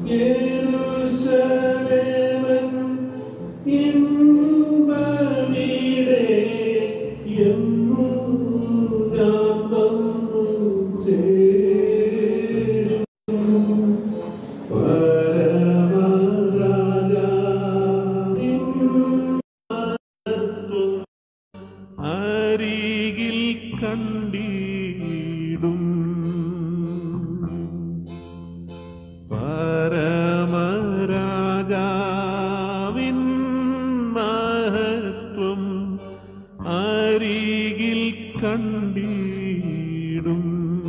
യെരൂശലേമൻ ഇമ്പമീടെ എന്നു ഞാൻ വന്നു ചേരും. പരമരാജാവിൻ അരികിൽ കണ്ടിടും പരമരാജാവിൻ മഹത്വം അരികിൽ കണ്ടിടും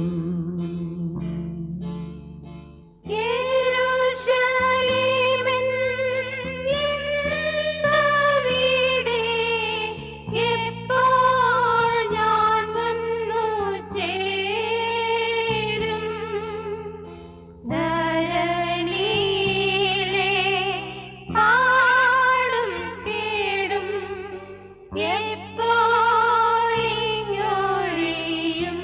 യെരൂശലേമിൻ ഇന്നവിടെ എപ്പോൾ ഞാൻ വന്നു ചേരും ധരണിയിലെ പാടും കേടും എപ്പോഴിഞ്ഞൊഴിയും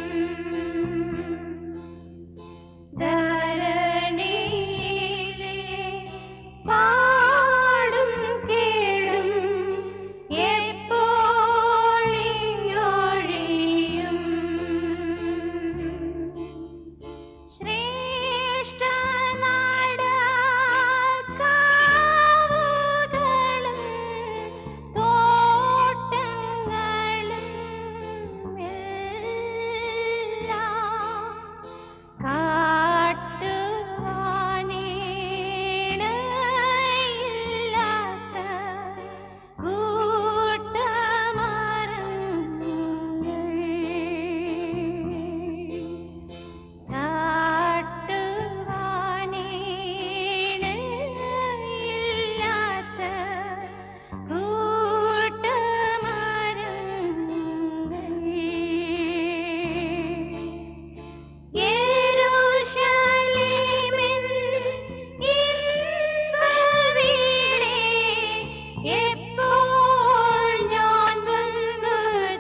ധരണിയിലെ പാടും കേടും എപ്പോഴിഞ്ഞൊഴിയും ശ്രേഷ്ഠനാടകാവുകളും തോട്ടങ്ങളും എല്ലാം കാട്ടുവാനിടയില്ലാത്ത കൂട്ടമരങ്ങൾ കാട്ടുവാനിടയില്ലാത്ത കൂട്ടമരങ്ങൾ യെരൂശലേമിൻ ഇന്നവിടെ എപ്പോൾ ഞാൻ വന്നു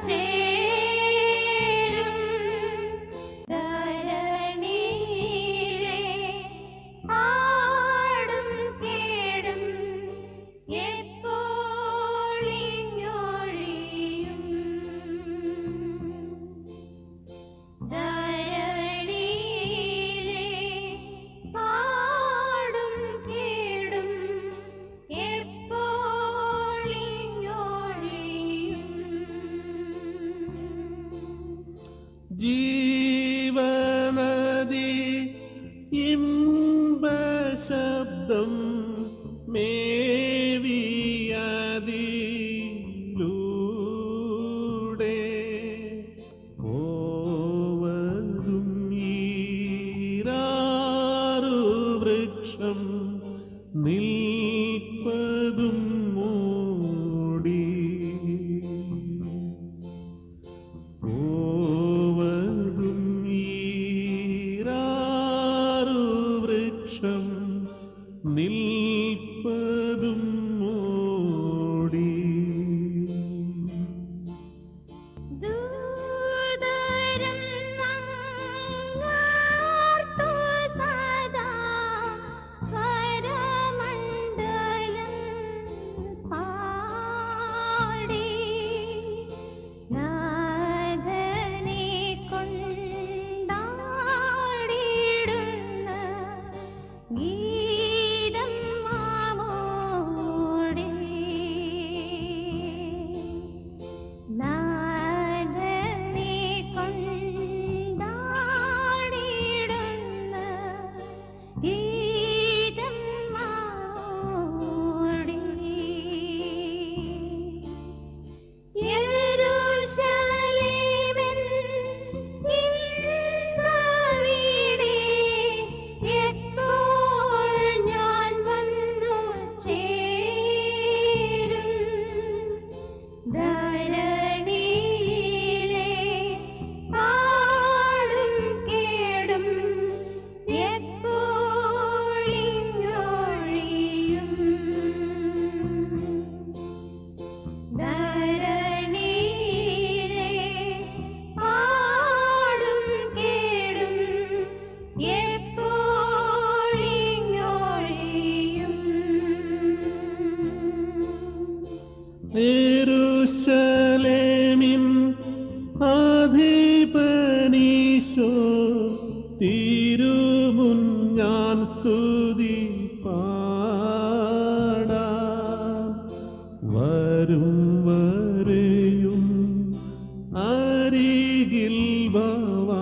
ചേരും ധരണിയിലെ പാടും കേടും എപ്പോഴിഞ്ഞൊഴിയും ധരണിയിലെ പാടും കേടും എപ്പോഴിഞ്ഞൊഴിയും ജീവനദി ഇമ്പശബ്ദം മേവിയതിലൂടെ പോവതും ഈരാറു വൃക്ഷം നിൽപ്പതും മൂടി പോവതും അധിപനീശോ തിരുമുൻ ഞാൻ സ്തുതി പാടാം വരും വരെയും അരികിൽ വാവാ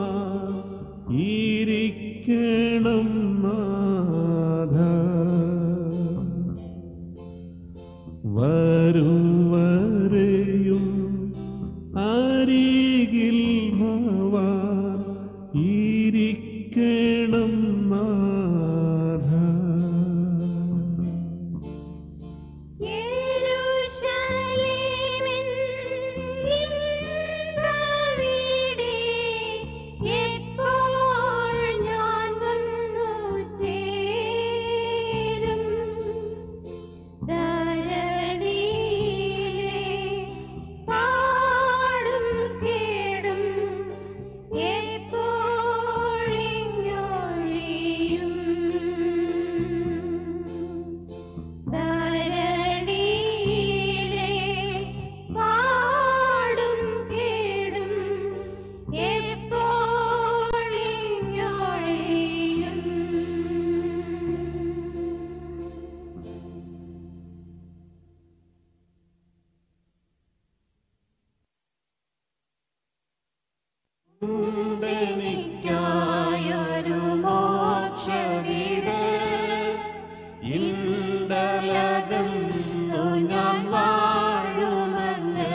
ഇരിക്കണം നാഥ വരും വരെയും അരികിൽ ഭവാ ഇരിക്കണം നാഥ യെരൂശലേമിൻ നിന്നവിടെ എപ്പോൾ ഞാൻ വന്നു ചേരും ധരണിയിലെ പാടും കേടും എപ്പോഴിങ്ങൊഴിയും ധരണിയിലെ പാടും കേടും എപ്പോഴിങ്ങൊഴിയും എനിക്കായൊരു മോക്ഷവീട് ഇണ്ടലകന്നു ഞാൻ വാഴുമങ്ങ്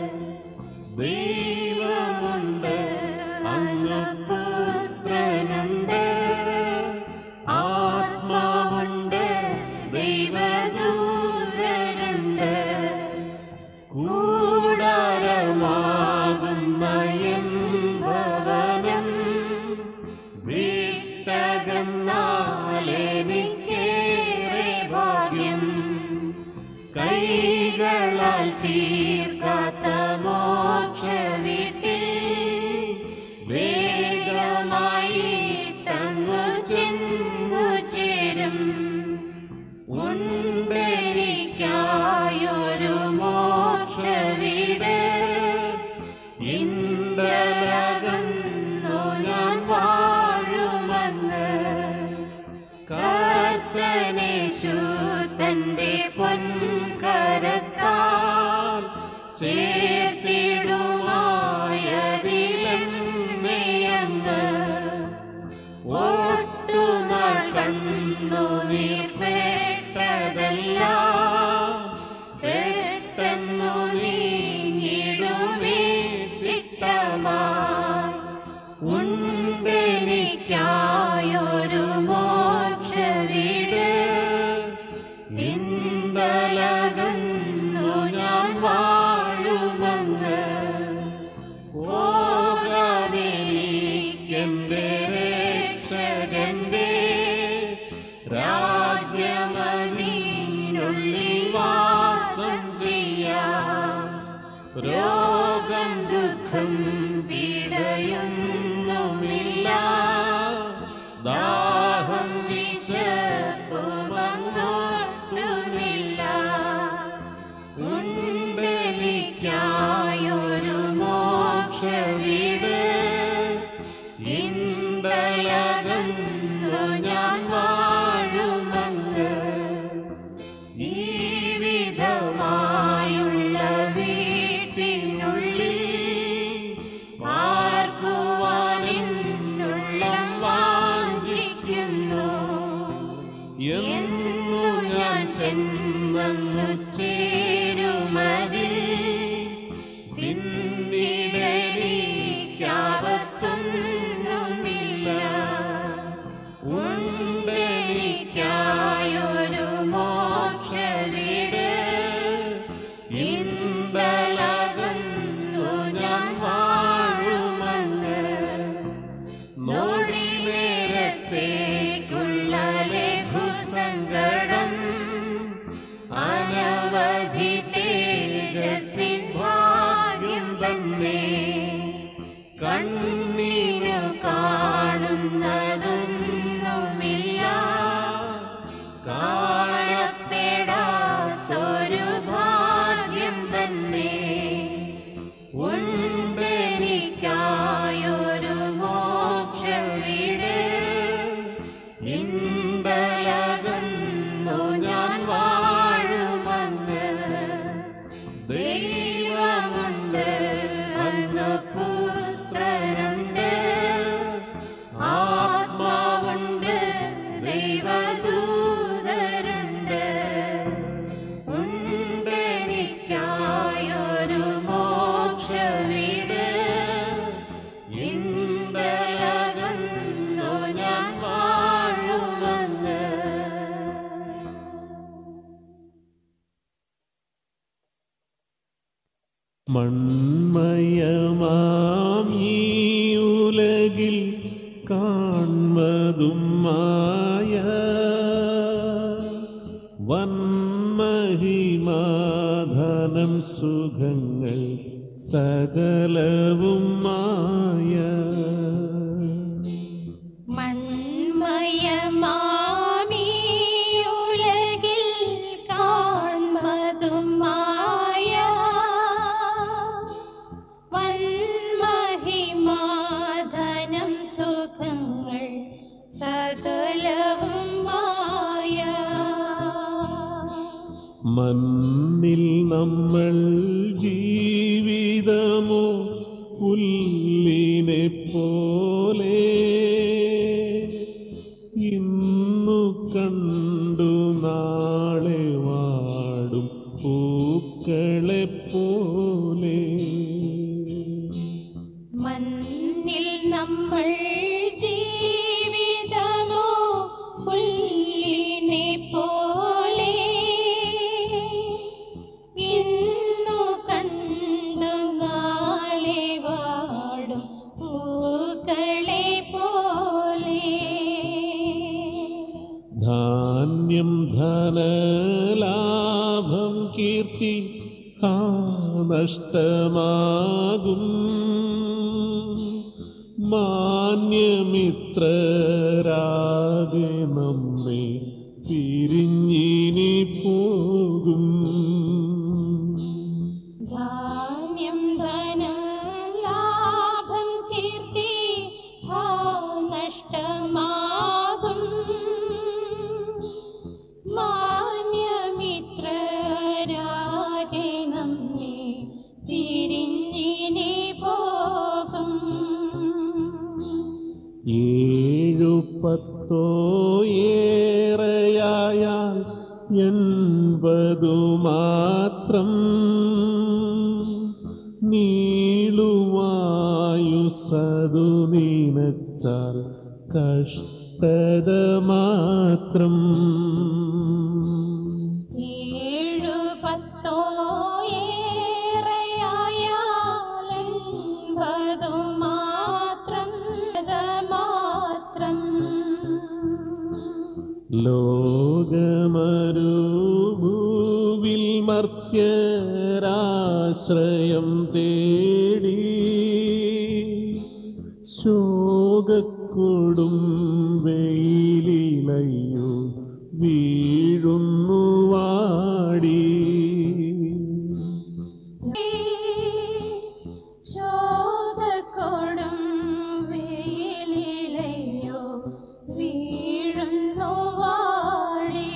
ദൈവമുണ്ട് അങ്ങ് പുത്രനുണ്ട് ആത്മാവുണ്ട് ദൈവദൂതരുണ്ട് കൂടാരമാകും നയം ഭവനം വിട്ടകന്നാലെനിക്കേറെ ഭാഗ്യം കൈകളാൽ തീർക്കാത്ത മോക്ഷ വീട്ടിൽ വേഗമായി തങ്ങു ചെന്നു ചേരും ഉണ്ടെനിക്കായൊരു മോക്ഷ വീട് ഇണ്ടലകന്നു ഞാൻ വാഴുമങ്ങ് കർത്തനേശു തന്റെ പൊൻകരത്താൽ ചേർത്തിടുമായതിലെന്നെയങ്ങ് ഒട്ടുനാൾ കണ്ണു നീർപ്പെട്ടതല്ല പെട്ടെന്നു നീങ്ങിടുമേ തിട്ടമായി ഉണ്ടെനിക്കായൊരു മോക്ഷ വീട് ഇന്തലകന്നു ഞാൻ വാഴുമങ്ങ് പോകാതിരിക്കെന്റെ രക്ഷകന്റെ രാജ്യമനീനുള്ളിൽ വാസം ചെയ്യാം രോഗം ദുഃഖം പീഡയൊന്നുമില്ല ദാഹം വിശപ്പുമങ്ങോട്ടുമില്ല ഉണ്ടെനിക്കായൊരു മോക്ഷ വീട് ഇണ്ടലകന്നു ഞാൻ വാഴുമങ്ങ് ഈ വിധമായുള്ള വീട്ടിനുള്ളിൽ പാർക്കുവാനെന്നുള്ളം വാഞ്ചിക്കുന്നു എന്നു ഞാൻ ചെന്നു ചേരുമതിൽ പിന്നിടലിക്കാവത്തൊന്നുമില്ല ഉണ്ടെനിക്കായൊരു മോക്ഷ വീട് ഇന്തലകന്നു ഞാൻ വാഴുമങ്ങ് നോടി നേരത്തേക്കുള്ള ലഘുസങ്കടം അനവധി തേജസ്സിൻ ഭാഗ്യം തന്നെ കണ്ണീരു കാണുന്നതൊന്നുമില്ല കാണപ്പെടാത്തൊരു ഭാഗ്യം തന്നെ ഉണ്ടെനി മൺമയമാം ഈ ഉലകിൽ കാൺമതും മായ വന്മഹിമാധനം സുഖങ്ങൾ സകലവും മായ മൺമയമാമീ ഉലകിൽ കാൺമതും മായ വന്മഹിമാധനം സുഖങ്ങൾ സകലവും മായ മണ്ണിൽ നമ്മൾ ജീവിതമോ പുല്ലിനെ പോലെ ഇന്നു കണ്ടു നാളെ വാടും പൂക്കളെ പോലെ മണ്ണിൽ നമ്മൾ ജീവിതമോ പുല്ലിനെ പോലെ ഇന്നു കണ്ടു നാളെ വാടും പൂക്കളെ പോലെ ധാന്യം ധനലാഭം കീർത്തി ആ നഷ്ടമാകും മാന്യമിത്രരാകെ നമ്മെ പിരിഞ്ഞിനി പോകും ധാന്യം ധനം ലാഭം കീർത്തി ഹാ നഷ്ടമാകും മാന്യമിത്രരാകെ നമ്മെ പിരിഞ്ഞിനി പോകും ഏഴു പത്തോ ഏറെയായാൽ എൺപതു മാത്രം നീളുവായുസതു നീനച്ചാൽ കഷ്ടത മാത്രം ഏഴു പത്തോ ഏറെയായാലെൺപതു മാത്രം അത് മാത്രം ലോകമരുഭൂവിൽ മർത്യരാശ്രയം തേടി ശോകക്കൊടും വെയിലിലയ്യോ വീഴുന്നു വാടി ശോകക്കൊടും വെയിലിലയോ വീഴുന്നു വാഴി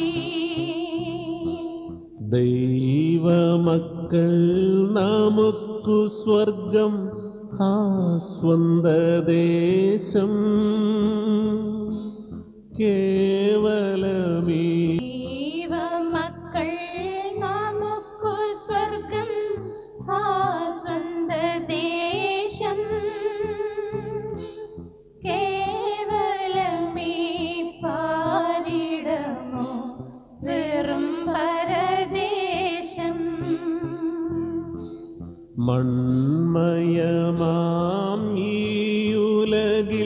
ദൈവമക്കൾ നമുക്കു സ്വർഗം ആ സ്വന്ത ദേശം കേവലമീ ദൈവമക്കൾ നമുക്കു സ്വർഗം ആ സ്വന്ത ദേശം കേവലമീ പാരിടമോ വെറും പരദേശം മൺമയമാം ഈ ഉലകിൽ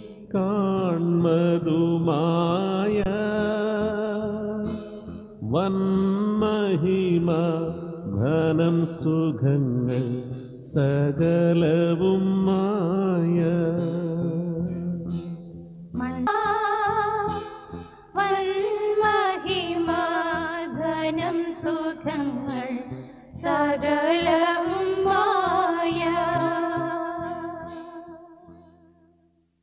കാൺമതുമായ വന്മഹിമ ധനം സുഖങ്ങൾ സകലവും മായ വന്മഹിമാധനം സുഖങ്ങൾ സകലവും മായ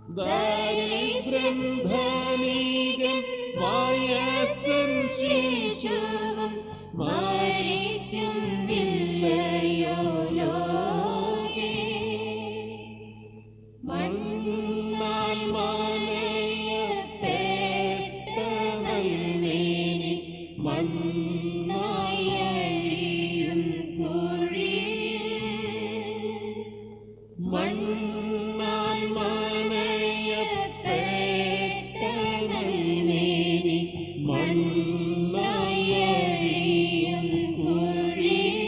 ദരിദ്രൻ ധനികൻ വയസ്സൻ ശിശുവും മരിക്കുന്നില്ലയോ ലോകേ മണ്ണാൽ മനയപ്പെട്ടവൽമേനി മണ്ണായഴിയും കുഴിയിൽ മണ്ണാൽ മനയപ്പെട്ടവൽമേനി മണ്ണയഴിയും കുഴി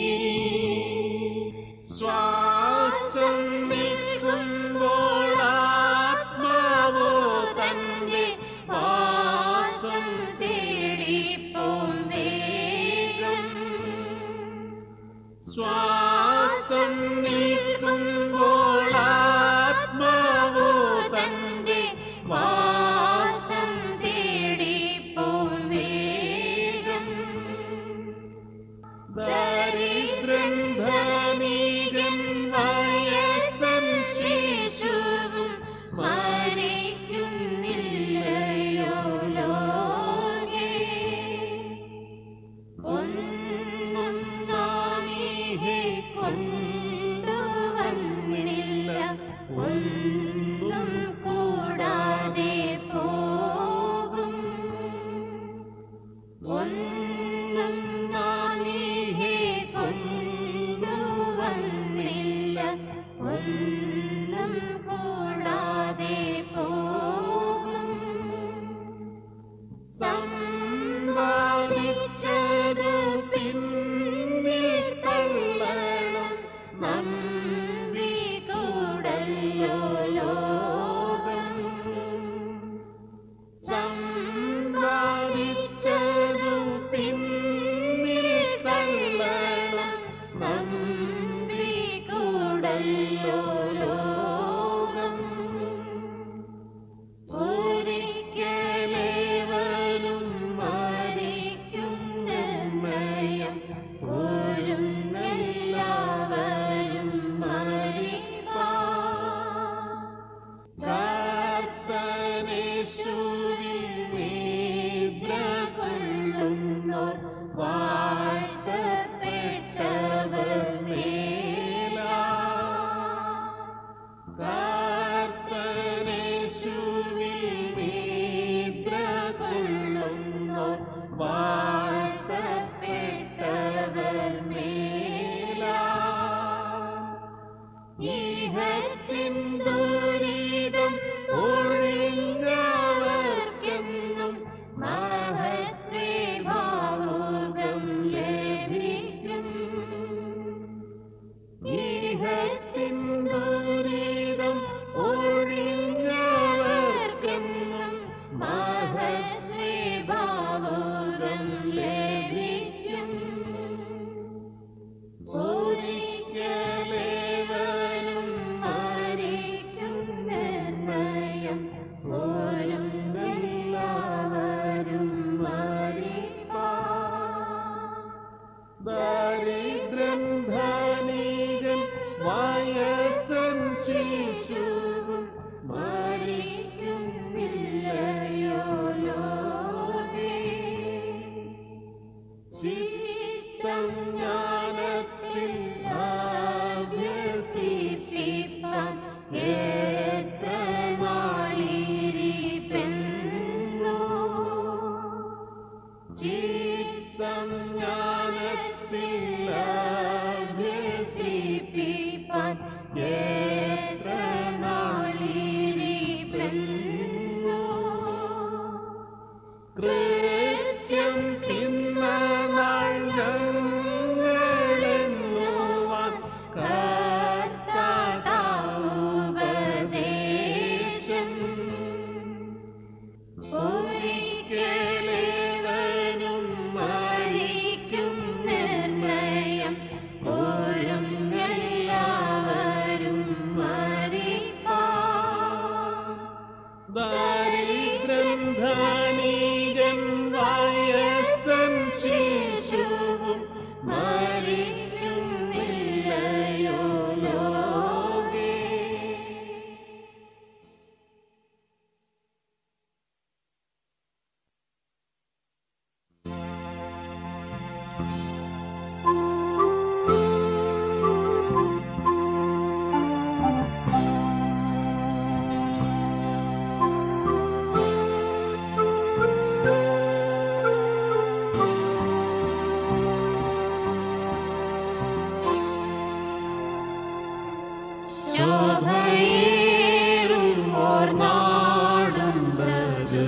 ശോഭയേറും ഓർ നാടുണ്ടത്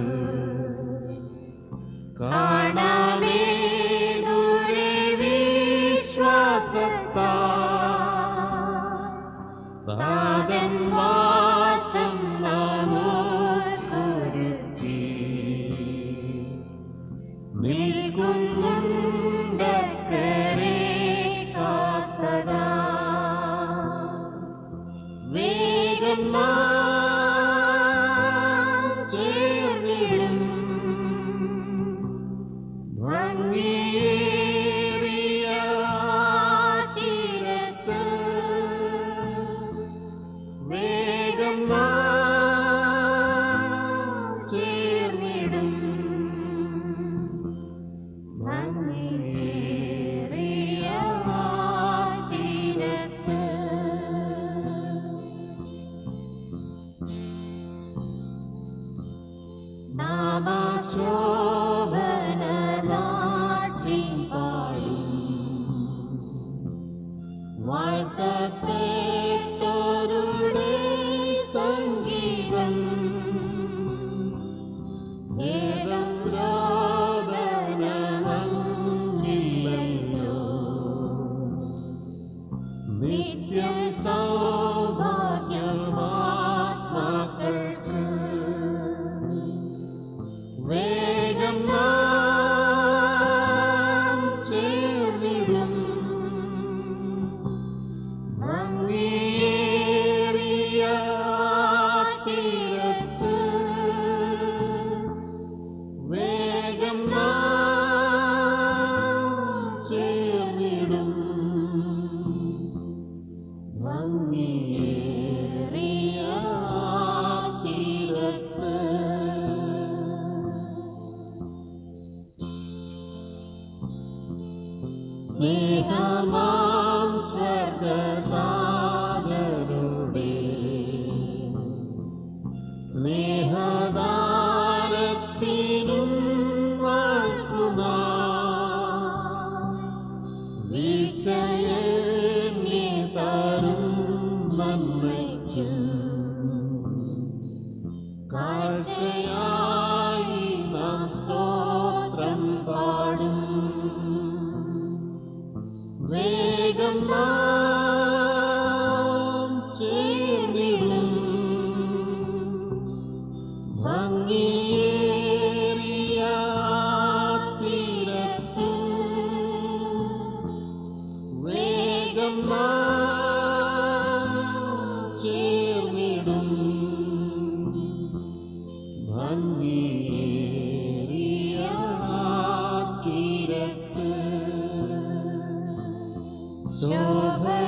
കാണാമേ ദൂരെ വിശ്വാസത്താ താതൻ വാസം നാമോർക്കൊരുക്കി നിൽക്കുന്നുണ്ടക്കരെ കാത്തതാ വേഗം നാം ചേർന്നിടും ഭംഗിയേറിയ തീരത്ത് വേഗം നാം ചേർന്നിടും ഭംഗിയേറിയ തീരത്ത് നാമശോഭന നാട്ടിൻ പാടും വാഴ്ത്തപ്പെട്ടോരുടെ സംഗീതം ഏതം രോദനമങ്ങില്ലല്ലോ നിത്യം സൗഭാഗ്യമാത്മാക്കൾക്ക് വേഗം നാം ചേർന്നിടും ഭംഗിയേറിയ തീരത്ത് വേഗം നാം ചേർന്നിടും ഭംഗിയേറിയ തീരത്ത് സ്നേഹമാം സ്വർഗസാഗരുടെ സ്നേഹദാനത്തിനും വാഴ്ത്തുന്ന വീഴ്ചയെ തരും നന്മയ്ക്കും കാഴ്ചയായി നാം സ്തോത്രം പാടും വേഗം നാം ചേർന്നിടും ഭംഗിയേറിയ തീരത്ത് വേഗം നാം ചേർന്നിടും ഭംഗിയേറിയ തീരത്ത് ശോഭ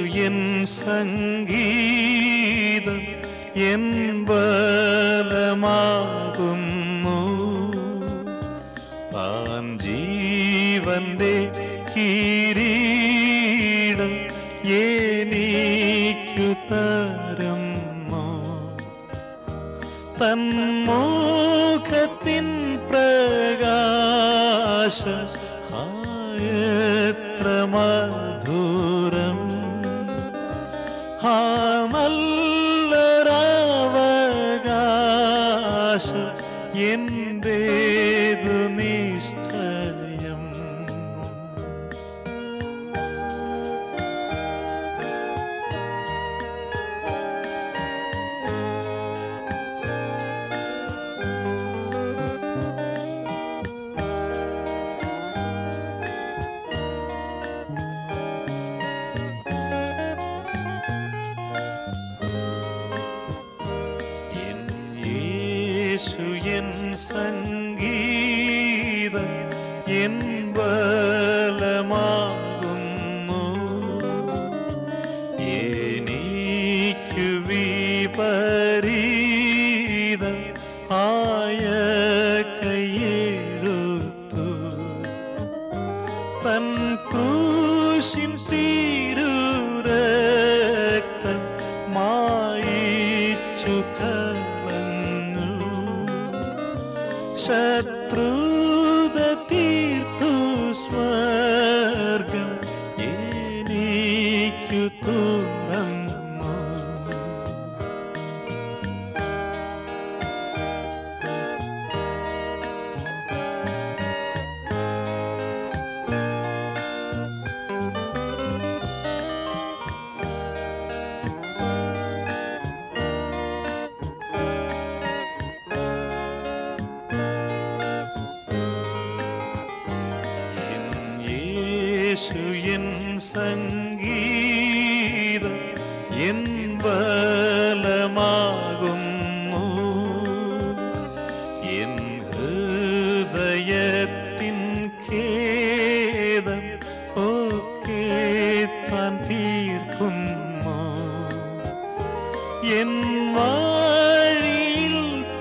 എൻ സംഗീതം എൻ ബലമാകുന്നു താൻ ജീവന്റെ കിരീടം എനിക്കു തരുന്നു തന്മുഖത്തിൻ പ്രകാശ എത്ര മധുരം ആ നല്ലൊരവകാശം എന്റേതു നിശ്ചയം എൻ യേശു എൻ സംഗീതം എൻ ബലമാകുന്നു എനിക്കു വിപരീതം ആയ കയ്യെഴുത്തു തൻ ക്രൂശിൻ തീരുരക്തം മായിച്ചു കളഞ്ഞു ശത്രുത തീർത്തു സ്വർഗം എനിക്കു തുറന്നു എൻ യേശു എൻ സംഗീതം എൻ ബലമാകുന്നു എൻ ഹൃദയത്തിൻ ഖേദം ഒക്കെ താൻ തീർക്കുന്നു എൻ വഴിയിൽ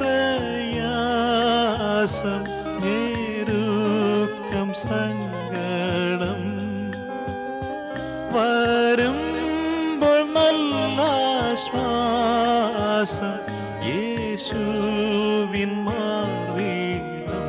പ്രയാസം ഞെരുക്കം സങ്കടം വരുമ്പോൾ നല്ല ശ്വാസം യേശുവിൻ മാർവീടം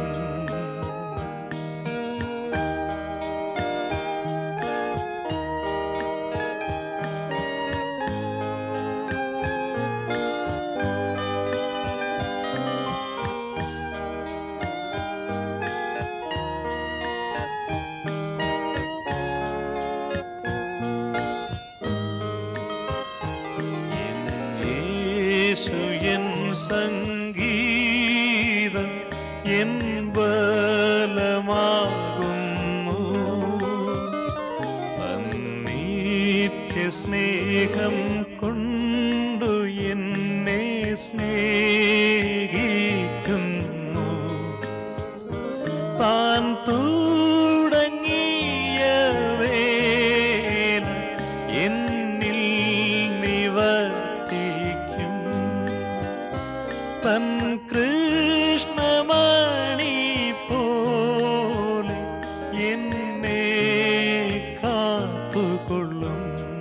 എൻ യേശു എൻ സംഗീതം എൻ ബലമാകുന്നു നിത്യ സ്നേഹം കൊണ്ടു എന്നെ സ്നേഹിക്കുന്നു താൻ തുടങ്ങിയ വേല എന്നിൽ നിവർത്തിക്കും തൻ കൃഷ്ണമണി പോലെ എന്നെ കാത്തുകൊള്ളും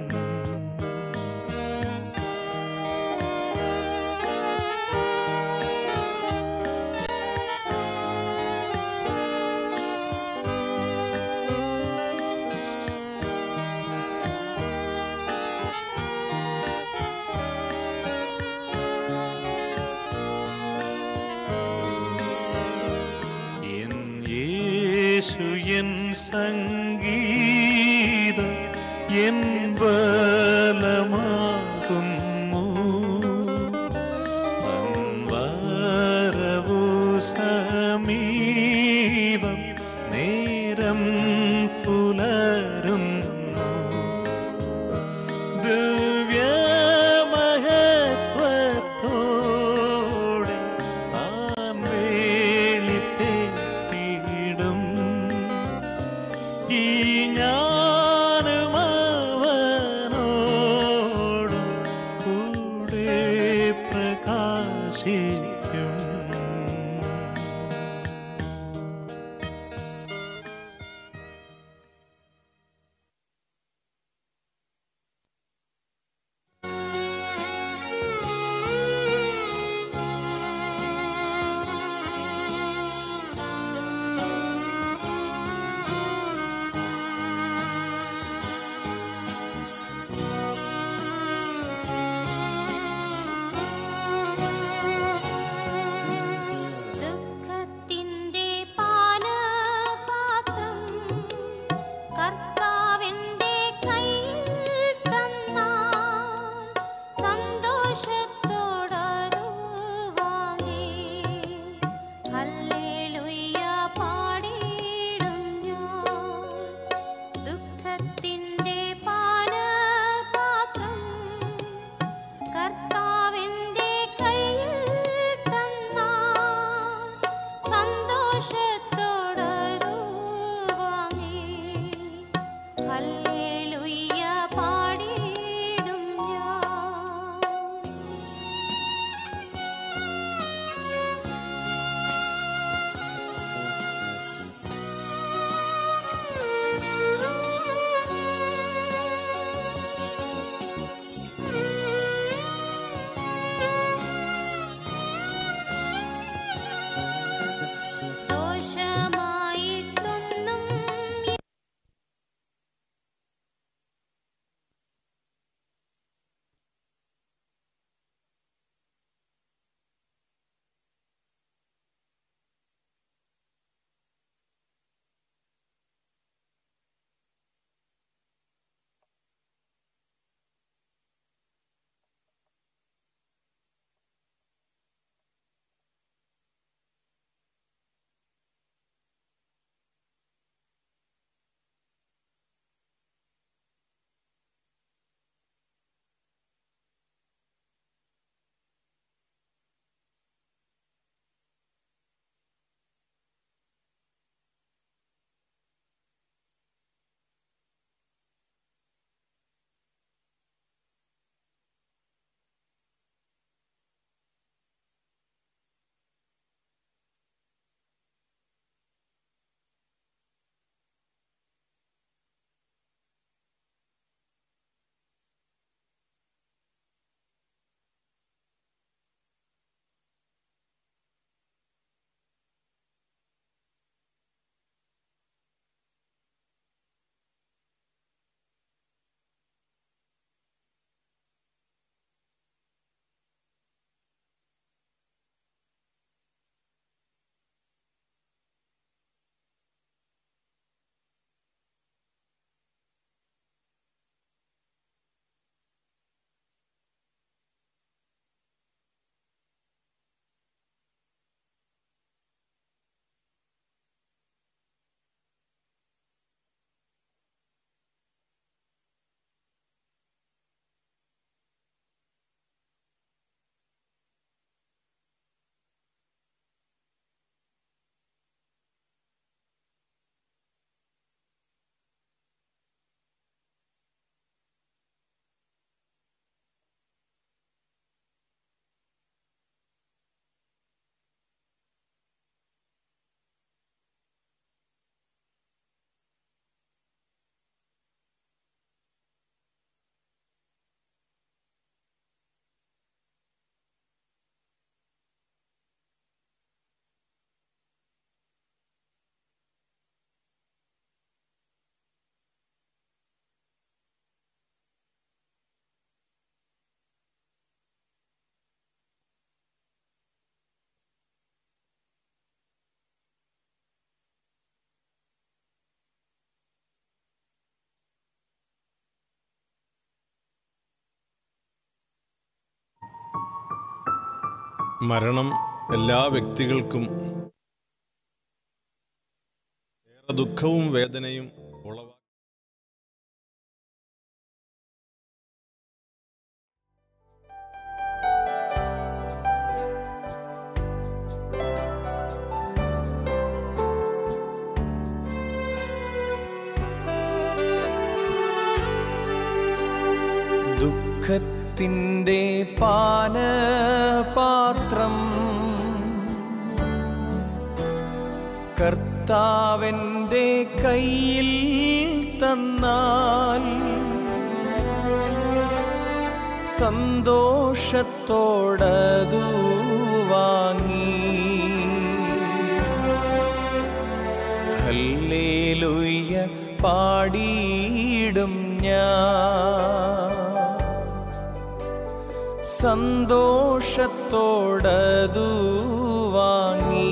എൻ യേശു എൻ സംഗീതം എൻ ബലമാകുന്നു വരവു സമീപം നേരം പുലരുന്നു ദിവ്യമഹത്വത്തോടെ താൻ വേളിപ്പെട്ടിടും ഈ ഞാനും അവ മരണം എല്ലാ വ്യക്തികൾക്കും ഏറെ ദുഃഖവും വേദനയും ഉളവാ ദുഃഖത്തിൻ്റെ പാനപാത്രം കർത്താവൻ്റെ കയ്യിൽ തന്നാൽ സന്തോഷത്തോടതു വാങ്ങി ഹല്ലേലൂയ പാടിയിടും ഞാൻ സന്തോഷത്തോടതു വാങ്ങി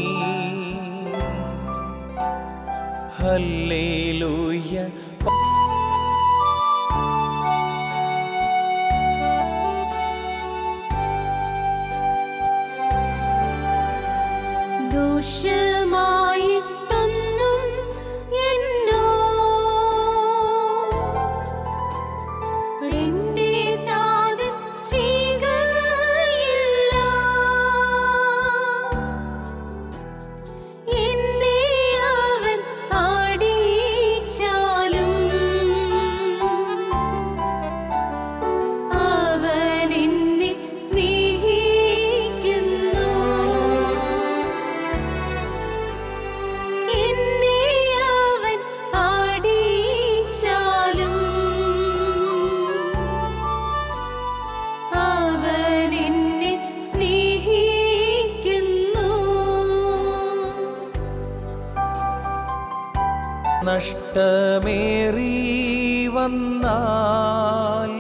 ഹല്ലേലൂയ ദോഷമായിട്ടൊന്നും എന്നോ എന്റെ താതൻ ചെയ്യുകയില്ല. എന്നെ അവൻ ആടിച്ചാലും അവൻ എന്നെ സ്നേഹിക്കുന്നു എന്നെ അവൻ ആടിച്ചാലും അവൻ എന്നെ സ്നേഹിക്കുന്നു നഷ്ടമേറി വന്നാൽ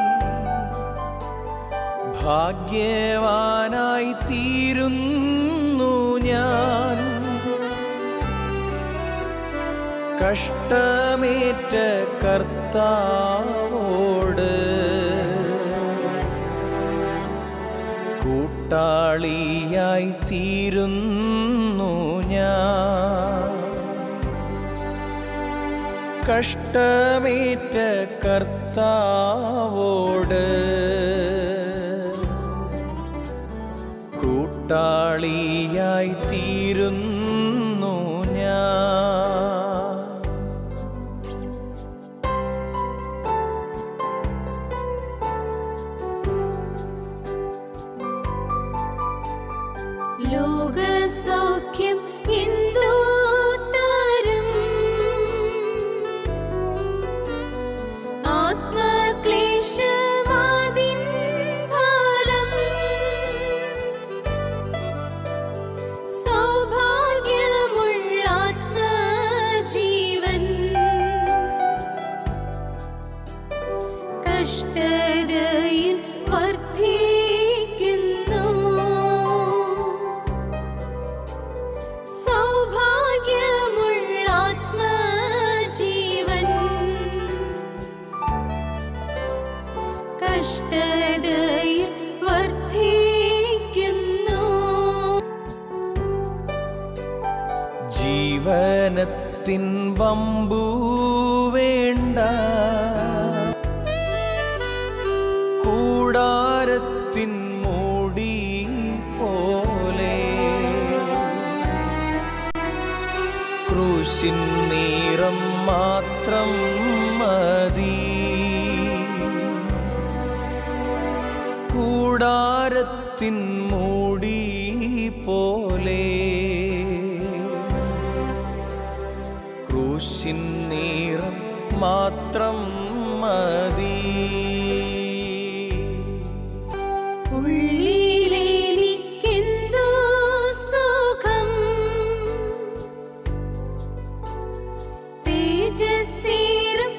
ഭാഗ്യവാനായി തീരുന്നു ഞാൻ കഷ്ടമേറ്റ കർത്താവോട് കൂട്ടാളിയായി തീരുന്നു ഞാൻ കഷ്ടമേറ്റ കർത്താവോട് കൂട്ടാളിയായി തീരുന്നു ഞാൻ ലോകസൗഖ്യം എന്തു തരും ആത്മക്ലേശമാതിൻ ഫലം സൗഭാഗ്യമുള്ള ആത്മജീവൻ കഷ്ടതയിൽ വർദ്ധിക്കുന്നു സൗഭാഗ്യമുള്ള ആത്മജീവൻ കഷ്ടതയിൽ വർദ്ധിക്കുന്നു ജീവനത്തിൻ വമ്പു വേണ്ട കൂടാരത്തിൻ മൂടി പോലെ ക്രൂശിൻ നീറം മാത്രം മതി കൂടാരത്തിൻ മൂടി പോലെ ക്രൂശിൻ നീറം മാത്രം മതി ഉള്ളിലെനിക്കെന്തു സുഖം തേജസ്സേറും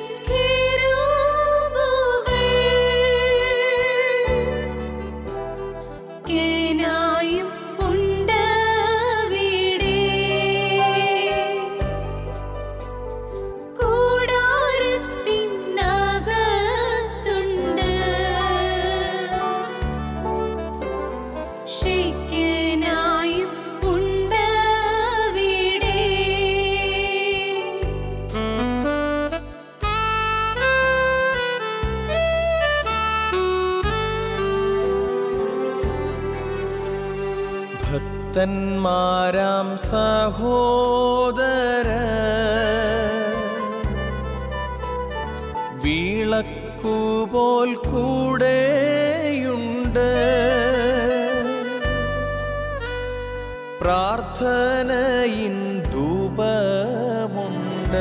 കെരൂബുകൾ കേനായും ഉണ്ടവിടെ കൂടാരത്തിനകത്ത് ഭക്തന്മാരാം സഹോദര വിളക്കുപോൽ കൂടെയുണ്ട് പ്രാർത്ഥനയിൻ ധൂപമുണ്ട്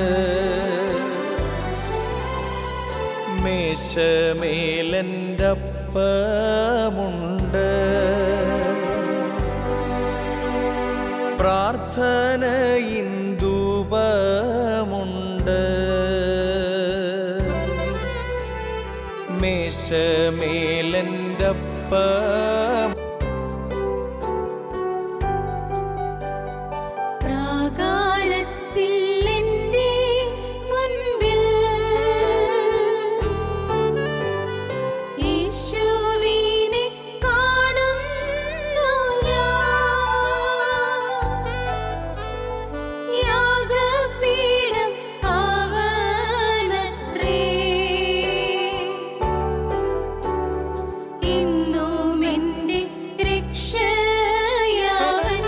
മേശമേലൻ്റപ്പമുണ്ട് പ്രാർത്ഥനയിൻ ധൂപമുണ്ട് മേശമേലൻ്റപ്പം പ്രാകാരത്തിൽ എൻ്റെ മുൻപിൽ യേശുവിനെ കാണുന്നു ഞാൻ യാഗപീഠം അവനത്രേ ഇന്നും എൻ്റെ രക്ഷയവൻ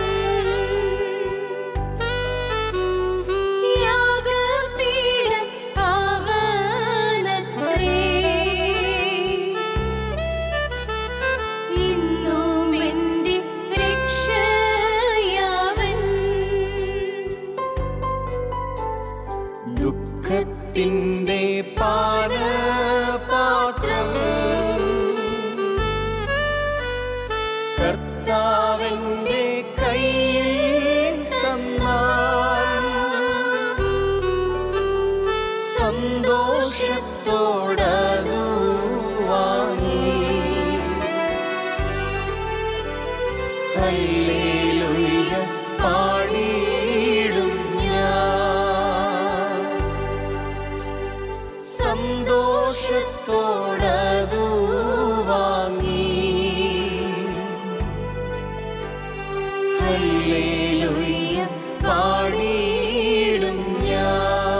യാഗപീഠം അവനത്രേ ഇന്നും എൻ്റെ രക്ഷയവൻ ദുഃഖത്തിൻ്റെ പാനപാത്രം കർത്താവിൻ്റെ കയ്യിൽ തന്നാൽ സന്തോഷത്തോടതു വാങ്ങി ഹല്ലേലൂയ പാടിയിടും ഞാൻ സന്തോഷത്തോടതു വാങ്ങി ഹല്ലേലൂയ പാടിയിടും ഞാൻ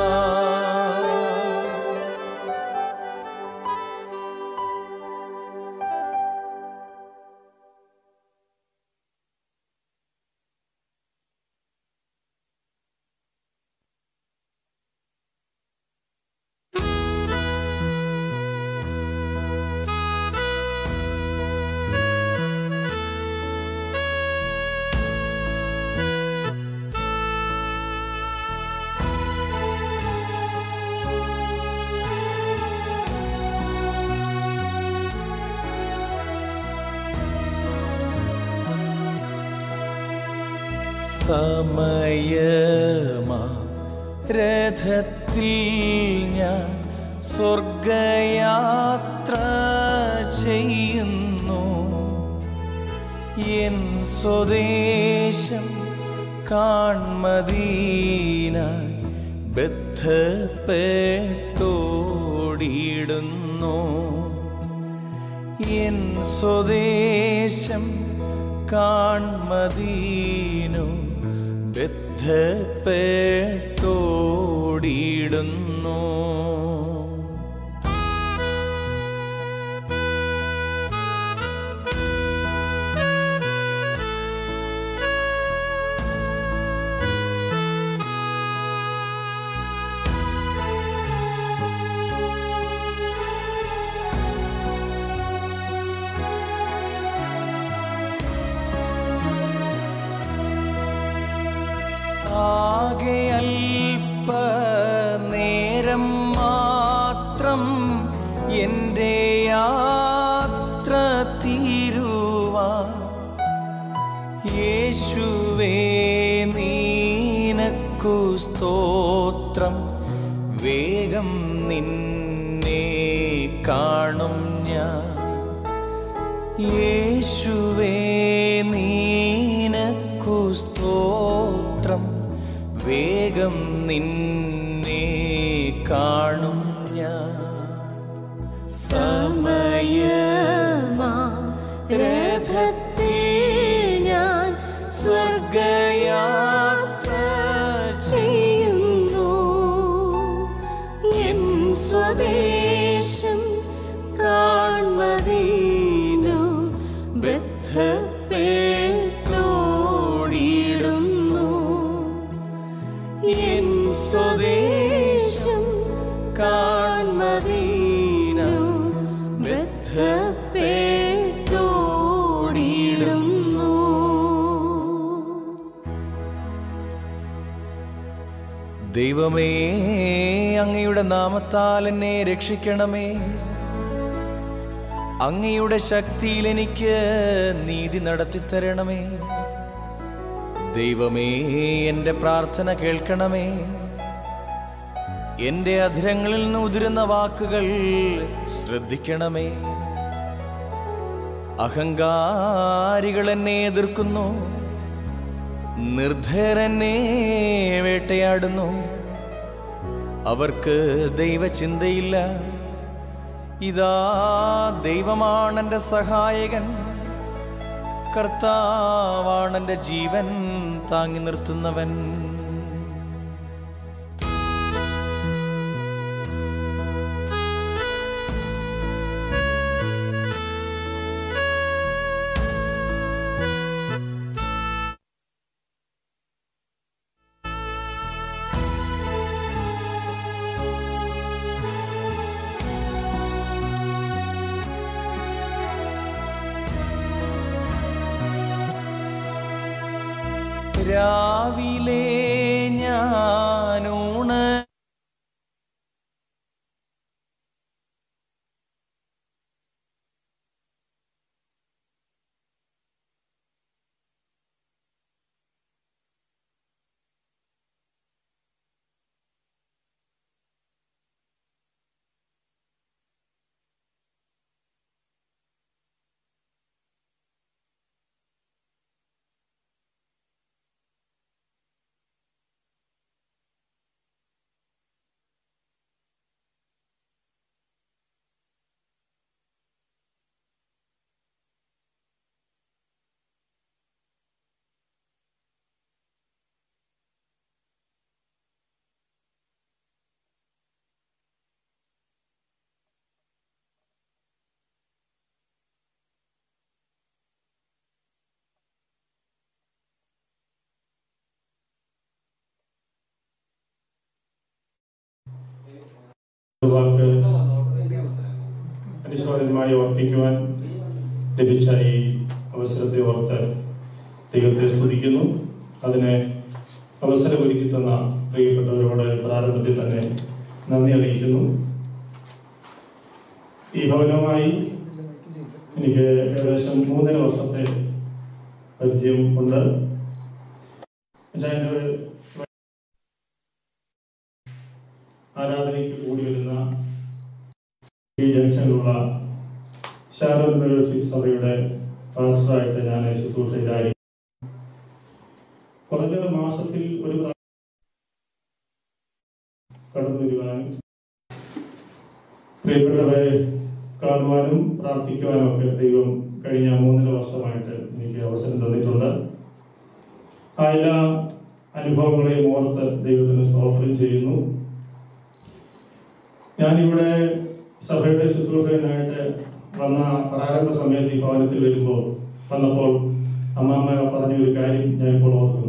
സമയമാ രഥത്തിൽ ഞാൻ സ്വർഗയാത്ര ചെയ്യുന്നു എൻ സ്വദേശം കാൺമദീനായി ബദ്ധപ്പെട്ടോടിയിടുന്നു എൻ സ്വദേശം കാൺമദീനു ബദ്ധപ്പെട്ടോടിയിടുന്നു ആകെ അല്പ നേരം മാത്രം എൻ്റെ യാത്ര തീരുവാ യേശുവേ നീനക്കു സ്തോത്രം വേഗം നിന്നെ കാണും ഞാൻ യേശുവേ നീനക്കു സ്തോത്രം വേഗം നിന്നെ കാണും ഞാൻ സമയമാ രഥത്തിൽ ഞാൻ സ്വർഗയാത്ര ചെയ്യുന്നു എൻ സ്വദേശം കാൺമതീനു ബദ്ധപ്പെട്ടോടിയിടുന്നു ദൈവമേ അങ്ങയുടെ നാമത്താൽ എന്നെ രക്ഷിക്കണമേ അങ്ങയുടെ ശക്തിയിൽ എനിക്ക് നീതി നടത്തിത്തരണമേ ദൈവമേ എൻ്റെ പ്രാർത്ഥന കേൾക്കണമേ എൻ്റെ അധരങ്ങളിൽ നിന്ന് ഉതിരുന്ന വാക്കുകൾ ശ്രദ്ധിക്കണമേ അഹങ്കാരികൾ എന്നെ എതിർക്കുന്നു നിർദ്ധയർ എന്നെ വേട്ടയാടുന്നു അവർക്ക് ദൈവചിന്തയില്ല ഇതാ ദൈവമാണ് എൻ്റെ സഹായകൻ കർത്താവാണ് എൻ്റെ ജീവൻ താങ്ങി നിർത്തുന്നവൻ രാവിലെ ഞാനൂണ വാക്ക് അനുസ്മരണമായി ഓർപ്പിക്കുവാൻ ലഭിച്ച ഈ അവസരത്തെ ഓർത്ത് ദൈവത്തെ സ്തുതിക്കുന്നു അതിന് അവസരമൊരുക്കി തന്ന പ്രിയപ്പെട്ടവരോട് പ്രാരംഭത്തിൽ തന്നെ നന്ദി അറിയിക്കുന്നു ഈ ഭവനവുമായി എനിക്ക് ഏകദേശം മൂന്നര വർഷത്തെ പരിചയം ഉണ്ട് എന്നുവെച്ചാൽ എൻ്റെ ആരാധനയ്ക്ക് കൂടി വരുന്ന ഈ ജംഗ്ഷനിലുള്ള ഷാരോൺ ഫെലോഷിപ്പ് സഭയുടെ പാസ്റ്ററായിട്ട് ഞാൻ ശുശ്രൂഷയിലായി കുറഞ്ഞത് മാസത്തിൽ ഒരു പ്രാവശ്യം കടന്നു വരുവാനും പ്രിയപ്പെട്ടവരെ കാണുവാനും പ്രാർത്ഥിക്കുവാനും ഒക്കെ ദൈവം കഴിഞ്ഞ മൂന്നര വർഷമായിട്ട് എനിക്ക് അവസരം തന്നിട്ടുണ്ട് ആ എല്ലാ അനുഭവങ്ങളെയും ഓർത്ത് ദൈവത്തിന് സ്തോത്രം ചെയ്യുന്നു ഞാനിവിടെ സഭയുടെ ശുശ്രൂഷകനായിട്ട് വന്ന പ്രാരംഭ സമയത്ത് ഈ ഭവനത്തിൽ വരുമ്പോൾ വന്നപ്പോൾ അമ്മാമ്മ പറഞ്ഞ ഒരു കാര്യം ഞാൻ ഇപ്പോൾ ഓർക്കുന്നു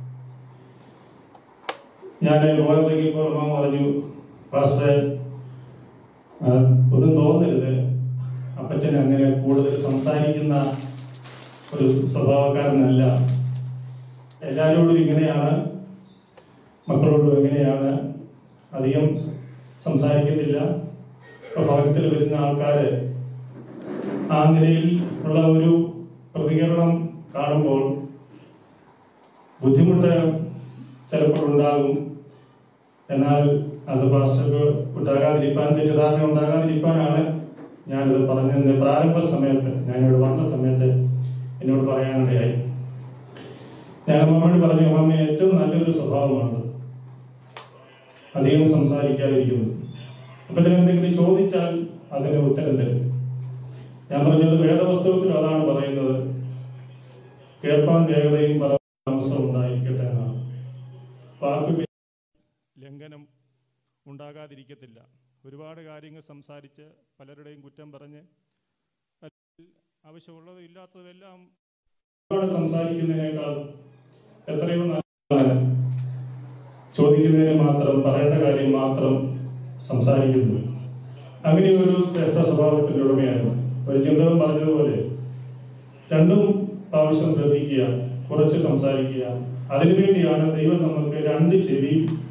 ഞാൻ റോയറിപ്പോൾ അമ്മ പറഞ്ഞു പാസ്റ്റർ ആ, ഒന്നും തോന്നരുത് അപ്പച്ചൻ അങ്ങനെ കൂടുതൽ സംസാരിക്കുന്ന ഒരു സ്വഭാവക്കാരനല്ല എല്ലാവരോടും ഇങ്ങനെയാണ് മക്കളോടും എങ്ങനെയാണ് അധികം സംസാരിക്കത്തില്ല ഇപ്പൊ ഭവനത്തിൽ വരുന്ന ആൾക്കാര് ആ നിലയിൽ ഉള്ള ഒരു പ്രതികരണം കാണുമ്പോൾ ബുദ്ധിമുട്ട് ചിലപ്പോൾ ഉണ്ടാകും എന്നാൽ അത് പാസ്റ്റർക്ക് ഉണ്ടാകാതിരിക്കാൻ തെറ്റിദ്ധാരണ ഉണ്ടാകാതിരിക്കാനാണ് ഞാനിത് പറഞ്ഞതിന്റെ പ്രാരംഭ സമയത്ത് ഞാനിവിടെ വന്ന സമയത്ത് എന്നോട് പറയാനിടയായി ഞാൻ അമ്മയോട് പറഞ്ഞു അമ്മ ഏറ്റവും നല്ലൊരു സ്വഭാവമാണ് അധികം സംസാരിക്കാതിരിക്കുന്നു അപ്പൊ ഇതിന് എന്തെങ്കിലും ചോദിച്ചാൽ അതിന് ഉത്തരം തരും ഞാൻ പറഞ്ഞത് വേദപുസ്തകത്തിൽ അതാണ് പറയുന്നത് കേൾപ്പാൻ വേഗതയും താമസം ഉണ്ടായിരിക്കട്ടെ എന്നാണ് വാക്ക് ലംഘനം ഉണ്ടാകാതിരിക്കത്തില്ല ഒരുപാട് കാര്യങ്ങൾ സംസാരിച്ച് പലരുടെയും കുറ്റം പറഞ്ഞ് ആവശ്യമുള്ളതും ഇല്ലാത്തതും എല്ലാം ഒരുപാട് സംസാരിക്കുന്നതിനേക്കാൾ എത്രയോ നല്ലതാണ് ചോദിക്കുന്നതിന് മാത്രം പറയേണ്ട കാര്യം മാത്രം സംസാരിക്കുന്നു അങ്ങനെ ഒരു ശ്രേഷ്ഠ സ്വഭാവത്തിന്റെ ഉടമയായിരുന്നു ഒരു ചിന്തകം പറഞ്ഞതുപോലെ രണ്ടും ആവശ്യം ശ്രദ്ധിക്കുക കുറച്ച് സംസാരിക്കുക അതിനുവേണ്ടിയാണ് ദൈവം നമുക്ക് രണ്ട് ചെവി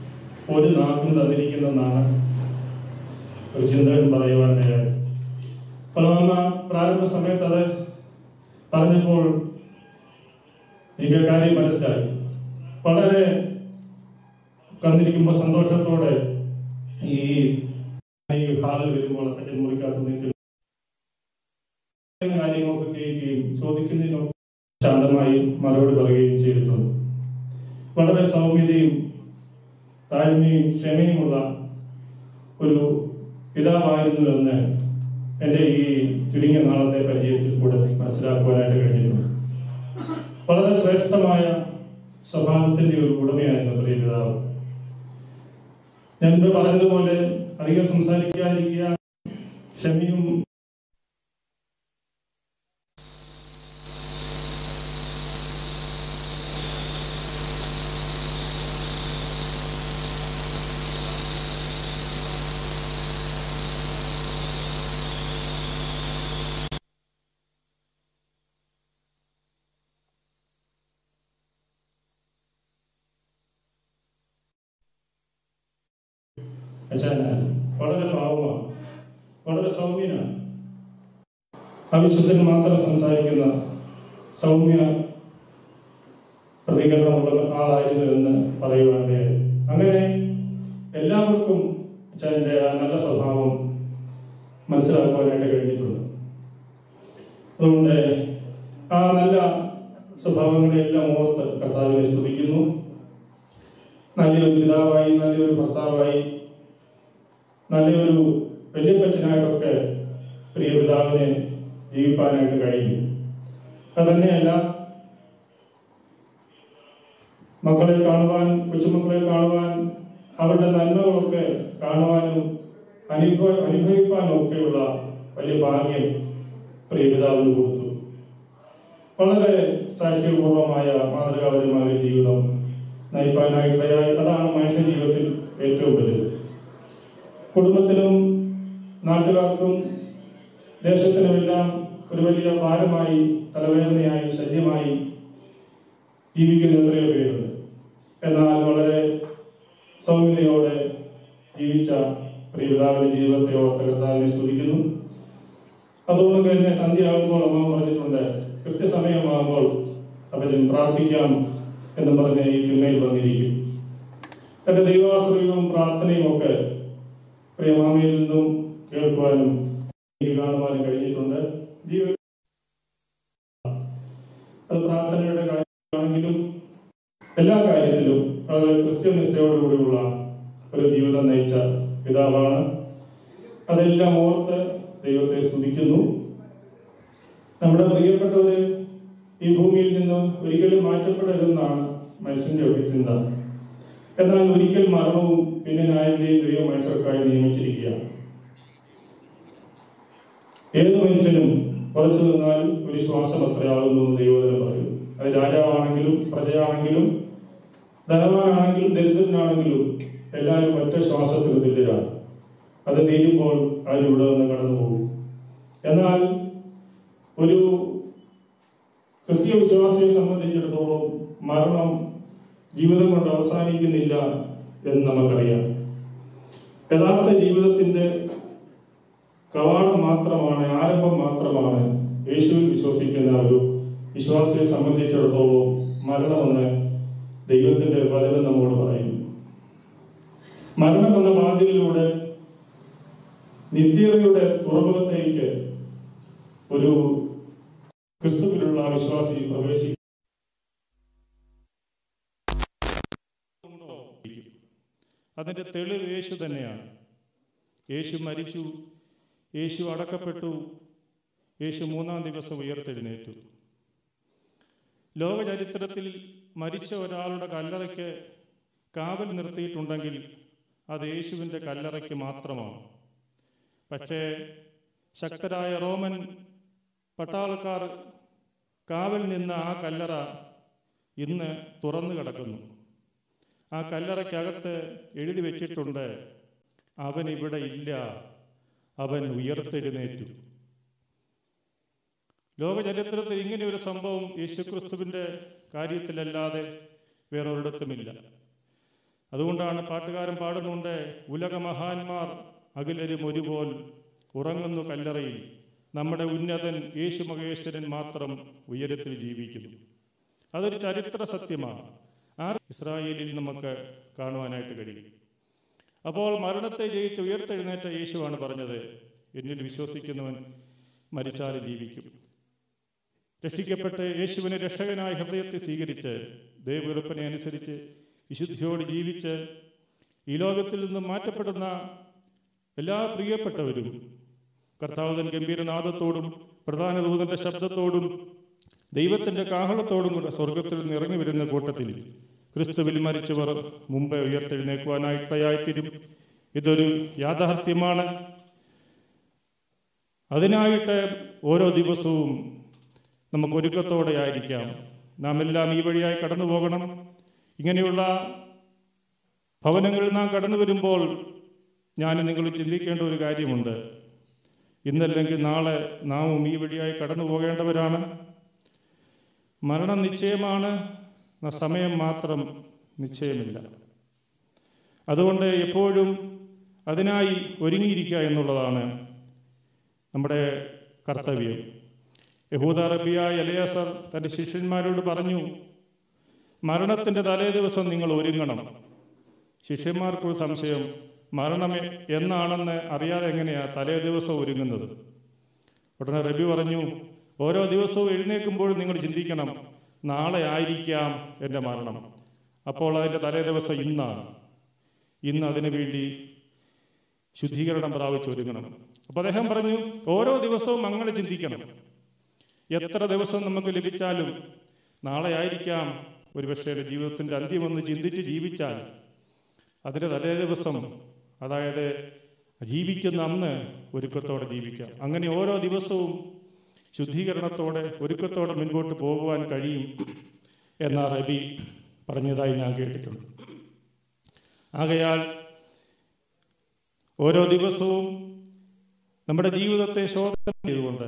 ഒരു നാക്കും തന്നിരിക്കുന്നെന്നാണ് ഒരു ചിന്തകൻ പറയുവാനിടയായി ഫലമാമ പ്രാരംഭ സമയത്ത് അത് പറഞ്ഞപ്പോൾ എനിക്ക് ആ കാര്യം മനസ്സിലായി വളരെ കന്നിരിക്കുമ്പോൾ സന്തോഷത്തോടെ ഈ ഈ ഹാളിൽ വരുമ്പോൾ അപ്പച്ചൻ മുറിക്കകത്ത് നിന്ന് കാര്യങ്ങളൊക്കെ കേൾക്കുകയും ചോദിക്കുന്നതിനൊക്കെ ശാന്തമായി മറുപടി പറയുകയും ചെയ്തിട്ടുണ്ട് വളരെ സൗമ്യതയും താഴ്മയും ക്ഷമയുമുള്ള ഒരു പിതാവായിരുന്നു എന്ന് എൻ്റെ ഈ ചുരുങ്ങിയ നാളത്തെ പരിചയത്തിൽ കൂടെ മനസ്സിലാക്കുവാനായിട്ട് കഴിഞ്ഞിട്ടുണ്ട് വളരെ ശ്രേഷ്ഠമായ സ്വഭാവത്തിന്റെ ഒരു ഉടമയായിരുന്നു പ്രിയ പിതാവ് ഞാൻ മുമ്പ് പറഞ്ഞതുപോലെ അധികം സംസാരിക്കാതിരിക്കുക ക്ഷമയും അച്ഛനാണ് വളരെ പാവമാണ് വളരെ സൗമ്യനാണ് ആവശ്യത്തിന് മാത്രം സംസാരിക്കുന്ന സൗമ്യ പ്രതികരണമുള്ള ആളായിരുന്നു എന്ന് പറയുവാനിടയായി അങ്ങനെ എല്ലാവർക്കും അച്ഛൻ്റെ ആ നല്ല സ്വഭാവം മനസ്സിലാക്കുവാനായിട്ട് കഴിഞ്ഞിട്ടുണ്ട് അതുകൊണ്ട് ആ നല്ല സ്വഭാവങ്ങളെല്ലാം ഓർത്ത് കർത്താവിനെ സ്തുതിക്കുന്നു നല്ലൊരു പിതാവായി നല്ലൊരു ഭർത്താവായി നല്ലൊരു വല്യപ്പച്ചനായിട്ടൊക്കെ പ്രിയ പിതാവിനെ ജീവിപ്പാനായിട്ട് കഴിയും അത് തന്നെയല്ല മക്കളെ കാണുവാൻ കൊച്ചുമക്കളെ കാണുവാൻ അവരുടെ നന്മകളൊക്കെ കാണുവാനും അനുഭവ അനുഭവിക്കാനും ഒക്കെയുള്ള വലിയ ഭാഗ്യം പ്രിയ പിതാവിന് കൊടുത്തു വളരെ സാക്ഷ്യപൂർവമായ മാതൃകാപരമായ ഒരു ജീവിതം നയിപ്പാനായിട്ടിടയായി അതാണ് മനുഷ്യ ജീവിതത്തിൽ ഏറ്റവും വലുത് കുടുംബത്തിനും നാട്ടുകാർക്കും ദേശത്തിനുമെല്ലാം ഒരു വലിയ ഭാരമായി തലവേദനയായി ശല്യമായി ജീവിക്കുന്ന എത്രയോ പേരുണ്ട് എന്നാൽ വളരെ സൗമ്യതയോടെ ജീവിച്ച പ്രിയപിതാവിന്റെ ജീവിതത്തെ ഓർത്ത് കർത്താവിനെ സ്തുതിക്കുന്നു അതുകൊണ്ട് തന്നെ സന്ധ്യയാകുമ്പോൾ അമ്മ പറഞ്ഞിട്ടുണ്ട് കൃത്യസമയമാകുമ്പോൾ അവരും പ്രാർത്ഥിക്കാം എന്ന് പറഞ്ഞ് ഈ തിന്മയിൽ വന്നിരിക്കും തന്റെ ദൈവാശ്രയവും പ്രാർത്ഥനയും ഒക്കെ പ്രിയമാമയിൽ നിന്നും കേൾക്കുവാനും എനിക്ക് കാണുവാനും കഴിഞ്ഞിട്ടുണ്ട് ജീവിത അത് പ്രാർത്ഥനയുടെ കാര്യമാണെങ്കിലും എല്ലാ കാര്യത്തിലും വളരെ ക്രിസ്ത്യനിഷ്ഠയോടുകൂടിയുള്ള ഒരു ജീവിതം നയിച്ച പിതാവാണ് അതെല്ലാം ഓർത്ത് ദൈവത്തെ സ്തുതിക്കുന്നു നമ്മുടെ പ്രിയപ്പെട്ടവര് ഈ ഭൂമിയിൽ നിന്ന് ഒരിക്കലും മാറ്റപ്പെടരുതെന്നാണ് മനുഷ്യന്റെ ഒക്കെ ചിന്ത എന്നാൽ ഒരിക്കൽ മരണവും പിന്നെ ന്യായവിധിയും ദൈവം മനുഷ്യർക്കായി നിയമിച്ചിരിക്കുകയാണ് ഏത് മനുഷ്യനും കുറച്ചു നിന്നാൽ ഒരു ശ്വാസം അത്രയാകുന്നു എന്ന് ദൈവത്തിന് പറയും അത് രാജാവാണെങ്കിലും പ്രജയാണെങ്കിലും ധനവാനാണെങ്കിലും ദരിദ്രനാണെങ്കിലും എല്ലാവരും ഒറ്റ ശ്വാസത്തിന് തുല്യരാണ് അത് തീരുമ്പോൾ അവരിവിടെ നിന്ന് കടന്നു പോകും എന്നാൽ ഒരു ക്രിസ്തീയ വിശ്വാസിയെ സംബന്ധിച്ചിടത്തോളം മരണം ജീവിതം കൊണ്ട് അവസാനിക്കുന്നില്ല എന്ന് നമുക്കറിയാം യഥാർത്ഥ ജീവിതത്തിന്റെ കവാടം മാത്രമാണ് ആരംഭം മാത്രമാണ് യേശുവിൽ വിശ്വസിക്കുന്ന ഒരു വിശ്വാസിയെ സംബന്ധിച്ചിടത്തോളം മരണമെന്ന് ദൈവത്തിന്റെ വചനം നമ്മോട് പറയുന്നു മരണം എന്ന വാതിലിലൂടെ നിത്യതയുടെ തുറമുഖത്തേക്ക് ഒരു ക്രിസ്തുവിലുള്ള വിശ്വാസി പ്രവേശിക്കും അതിന്റെ തെളിവ് യേശു തന്നെയാണ് യേശു മരിച്ചു യേശു അടക്കപ്പെട്ടു യേശു മൂന്നാം ദിവസം ഉയർത്തെഴുന്നേറ്റു ലോക ചരിത്രത്തിൽ മരിച്ച ഒരാളുടെ കല്ലറയ്ക്ക് കാവൽ നിർത്തിയിട്ടുണ്ടെങ്കിൽ അത് യേശുവിൻ്റെ കല്ലറയ്ക്ക് മാത്രമാണ് പക്ഷേ ശക്തരായ റോമൻ പട്ടാളക്കാർ കാവൽ നിന്ന ആ കല്ലറ ഇന്ന് തുറന്നു കിടക്കുന്നു ആ കല്ലറയ്ക്കകത്ത് എഴുതി വെച്ചിട്ടുണ്ട് അവൻ ഇവിടെ ഇല്ല അവൻ ഉയർത്തെഴുന്നേറ്റു ലോക ചരിത്രത്തിൽ ഇങ്ങനെ ഒരു സംഭവം യേശുക്രിസ്തുവിന്റെ കാര്യത്തിലല്ലാതെ വേറൊരിടത്തുമില്ല അതുകൊണ്ടാണ് പാട്ടുകാരൻ പാടുന്നുണ്ട് ഉലക മഹാന്മാർ അഖിലരും ഒരുപോൽ ഉറങ്ങുന്നു കല്ലറയിൽ നമ്മുടെ ഉന്നതൻ യേശു മഹേശ്വരൻ മാത്രം ഉയരത്തിൽ ജീവിക്കുന്നു അതൊരു ചരിത്ര സത്യമാണ് ആ ഇസ്രായേലിൽ നമുക്ക് കാണുവാനായിട്ട് കഴിയും അപ്പോൾ മരണത്തെ ജയിച്ച് ഉയർത്തെഴുന്നേറ്റ യേശുവാണ് പറഞ്ഞത് എന്നിൽ വിശ്വസിക്കുന്നവൻ മരിച്ചാൽ ജീവിക്കും രക്ഷിക്കപ്പെട്ട് യേശുവിനെ രക്ഷകനായ ഹൃദയത്തെ സ്വീകരിച്ച് ദൈവകൽപ്പനെ അനുസരിച്ച് വിശുദ്ധിയോട് ജീവിച്ച് ഈ ലോകത്തിൽ നിന്നും മാറ്റപ്പെടുന്ന എല്ലാ പ്രിയപ്പെട്ടവരും കർത്താവതൻ ഗംഭീരനാദത്തോടും പ്രധാന ദൂതന്റെ ശബ്ദത്തോടും ദൈവത്തിന്റെ കാഹളത്തോടും കൂടെ സ്വർഗത്തിൽ നിന്ന് ഇറങ്ങി വരുന്ന കൂട്ടത്തിൽ ക്രിസ്തുവിൽ മരിച്ചവർ മുമ്പേ ഉയർത്തെഴുന്നേക്കുവാനായിട്ടയായിത്തീരും ഇതൊരു യാഥാർത്ഥ്യമാണ് അതിനായിട്ട് ഓരോ ദിവസവും നമുക്ക് ഒരുക്കത്തോടെ ആയിരിക്കാം നാം എല്ലാം ഈ വഴിയായി കടന്നു പോകണം ഇങ്ങനെയുള്ള ഭവനങ്ങളിൽ നാം കടന്നു വരുമ്പോൾ ഞാൻ നിങ്ങൾ ചിന്തിക്കേണ്ട ഒരു കാര്യമുണ്ട് ഇന്നല്ലെങ്കിൽ നാളെ നാമും ഈ വഴിയായി കടന്നു പോകേണ്ടവരാണ് മരണം നിശ്ചയമാണ് ന- സമയം മാത്രം നിശ്ചയമില്ല അതുകൊണ്ട് എപ്പോഴും അതിനായി ഒരുങ്ങിയിരിക്കുക എന്നുള്ളതാണ് നമ്മുടെ കർത്തവ്യം യഹൂദ റബിയായ എലയാസർ തൻ്റെ ശിഷ്യന്മാരോട് പറഞ്ഞു മരണത്തിൻ്റെ തലേ ദിവസം നിങ്ങൾ ഒരുങ്ങണം ശിഷ്യന്മാർക്കൊരു സംശയം മരണം എന്നാണെന്ന് അറിയാതെ എങ്ങനെയാ തലേ ദിവസം ഒരുങ്ങുന്നത് ഉടനെ റബി പറഞ്ഞു ഓരോ ദിവസവും എഴുന്നേൽക്കുമ്പോഴും നിങ്ങൾ ചിന്തിക്കണം നാളെ ആയിരിക്കാം എൻ്റെ മരണം അപ്പോൾ അതിൻ്റെ തലേ ദിവസം ഇന്നാണ് ഇന്ന് അതിനു വേണ്ടി ശുദ്ധീകരണം പ്രാപിച്ചൊരുങ്ങണം അപ്പോൾ അദ്ദേഹം പറഞ്ഞു ഓരോ ദിവസവും അങ്ങനെ ചിന്തിക്കണം എത്ര ദിവസം നമുക്ക് ലഭിച്ചാലും നാളെ ആയിരിക്കാം ഒരുപക്ഷെ ജീവിതത്തിൻ്റെ അന്ത്യമെന്ന് ചിന്തിച്ച് ജീവിച്ചാൽ അതിൻ്റെ തലേ ദിവസം അതായത് ജീവിക്കുന്ന അന്ന് ഒരുക്കത്തോടെ ജീവിക്കാം അങ്ങനെ ഓരോ ദിവസവും ശുദ്ധീകരണത്തോടെ ഒരുക്കത്തോടെ മുൻപോട്ട് പോകുവാൻ കഴിയും എന്ന റബി പറഞ്ഞതായി ഞാൻ കേട്ടിട്ടുണ്ട് ആകയാൽ ഓരോ ദിവസവും നമ്മുടെ ജീവിതത്തെ ശോധന ചെയ്തുകൊണ്ട്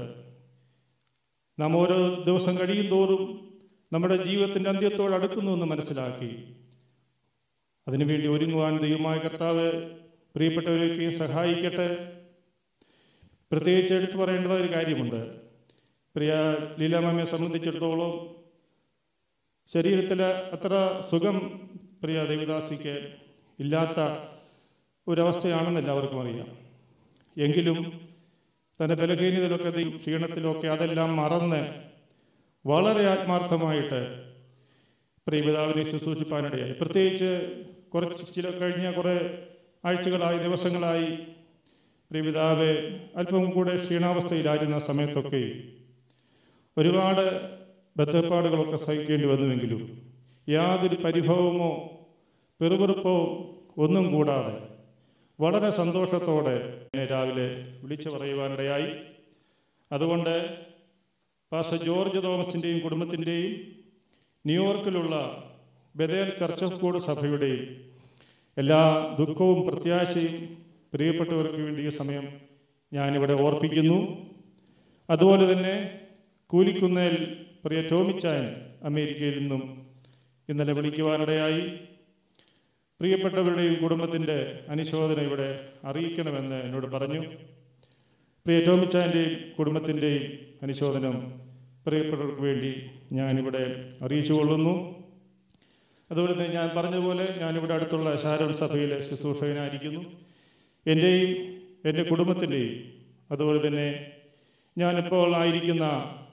നാം ഓരോ ദിവസം കഴിയും തോറും നമ്മുടെ ജീവിതത്തിൻ്റെ അന്ത്യത്തോട് അടുക്കുന്നു എന്ന് മനസ്സിലാക്കി അതിനുവേണ്ടി ഒരുങ്ങുവാൻ ദൈവമായ കർത്താവ് പ്രിയപ്പെട്ടവരെയൊക്കെയും സഹായിക്കട്ടെ പ്രത്യേകിച്ച് എടുത്തു പറയേണ്ടത് ഒരു കാര്യമുണ്ട് പ്രിയ ലീലാമാമയെ സംബന്ധിച്ചിടത്തോളം ശരീരത്തിൽ അത്ര സുഖം പ്രിയ ദേവദാസിക്ക് ഇല്ലാത്ത ഒരവസ്ഥയാണെന്ന് എല്ലാവർക്കും അറിയാം എങ്കിലും തൻ്റെ ബലഹീനതയിലൊക്കെ ദൈ- ക്ഷീണത്തിലൊക്കെ അതെല്ലാം മറന്ന് വളരെ ആത്മാർത്ഥമായിട്ട് പ്രിയപിതാവിനെ ശുശ്രൂഷിപ്പാനിടയായി പ്രത്യേകിച്ച് കുറച്ച് ചില കഴിഞ്ഞ കുറേ ആഴ്ചകളായി ദിവസങ്ങളായി പ്രിയപിതാവ് അല്പം കൂടെ ക്ഷീണാവസ്ഥയിലായിരുന്ന സമയത്തൊക്കെ ഒരുപാട് ബന്ധപ്പാടുകളൊക്കെ സഹിക്കേണ്ടി വന്നുവെങ്കിലും യാതൊരു പരിഭവമോ പെറുപെറുപ്പോ ഒന്നും കൂടാതെ വളരെ സന്തോഷത്തോടെ എന്നെ രാവിലെ വിളിച്ചു പറയുവാനിടയായി അതുകൊണ്ട് പാസ്റ്റർ ജോർജ് തോമസിൻ്റെയും കുടുംബത്തിൻ്റെയും ന്യൂയോർക്കിലുള്ള ബദേൽ ചർച്ച് ഓഫ് ഗോഡ് സഭയുടെയും എല്ലാ ദുഃഖവും പ്രത്യാശയും പ്രിയപ്പെട്ടവർക്ക് വേണ്ടി ഈ സമയം ഞാനിവിടെ ഓർപ്പിക്കുന്നു അതുപോലെ തന്നെ കൂലിക്കുന്നേൽ പ്രിയ ടോമിച്ചായൻ അമേരിക്കയിൽ നിന്നും ഇന്നലെ വിളിക്കുവാനിടയായി പ്രിയപ്പെട്ടവരുടെയും കുടുംബത്തിൻ്റെ അനുശോചന ഇവിടെ അറിയിക്കണമെന്ന് എന്നോട് പറഞ്ഞു പ്രിയ ടോമിച്ചാൻ്റെയും കുടുംബത്തിൻ്റെയും അനുശോചനം പ്രിയപ്പെട്ടവർക്ക് വേണ്ടി ഞാനിവിടെ അറിയിച്ചു കൊള്ളുന്നു അതുപോലെ തന്നെ ഞാൻ പറഞ്ഞതുപോലെ ഞാനിവിടെ അടുത്തുള്ള ശാരോൺ സഭയിലെ ശുശ്രൂഷകനായിരിക്കുന്നു എൻ്റെയും എൻ്റെ കുടുംബത്തിൻ്റെയും അതുപോലെ തന്നെ ഞാനിപ്പോൾ ആയിരിക്കുന്ന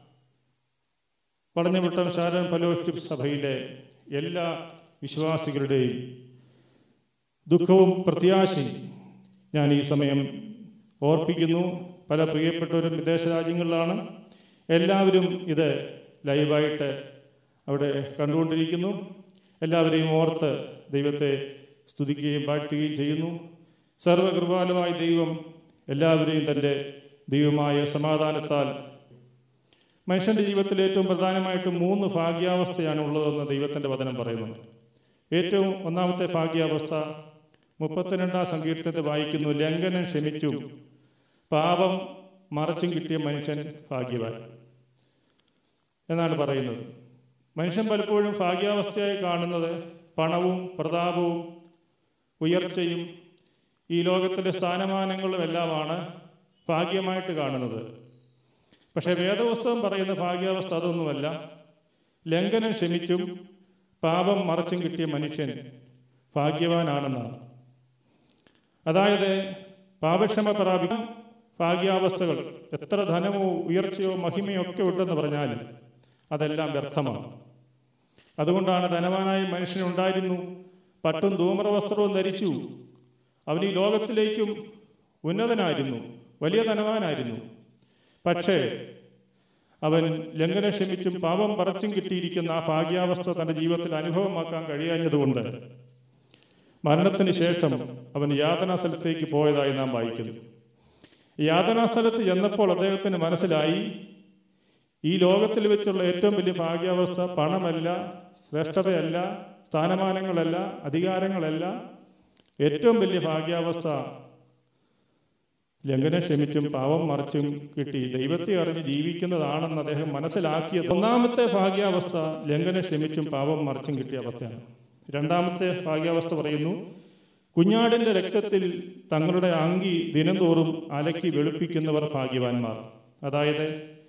പടഞ്ഞുവിട്ടം ശാരോൺ ഫെലോഷിപ്പ് സഭയിലെ എല്ലാ വിശ്വാസികളുടെയും ദുഃഖവും പ്രത്യാശയും ഞാൻ ഈ സമയം ഓർപ്പിക്കുന്നു പല പ്രിയപ്പെട്ടവരും വിദേശ രാജ്യങ്ങളിലാണ് എല്ലാവരും ഇത് ലൈവായിട്ട് അവിടെ കണ്ടുകൊണ്ടിരിക്കുന്നു എല്ലാവരെയും ഓർത്ത് ദൈവത്തെ സ്തുതിക്കുകയും വാഴ്ത്തുകയും ചെയ്യുന്നു സർവകൃപാലുമായ ദൈവം എല്ലാവരെയും തൻ്റെ ദൈവമായ സമാധാനത്താൽ മനുഷ്യന്റെ ജീവിതത്തിൽ ഏറ്റവും പ്രധാനമായിട്ടും മൂന്ന് ഭാഗ്യാവസ്ഥയാണ് ഉള്ളതെന്ന് ദൈവത്തിന്റെ വചനം പറയുന്നു ഏറ്റവും ഒന്നാമത്തെ ഭാഗ്യാവസ്ഥ മുപ്പത്തിരണ്ടാം സങ്കീർത്തനത്തെ വായിക്കുന്നു ലംഘനം ക്ഷമിച്ചു പാപം മറച്ചും കിട്ടിയ മനുഷ്യൻ ഭാഗ്യവാൻ എന്നാണ് പറയുന്നത് മനുഷ്യൻ പലപ്പോഴും ഭാഗ്യാവസ്ഥയായി കാണുന്നത് പണവും പ്രതാപവും ഉയർച്ചയും ഈ ലോകത്തിലെ സ്ഥാനമാനങ്ങളും എല്ലാമാണ് ഭാഗ്യമായിട്ട് കാണുന്നത് പക്ഷേ വേദപുസ്തകം പറയുന്ന ഭാഗ്യാവസ്ഥ അതൊന്നുമല്ല ലംഘനം ക്ഷമിച്ചും പാപം മറച്ചും കിട്ടിയ മനുഷ്യൻ ഭാഗ്യവാനാണെന്നാണ് അതായത് പാപക്ഷമ പ്രാപിക്കും ഭാഗ്യാവസ്ഥകൾ എത്ര ധനമോ ഉയർച്ചയോ മഹിമയോ ഒക്കെ ഉണ്ടെന്ന് പറഞ്ഞാലും അതെല്ലാം വ്യർത്ഥമാണ് അതുകൊണ്ടാണ് ധനവാനായ മനുഷ്യനുണ്ടായിരുന്നു പട്ടും ധൂമ്രവസ്ത്രവും ധരിച്ചു അവൻ ഈ ലോകത്തിലേക്കും ഉന്നതനായിരുന്നു വലിയ ധനവാനായിരുന്നു പക്ഷേ അവൻ ലംഘനം ക്ഷമിച്ചും പാപം പറച്ചും കിട്ടിയിരിക്കുന്ന ആ ഭാഗ്യാവസ്ഥ തന്റെ ജീവിതത്തിൽ അനുഭവമാക്കാൻ കഴിയാഞ്ഞതുകൊണ്ട് മരണത്തിന് ശേഷം അവൻ യാതനാ സ്ഥലത്തേക്ക് പോയതായി നാം വായിക്കുന്നു യാതനാ സ്ഥലത്ത് ചെന്നപ്പോൾ അദ്ദേഹത്തിന് മനസ്സിലായി ഈ ലോകത്തിൽ വെച്ചുള്ള ഏറ്റവും വലിയ ഭാഗ്യാവസ്ഥ പണമല്ല ശ്രേഷ്ഠതയല്ല സ്ഥാനമാനങ്ങളല്ല അധികാരങ്ങളല്ല ഏറ്റവും വലിയ ഭാഗ്യാവസ്ഥ ലംഘനം ക്ഷമിച്ചും പാവം മറിച്ചും കിട്ടി ദൈവത്തെ അറിഞ്ഞ് ജീവിക്കുന്നതാണെന്ന് അദ്ദേഹം മനസ്സിലാക്കിയത് ഒന്നാമത്തെ ഭാഗ്യാവസ്ഥ ലംഘനം ക്ഷമിച്ചും പാവം മറിച്ചും കിട്ടിയ അവസ്ഥയാണ് രണ്ടാമത്തെ ഭാഗ്യാവസ്ഥ പറയുന്നു കുഞ്ഞാടിന്റെ രക്തത്തിൽ തങ്ങളുടെ അങ്കി ദിനംതോറും അലക്കി വെളുപ്പിക്കുന്നവർ ഭാഗ്യവാന്മാർ അതായത്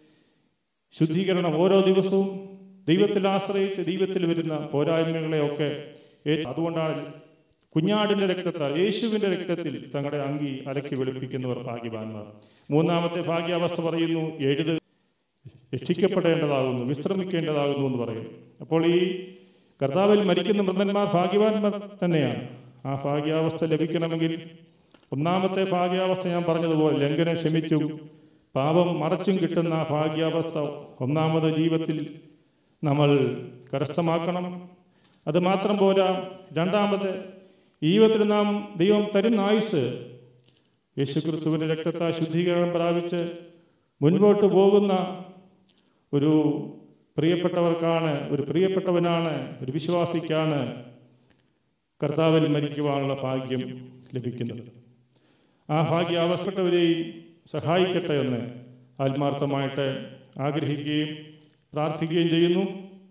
ശുദ്ധീകരണം ഓരോ ദിവസവും ദൈവത്തിൽ ആശ്രയിച്ച് ദൈവത്തിൽ വരുന്ന പോരായ്മകളെയൊക്കെ ഏറ്റ് അതുകൊണ്ടാണ് കുഞ്ഞാടിന്റെ രക്തത്താൽ യേശുവിന്റെ രക്തത്തിൽ തങ്ങളുടെ അങ്കി അലക്കി വെളുപ്പിക്കുന്നവർ ഭാഗ്യവാന്മാർ മൂന്നാമത്തെ ഭാഗ്യാവസ്ഥ പറയുന്നു എഴുത് രക്ഷിക്കപ്പെടേണ്ടതാകുന്നു വിശ്രമിക്കേണ്ടതാകുന്നു എന്ന് പറയും അപ്പോൾ ഈ കർത്താവിൽ മരിക്കുന്ന മൃതന്മാർ ഭാഗ്യവാന്മാർ തന്നെയാണ് ആ ഭാഗ്യാവസ്ഥ ലഭിക്കണമെങ്കിൽ ഒന്നാമത്തെ ഭാഗ്യാവസ്ഥ ഞാൻ പറഞ്ഞതുപോലെ ലംഘനം ക്ഷമിച്ചും പാപം മറച്ചും കിട്ടുന്ന ആ ഭാഗ്യാവസ്ഥ ഒന്നാമത് ജീവിതത്തിൽ നമ്മൾ കരസ്ഥമാക്കണം അത് മാത്രം പോരാ രണ്ടാമത് ജീവിതത്തിൽ നാം ദൈവം തരുന്ന ആയുസ് യേശുക്രിസ്തുവിന്റെ രക്തത്താൽ ശുദ്ധീകരണം പ്രാപിച്ച് മുൻപോട്ട് പോകുന്ന ഒരു പ്രിയപ്പെട്ടവർക്കാണ് ഒരു പ്രിയപ്പെട്ടവനാണ് ഒരു വിശ്വാസിക്കാണ് കർത്താവിൽ മരിക്കുവാനുള്ള ഭാഗ്യം ലഭിക്കുന്നത് ആ ഭാഗ്യം ആവശ്യപ്പെട്ടവരെയും സഹായിക്കട്ടെ എന്ന് ആത്മാർത്ഥമായിട്ട് ആഗ്രഹിക്കുകയും പ്രാർത്ഥിക്കുകയും ചെയ്യുന്നു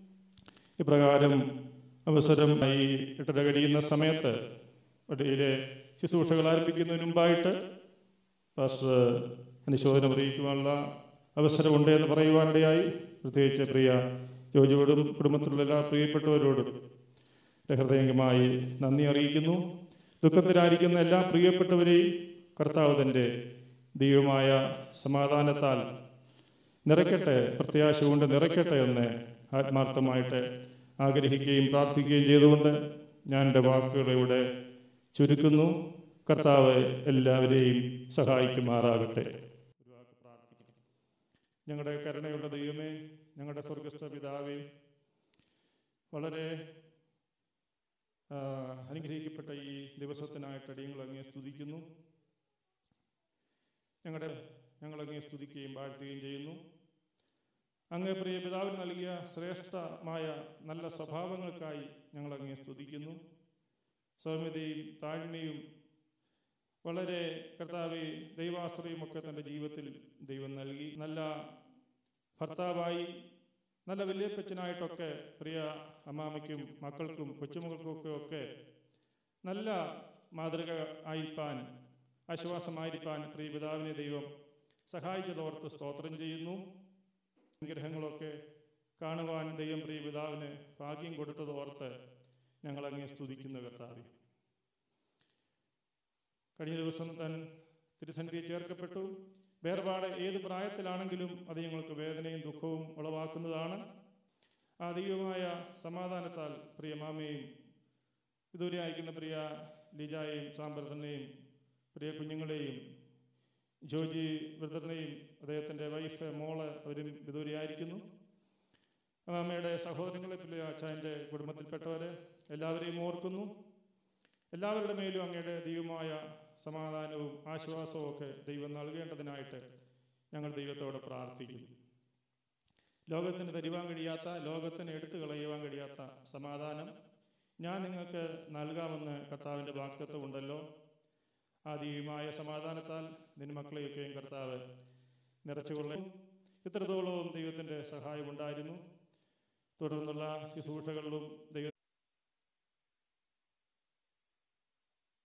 ഇപ്രകാരം അവസരം ഈ എട്ടര കഴിയുന്ന സമയത്ത് ഇടയിലെ ശുശ്രൂഷകൾ ആരംഭിക്കുന്നതിന് മുമ്പായിട്ട് പാസ്റ്റർ അനുശോചനം അറിയിക്കുവാനുള്ള അവസരമുണ്ട് എന്ന് പറയുവാനിടയായി പ്രത്യേകിച്ച് പ്രിയ ജോജിയോടും കുടുംബത്തിലുള്ള എല്ലാ പ്രിയപ്പെട്ടവരോടും ഹൃദയംഗമായി നന്ദി അറിയിക്കുന്നു ദുഃഖത്തിലായിരിക്കുന്ന എല്ലാ പ്രിയപ്പെട്ടവരെയും കർത്താവ് തൻ്റെ ദൈവമായ സമാധാനത്താൽ നിറയ്ക്കട്ടെ പ്രത്യാശ കൊണ്ട് നിറയ്ക്കട്ടെ എന്ന് ആത്മാർത്ഥമായിട്ട് ആഗ്രഹിക്കുകയും പ്രാർത്ഥിക്കുകയും ചെയ്തുകൊണ്ട് ഞാൻ എൻ്റെ വാക്കുകളെ ഇവിടെ ചുരുക്കുന്നു കർത്താവ് എല്ലാവരെയും സഹായിക്കുമാറാകട്ടെ ഒരു വാക്ക് പ്രാർത്ഥിക്കുന്നു ഞങ്ങളുടെ കരുണയുള്ള ദൈവമേ ഞങ്ങളുടെ സ്വർഗസ്ഥ പിതാവേ വളരെ ആ, അനുഗ്രഹിക്കപ്പെട്ട ഈ ദിവസത്തിനായിട്ട് അടിയങ്ങൾ അങ്ങേ സ്തുതിക്കുന്നു ഞങ്ങളുടെ ഞങ്ങൾ അങ്ങേ സ്തുതിക്കുകയും വാഴ്ത്തുകയും ചെയ്യുന്നു അങ്ങ് പ്രിയ പിതാവിന് നൽകിയ ശ്രേഷ്ഠമായ നല്ല സ്വഭാവങ്ങൾക്കായി ഞങ്ങൾ അങ്ങേ സ്തുതിക്കുന്നു സൗമ്യതയും താഴ്മയും വളരെ കർത്താവെ ദൈവാശ്രയും ഒക്കെ തൻ്റെ ജീവിതത്തിൽ ദൈവം നൽകി നല്ല ഭർത്താവായി നല്ല വല്യപ്പച്ചനായിട്ടൊക്കെ പ്രിയ അമ്മാമയ്ക്കും മക്കൾക്കും കൊച്ചുമക്കൾക്കും ഒക്കെ ഒക്കെ നല്ല മാതൃക ആയിരിക്കാൻ ആശ്വാസമായിരിക്കാൻ പ്രിയ പിതാവിനെ ദൈവം സഹായിച്ചതോർത്ത് സ്തോത്രം ചെയ്യുന്നു അനുഗ്രഹങ്ങളൊക്കെ കാണുവാൻ ദൈവം പ്രിയ പിതാവിന് ഭാഗ്യം കൊടുത്തതോർത്ത് ഞങ്ങൾ അങ്ങേ സ്തുതിക്കുന്ന കർത്താവെ കഴിഞ്ഞ ദിവസം താൻ തിരുസന്നിധിയിൽ ചേർക്കപ്പെട്ടു വേർപാട് ഏത് പ്രായത്തിലാണെങ്കിലും അത് ഞങ്ങൾക്ക് വേദനയും ദുഃഖവും ഉളവാക്കുന്നതാണ് ആ ദൈവമായ സമാധാനത്താൽ പ്രിയ മാമയും ഇതുവരെ അയക്കുന്ന പ്രിയ ലിജായെയും സാമ്പ്രതനെയും പ്രിയ കുഞ്ഞുങ്ങളെയും ജോജി ബ്രദറിനെയും അദ്ദേഹത്തിൻ്റെ വൈഫ് മോള് അവരും വിദൂരെയായിരിക്കുന്നു അമ്മയുടെ സഹോദരങ്ങളെ പ്രിയ അച്ഛൻ്റെ കുടുംബത്തിൽപ്പെട്ടവരെ എല്ലാവരെയും ഓർക്കുന്നു എല്ലാവരുടെ മേലും അങ്ങയുടെ ദൈവമായ സമാധാനവും ആശ്വാസവും ഒക്കെ ദൈവം നൽകേണ്ടതിനായിട്ട് ഞങ്ങൾ ദൈവത്തോട് പ്രാർത്ഥിക്കുന്നു ലോകത്തിന് തരുവാൻ കഴിയാത്ത ലോകത്തിന് എടുത്തു കളയുവാൻ കഴിയാത്ത സമാധാനം ഞാൻ നിങ്ങൾക്ക് നൽകാമെന്ന് കർത്താവിൻ്റെ വാക്തത്വം ഉണ്ടല്ലോ ആ ദൈവമായ സമാധാനത്താൽ നിന്റെ മക്കളെയൊക്കെയും കർത്താവ് നിറച്ചുകൊള്ളും ഇത്രത്തോളവും ദൈവത്തിൻ്റെ സഹായം ഉണ്ടായിരുന്നു തുടർന്നുള്ള ശുശ്രൂഷകളിലും ദൈവ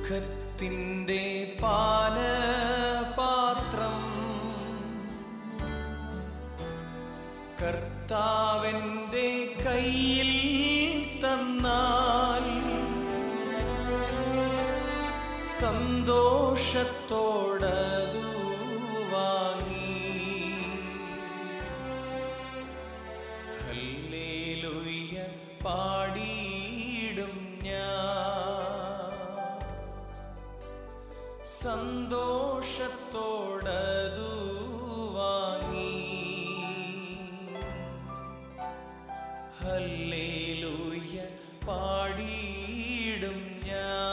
ദുഃഖത്തിൻ്റെ പാനപാത്രം കർത്താവൻ്റെ കയ്യിൽ തന്നാൽ സന്തോഷത്തോടതു വാങ്ങി ഹല്ലേലൂയ പാടിയിടും ഞാൻ സന്തോഷത്തോടതു വാങ്ങി ഹല്ലേലൂയ പാടിയിടും ഞാൻ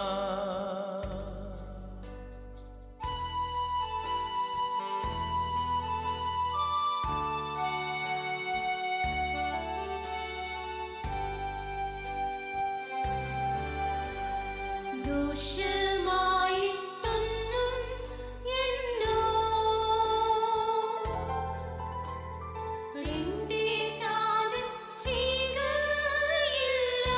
ദോഷമായിട്ടൊന്നും എന്നോ എന്റെ താതൻ ചെയ്യുകയില്ല.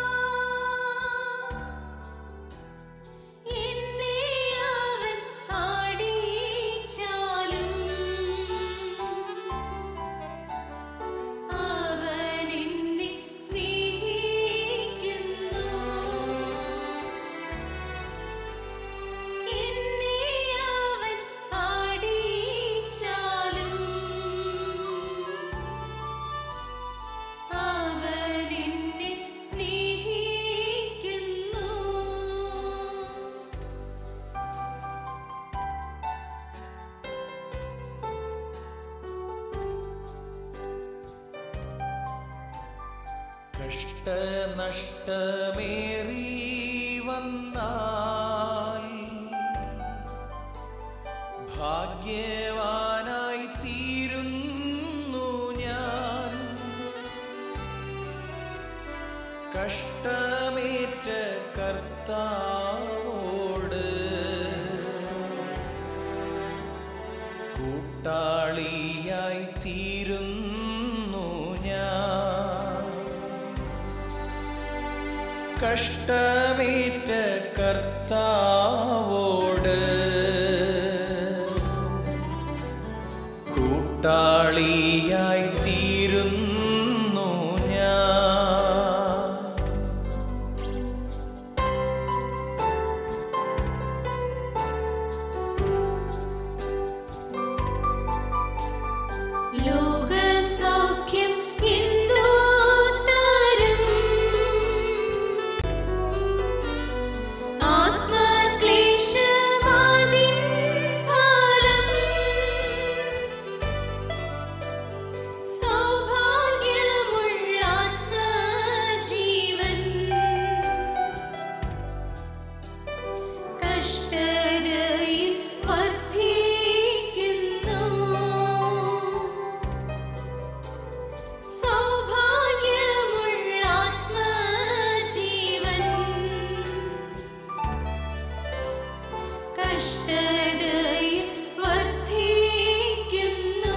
എന്നെ അവൻ ആടിച്ചാലും അവൻ എന്നെ സ്നേഹിക്കുന്നു എന്നെ അവൻ ആടിച്ചാലും അവൻ എന്നെ സ്നേഹിക്കുന്നു കഷ്ടനഷ്ടമേറി വന്നാൽ ഭാഗ്യവാനായി തീരുന്നു ഞാൻ കഷ്ടമേറ്റ കർത്താവോട് കൂട്ടാളിയായി തീരുന്നു ഞാൻ കഷ്ടമേറ്റ കർത്താവോട് കൂട്ടാളിയായി തീരുന്നു ഞാൻ ലോകസൗഖ്യം എന്തു തരും ആത്മക്ലേശമാതിൻ ഫലം സൗഭാഗ്യമുള്ള ആത്മജീവൻ കഷ്ടതയിൽ വർദ്ധിക്കുന്നു സൗഭാഗ്യമുള്ള ആത്മജീവൻ കഷ്ടതയിൽ വർദ്ധിക്കുന്നു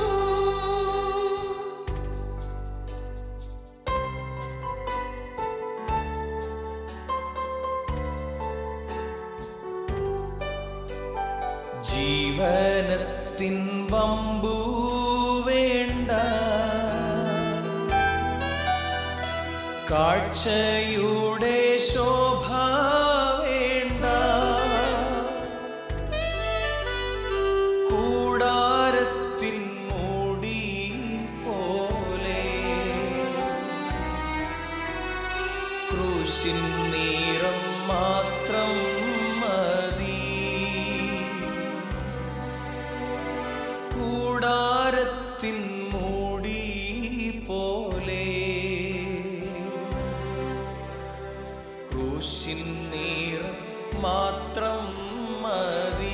ജീവനത്തിൻ വമ്പു വേണ്ട കാഴ്ചയുടെ ശോഭ വേണ്ട കൂടാരത്തിൻ മൂടി പോലെ ക്രൂശിൻ നീറം മാത്രം മതി കൂടാരത്തിൻ മൂടി പോലെ ക്രൂശിൻ നീറം മാത്രം മതി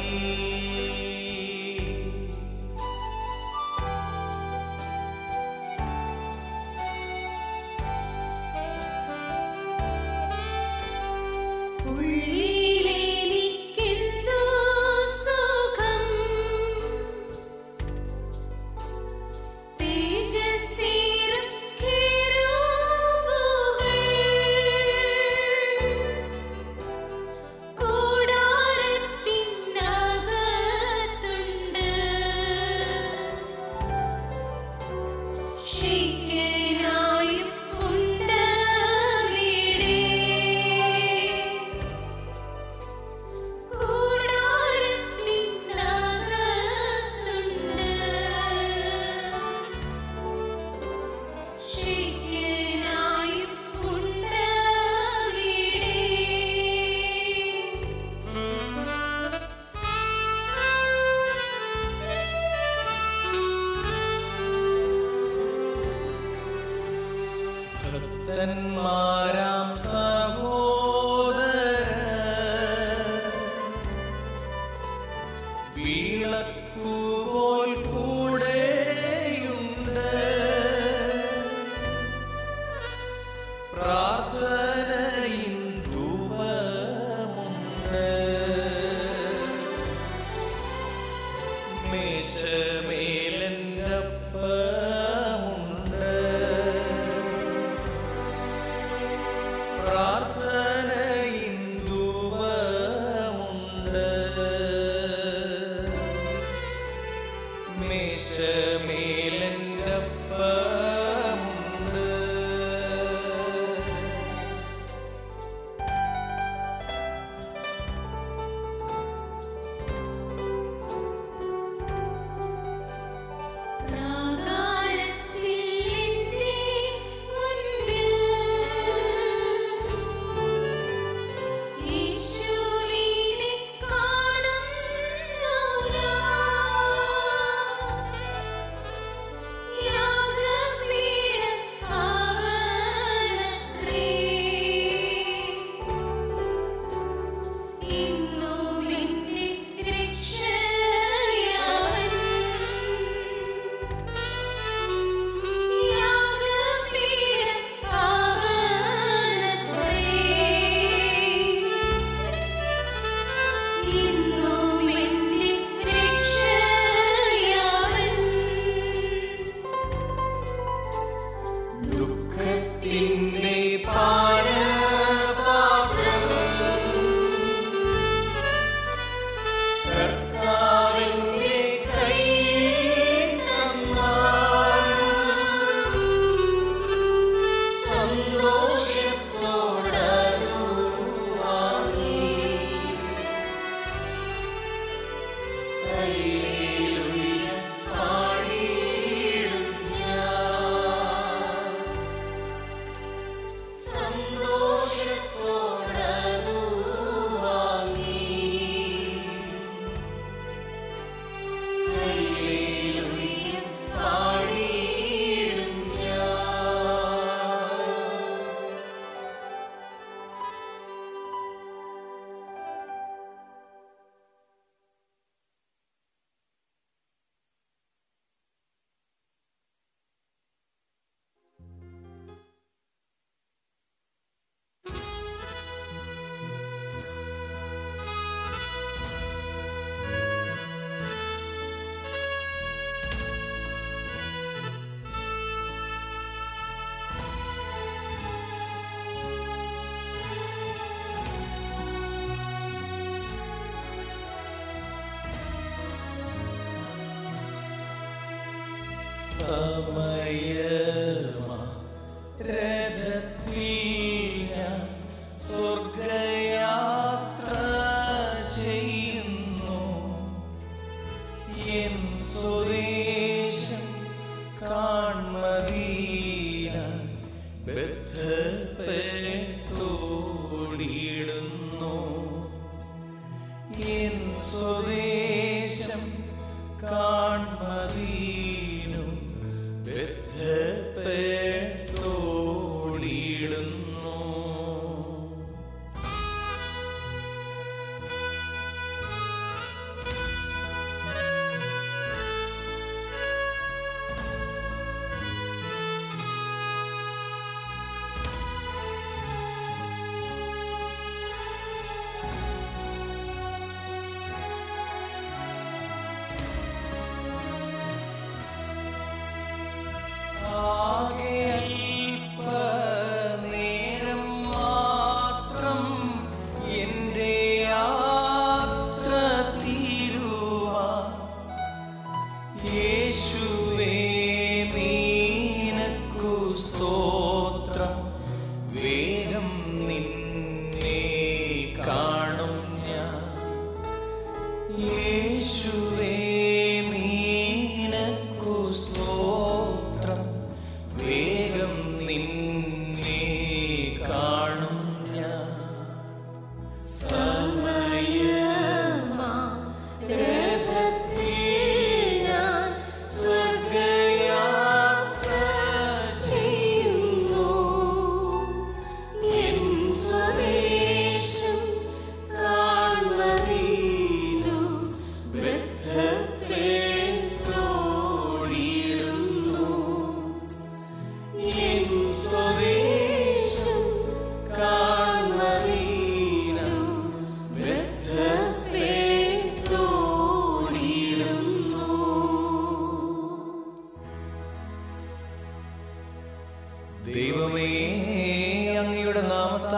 ഉള്ളിലെനിക്കെന്തു സുഖം തേജസ്സേറും കെരൂബുകൾ പ്രാർത്ഥനയിൻ ധൂപമുണ്ട് മേശമേലൻ്റപ്പമുണ്ട് പ്രാകാരത്തിൽ എന്റെ മുൻപിൽ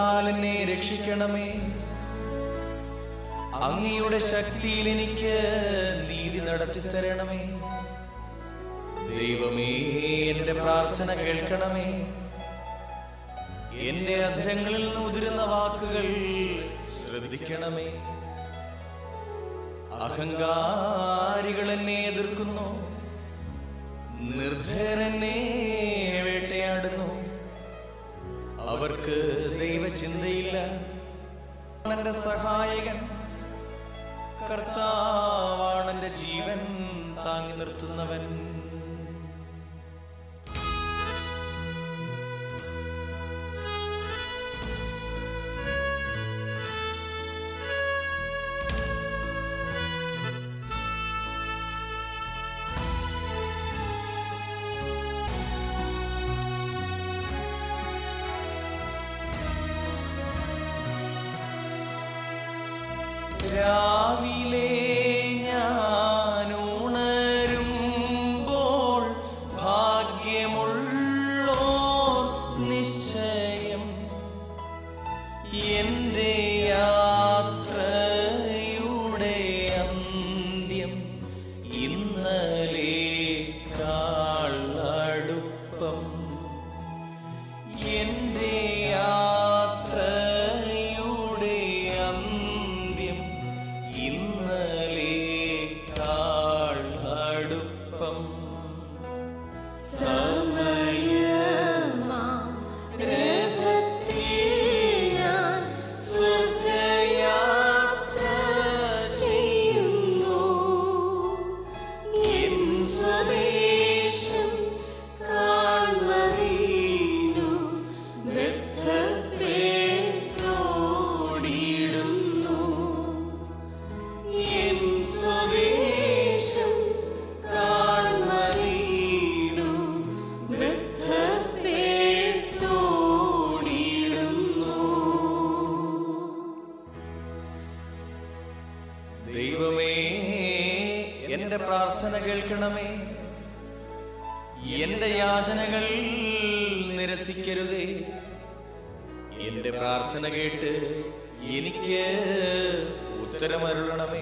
കരുണയാൽ എന്നെ രക്ഷിക്കണമേ അങ്ങയുടെ ശക്തിയിൽ എനിക്ക് നീതി നടത്തി തരണമേ ദൈവമേ എന്റെ പ്രാർത്ഥന കേൾക്കണമേ എന്റെ അധരങ്ങളിൽ നിന്ന് ഉതിരുന്ന വാക്കുകൾ ശ്രദ്ധിക്കണമേ അഹങ്കാരികൾ എന്നെ എതിർക്കുന്നു നിർദ്ധരെന്നെ വേട്ടയാടുന്നു അവർക്ക് ദൈവചിന്തയില്ല എന്റെ സഹായകൻ കർത്താവാണ് എന്റെ ജീവൻ താങ്ങി നിർത്തുന്നവൻ രാവിലെ ഞാൻ ഉണരുമ്പോൾ ഭാഗ്യമുള്ളോ നിശ്ചയം എന്റെ യാത്രയുടെ അന്ത്യം ഇന്നലെ അടുപ്പം എന്റെ യാത്രയുടെ അന്ത്യം ഇന്നലെ അടുപ്പം സമയമാം രഥത്തിൽ ഞാൻ സ്വർഗയാത്ര ചെയ്യുന്നു. എൻ സ്വദേശം കാൺമറിഞ്ഞു ബദ്ധപ്പെട്ടോടിയിടുന്നു. എൻ സ്വദേശം കാൺമറിഞ്ഞു ബദ്ധപ്പെട്ടോടിയിടുന്നു. ദൈവമേ എന്റെ പ്രാർത്ഥന കേൾക്കണമേ എന്റെ യാചനകൾ നിരസിക്കരുതേ എന്റെ പ്രാർത്ഥന കേട്ട് എനിക്ക് ഉത്തരമരുളണമേ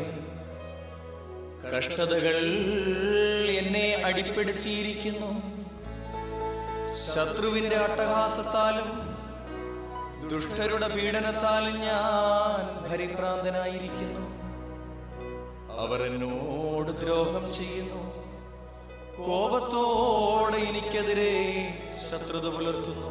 കഷ്ടതകൾ എന്നെ അടിപ്പെടുത്തിയിരിക്കുന്നു ശത്രുവിന്റെ അട്ടഹാസത്താലും ദുഷ്ടരുടെ പീഡനത്താലും ഞാൻ പരിഭ്രാന്തനായിരിക്കുന്നു അവർ എന്നോട് ദ്രോഹം ചെയ്യുന്നു കോപത്തോടെ എനിക്കെതിരെ ശത്രുത പുലർത്തുന്നു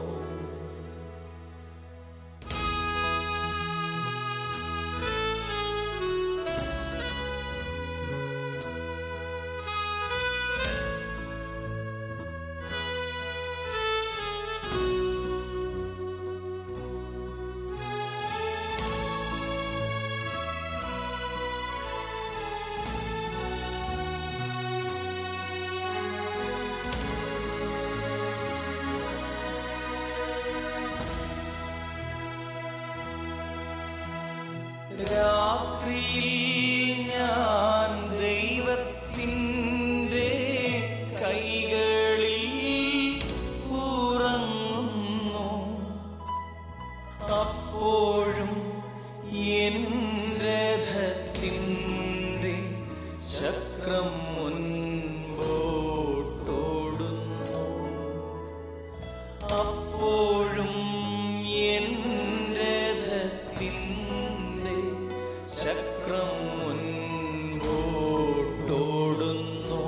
രാത്രിയിൽ ഞാൻ ദൈവത്തിൻ്റെ കൈകളിൽ ഉറങ്ങുന്നു അപ്പോഴും എൻ രഥത്തിൻ്റെ ചക്രം മുൻപോട്ടോടുന്നു അപ്പോഴും എൻ രഥത്തിൻ്റെ ചക്രം മുൻപോട്ടോടുന്നു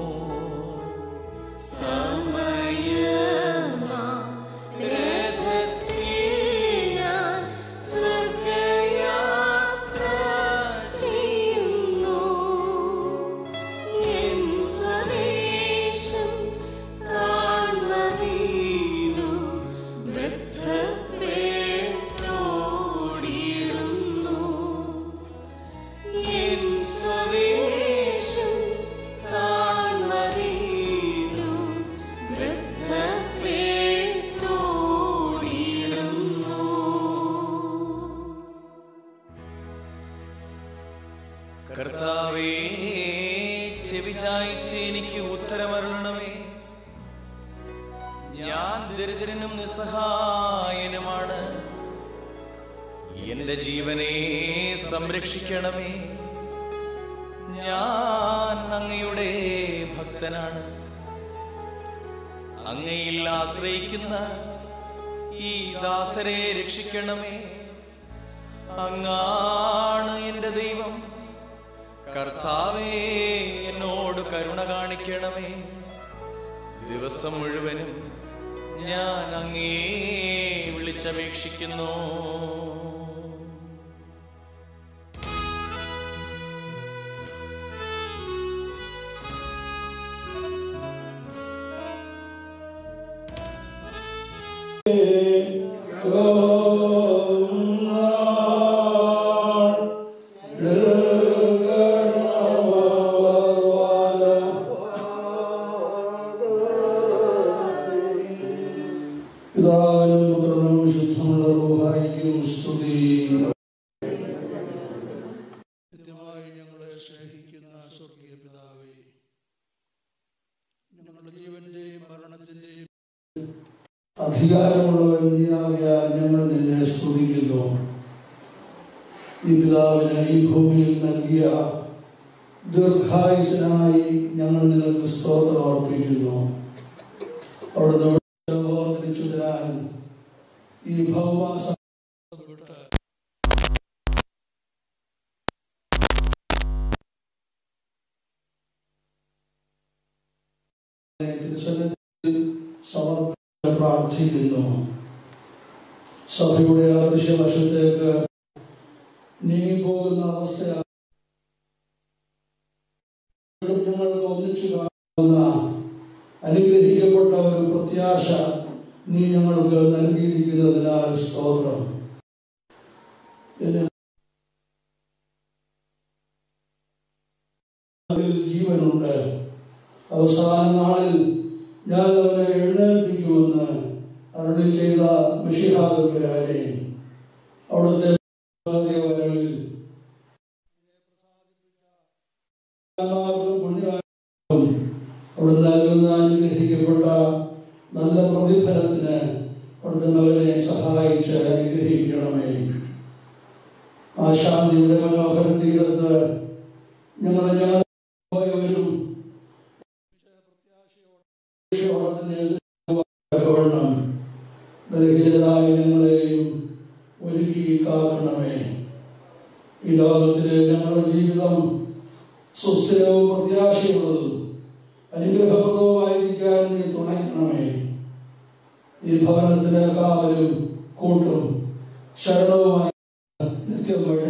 സമയമാം രഥത്തിൽ ഞാൻ സ്വർഗയാത്ര ചെയ്യുന്നു. എൻ സ്വദേശം കാൺമറിഞ്ഞു ബദ്ധപ്പെട്ടോടിയിടുന്നു. എൻ സ്വദേശം കാൺമറിഞ്ഞു ബദ്ധപ്പെട്ടോടിയിടുന്നു. കർത്താവേ ചെവിചായിച്ച് എനിക്ക് ഉത്തരമരുളണമേ ഞാൻ ദരിദ്രനും നിസ്സഹായനുമാണ് എന്റെ ജീവനെ സംരക്ഷിക്കണമേ ഞാൻ അങ്ങയുടെ ഭക്തനാണ് അങ്ങയിൽ ആശ്രയിക്കുന്ന ഈ ദാസരെ രക്ഷിക്കണമേ അങ്ങാണ് എന്റെ ദൈവം കർത്താവേ എന്നോട് കരുണ കാണിക്കണമേ ദിവസം മുഴുവനും ഞാൻ അങ്ങേ വിളിച്ചപേക്ഷിക്കുന്നു പിതാവിനും പുത്രനും ശുദ്ധമുള്ള റൂഹായിക്കും സ്തുതി കൃത്യമായി ഞങ്ങളെ സ്നേഹിക്കുന്ന സ്വർഗീയ പിതാവേ ഞങ്ങളുടെ ജീവന്റെയും മരണത്തിന്റെയും അധികാരമുള്ളവൻ നീയാകിയാൽ ഞങ്ങൾ നിന്നെ സ്തുതിക്കുന്നു ഈ പിതാവിന് ഈ ഭൂമിയിൽ നൽകിയ ദീർഘായുസനായി ഞങ്ങൾ നിങ്ങൾക്ക് സ്തോത്രം അർപ്പിക്കുന്നു അവിടുന്ന് തിരിച്ചു തരാൻ ഈ ഭൗമാസ തിരുസന്നിധിയിൽ സമർപ്പിച്ച് പ്രാർത്ഥിക്കുന്നു സഭയുടെ ആദർശവശത്തേക്ക് നീങ്ങി പോകുന്ന അവസ്ഥ ഞങ്ങൾക്ക് ഒന്നിച്ചു കാണുന്ന അനുഗ്രഹിക്കപ്പെട്ട ഒരു പ്രത്യാശ നീ ഞങ്ങൾക്ക് നൽകിയിരിക്കുന്നതിനാൽ സ്തോത്രം എന്നെ അതിൽ ജീവനുണ്ട് അവസാന നാളിൽ ഞാൻ അവനെ എഴുന്നേൽപ്പിക്കുമെന്ന് അരുളി ചെയ്ത മിഷിഹാദുരാനെ അവിടുത്തെ വരവിൽ അവിടെ നൽകുന്ന അനുഗ്രഹിക്കപ്പെട്ട നല്ല പ്രതിഫലത്തിന് അവിടുത്തെ മകനെ സഹായിച്ച് അനുഗ്രഹിക്കണമേ ആ ശാന്തിയുടെ മനോഹര തീരത്ത് ഞങ്ങളെ ഞങ്ങൾ പോയവരും പ്രത്യാശയോടെ ബലഹീനരായ ഞങ്ങളെയും ഒരുക്കി കാക്കണമേ ഈ ലോകത്തിലെ ഞങ്ങളുടെ ജീവിതം സുസ്ഥിരവും പ്രത്യാശയുള്ളതും അനുഗ്രഹപ്രദവുമായിരിക്കാൻ നീ തുണയ്ക്കണമേ ഈ ഭവനത്തിന് കാവലും കൂട്ടും ശരണവുമായി നിത്യം വഴി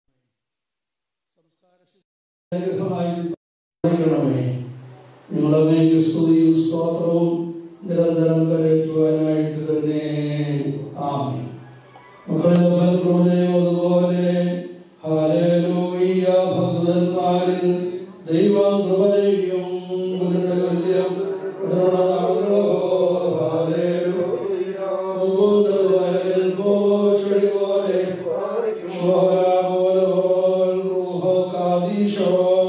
അനുഗ്രഹമായി തുണയ്ക്കണമേ നിങ്ങളെ സ്തുതിയും സ്തോത്രവും നിരന്തരം കരയറ്റുവാനായിട്ട് തന്നെ ആമേ മക്കളെ അതുപോലെ ഹാലേലൂയ ഭക്തന്മാരിൽ ദൈവം കൃപ ചെയ്യും ഗുരുവിന്റെ തുല്യം ഹാലേലൂയ മുകുന്ദൻ വയലിൽ പോച്ചെടി പോലെ ശോഭ പോലെ പോൽ റൂഹോ കാദീശോ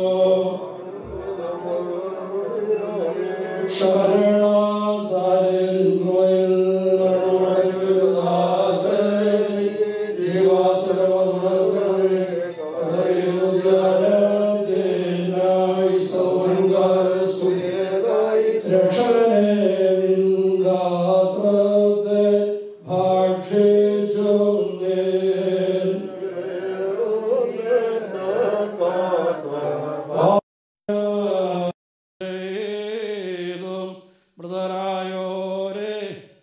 ബ്രദറായോരെ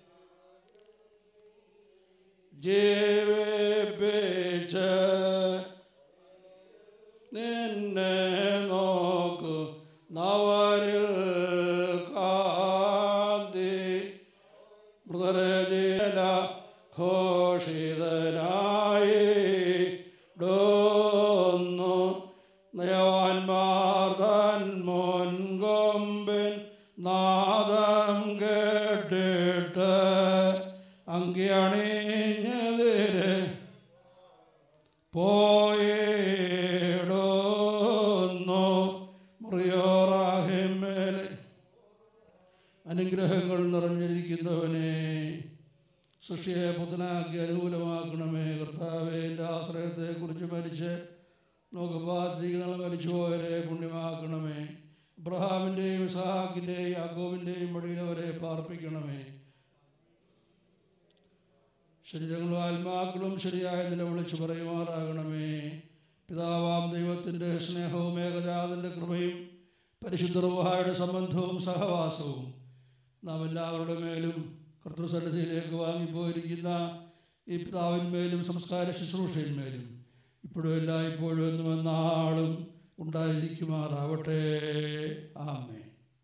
ജീവിപ്പിച്ച് നിന്നെ നോക്കു നവരിൽ കാന്തി മൃതരജന ഘോഷിതനായി ഡോന്നു നയവാൻമാർ തൻ മുൻകൊമ്പിൻ നാദം കേട്ടിട്ട് അങ്കിയണിഞ്ഞതിരെ പോയിടുന്നു മുറിയോറാഹിമേലെ അനുഗ്രഹങ്ങൾ നിറഞ്ഞിരിക്കുന്നവനെ സൃഷ്ടിയെ പുത്തനാക്കി അനുകൂലമാക്കണമേ കർത്താവ് കർത്താവെ എൻ്റെ ആശ്രയത്തെക്കുറിച്ച് മരിച്ച് നോക്കപ്പാത്തിരിക്കുന്ന മരിച്ചുപോയവരെ പുണ്യമാക്കണമേ ഇബ്രഹാമിൻ്റെയും ഇസഹാക്കിൻ്റെയും യാക്കോബിൻ്റെയും വഴിയിലവരെ പാർപ്പിക്കണമേ ശരീരങ്ങളും ആത്മാക്കളും ശരിയായ നില വിളിച്ചു പറയുമാറാകണമേ പിതാവാം ദൈവത്തിൻ്റെ സ്നേഹവും ഏകജാതൻ്റെ കൃപയും പരിശുദ്ധ റുഹായുടെ സംബന്ധവും സഹവാസവും നാം എല്ലാവരുടെ മേലും കർത്തൃസന്നിധിയിലേക്ക് വാങ്ങിപ്പോയിരിക്കുന്ന ഈ പിതാവിന്മേലും സംസ്കാര ശുശ്രൂഷയിന്മേലും ഇപ്പോഴും എല്ലായ്പ്പോഴും എന്നും എന്നാളും ഉണ്ടായിരിക്കുമാറാവട്ടെ ആമേ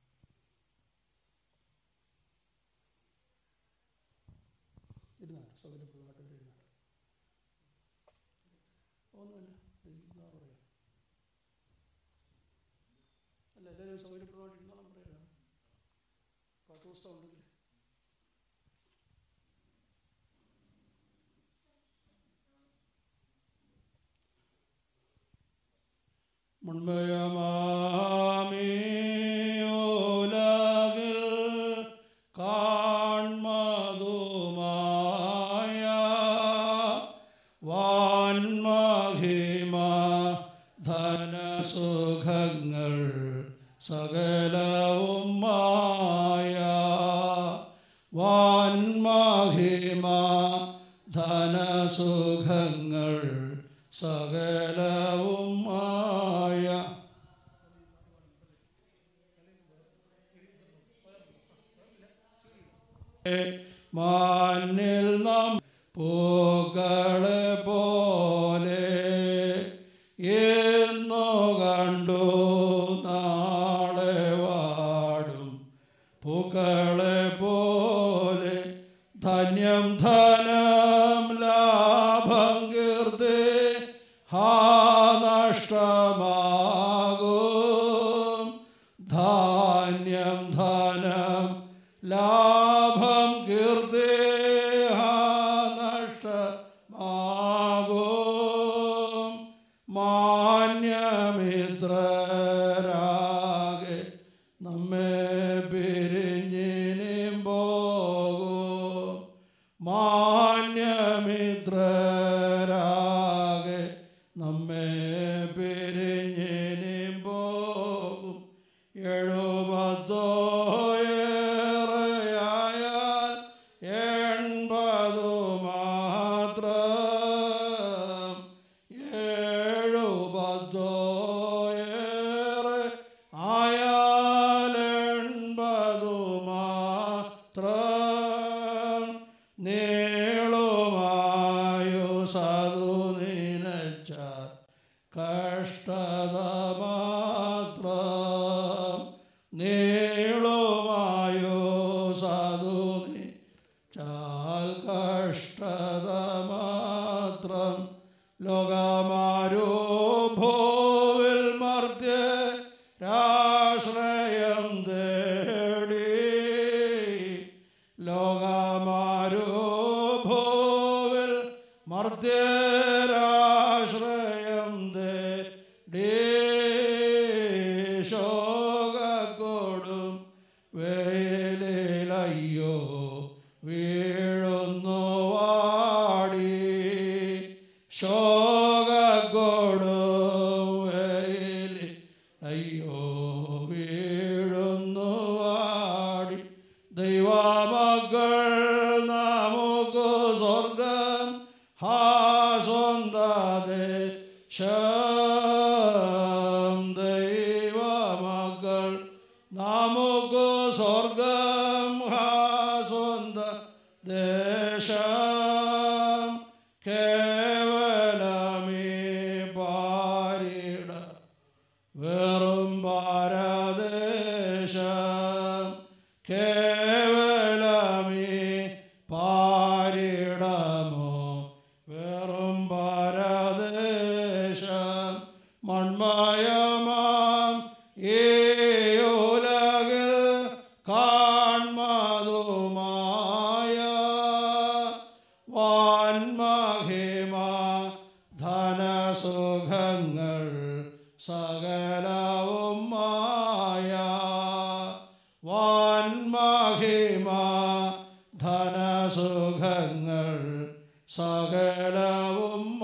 ഇരുന്നാ സൗകര്യപ്രദമായിട്ട് ഇവിടെ ഇരുന്നാ. ഒന്നുമില്ല ഇരിക്കുന്നാ പറയാം അല്ല എല്ലാവരും സൗകര്യപ്രദമായിട്ട് ഇരുന്നോളം പറയാം പത്ത് ദിവസം ഉണ്ടെങ്കിൽ മുൻമയമാമിയോലകിൽ കാൺമതുമായ വാൻമഹിമ ധനസുഖങ്ങൾ സകലവും മായ വാൻമഹിമ ധനസുഖങ്ങൾ സകലവും മായ മാനിൽ നാം പൂക്കളെ പോലെ എന്നു കണ്ടു നാളെ വാടും പൂക്കളെ പോലെ ധന്യം ധനം ലാഭം കീർത്തി ഹാ നഷ്ടമാകും ധാന്യം ധനം ലാഭം കീർത്തി ഹാ നഷ്ടമാകും മാന്യമിത്രരാകെ നമ്മെ പിരിഞ്ഞിനും പോകും മാന്യമിത്രരാകെ നമ്മെ പിരിഞ്ഞിനും പോകും എഴുപതോ ഏറെയായാൽ എൺപതു മാത്രം എഴുപതോ ഏറെ ആയാൽ എൺപതു മാത്രം നീളുമായു സതു നിനച്ചാൽ കഷ്ടത മാത്രം നീളുമായോ സാധു ചാൽ കഷ്ടത മാത്രം ലോകമാരോ ഭൂവിൽ മർദ്യ രാശ്രയം തേടി ലോകമാരോ ഭൂവിൽ മർദ്യരാശ്രയം തേടി ശോകക്കൊടും വേലയിലയ്യോ വീഴുന്നു വാടി ശോകക്കൊടും വേലി അയ്യോ വീഴുന്നു വാടി ദൈവമക്കൾ നമുക്ക് സ്വർഗം ഹാ സ്വന്തതേ ശം ദൈവമക്കൾ നമുക്ക് സ്വർഗം ഹാ സ്വന്ത ദേശം കേവലമീ പാരിട വെറും പാരദേശം കേവലമീ പാരിടമോ വെറും പാരദേശം മൺമയമാം ഈ ഉലകിൽ കാൺമതുമായ വാൻമഹിമ ധനസുഖങ്ങൾ സകലവും മായ വാൻമഹിമ ധനസുഖങ്ങൾ സകലവും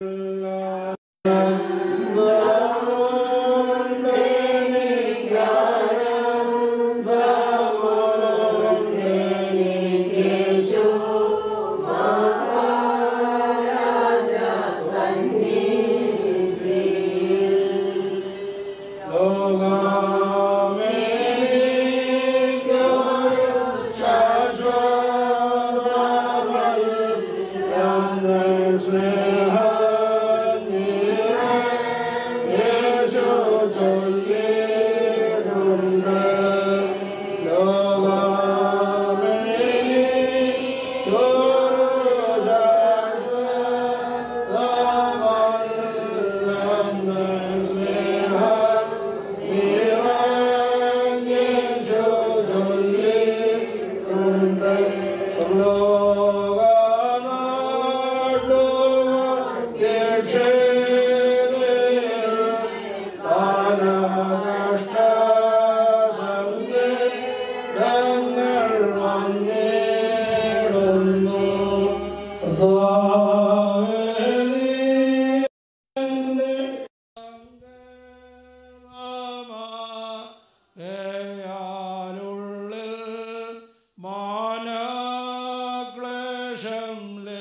മാനക്ലേശം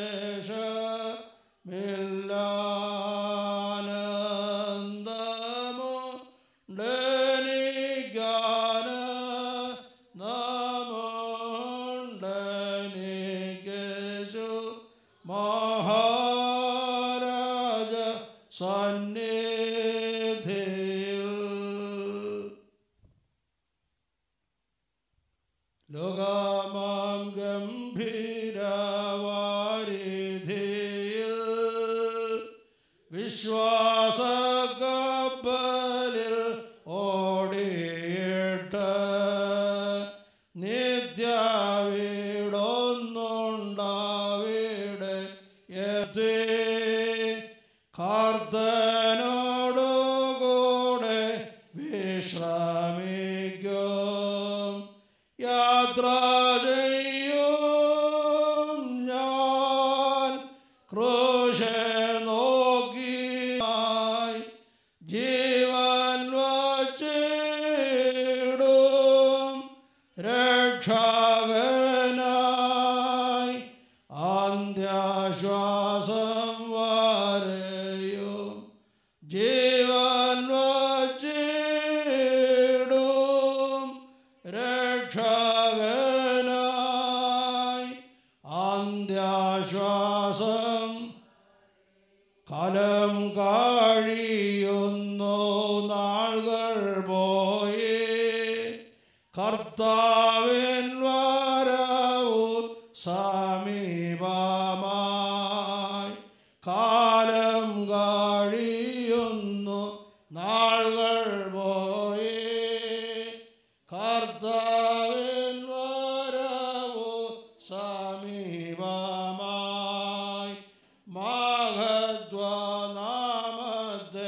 ലേശമില്ലാനന്ദമോ ഡനിഗാന നമോണ്ടനികേശു മഹാരാജ സന്നിധിയിൽ ലോകമാം ഗംഭീരവാരിധിയിൽ വിശ്വാസകപ്പലിൽ ഓടിയിട്ട് നിത്യവീടൊന്നുണ്ടാവിടെ എത്തി കാർത്തനോടുകൂടെ വിശ്രമിക്കും യാത്ര ചെയ്യും ഞാൻ ക്രൂശെ നോക്കിയായി ജീവൻ വച്ചിടും രക്ഷകനായി അന്ത്യശ്വാസം വരെയും ജീവൻ വച്ചിടും രക്ഷകനായി അന്ത്യശ്വാസം കാലം കഴിയുന്നു നാളുകൾ പോയി കർത്താവിൻ വരവു സമീപമായി കാലം കഴിയുന്നു നാളുകൾ പോയി കർത്താവിൻ വരവു സമീപമായി മഹത്വനാമത്തെ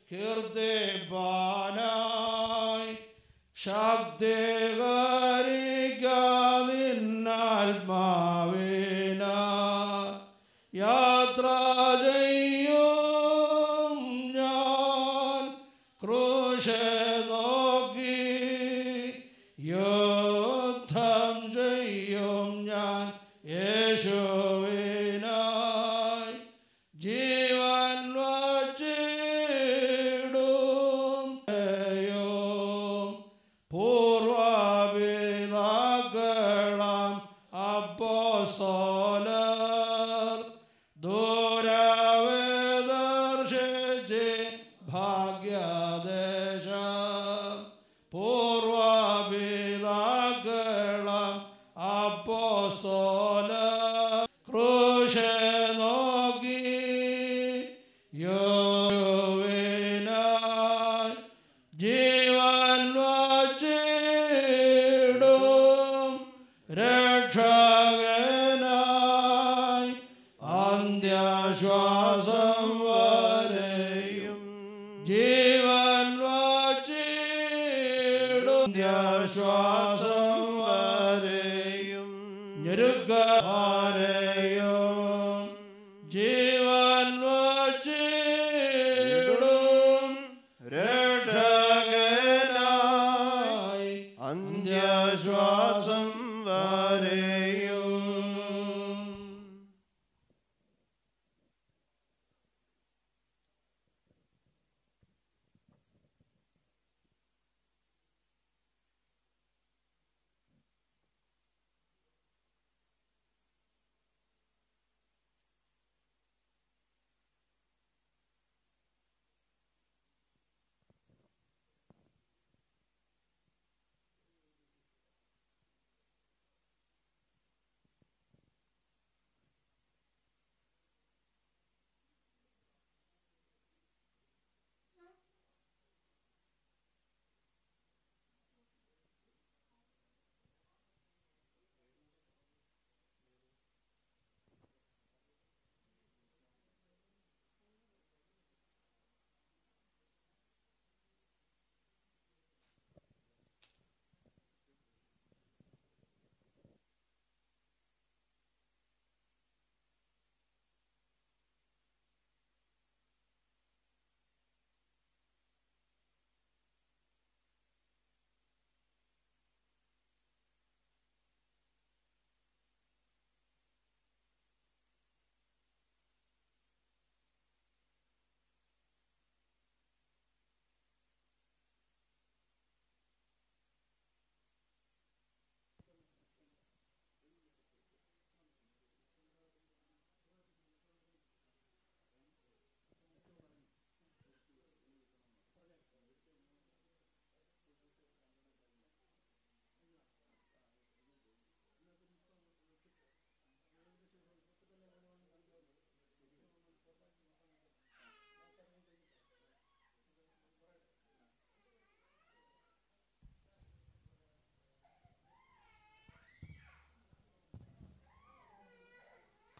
കീർത്തിപ്പാനായി ശക്തികരിക്കാതിന്നാത്മാവിന യാത്ര ചെയ്യും ഞാൻ ക്രൂശ നോക്കി യുദ്ധം ചെയ്യും ഞാൻ യേശുവിനായി ജീവൻ വച്ചിടും പൂർവപിതാക്കളാം അപ്പോസ്തലർ ദൂരവേദർശിച്ച് ഭാഗ്യദേശം പൂർവപിതാക്കളാം അപ്പോസ്തലർ ക്രൂശ നോക്കി യോവിനായി ജീവൻ വച്ചിടും രക്ഷകനായി അന്ത്യശ്വാസം വരെയും ജീവൻ വച്ചിടും അന്ത്യശ്വാസം വരെയും ഞെരുക്കാരെയും ജീവൻ വച്ചിടും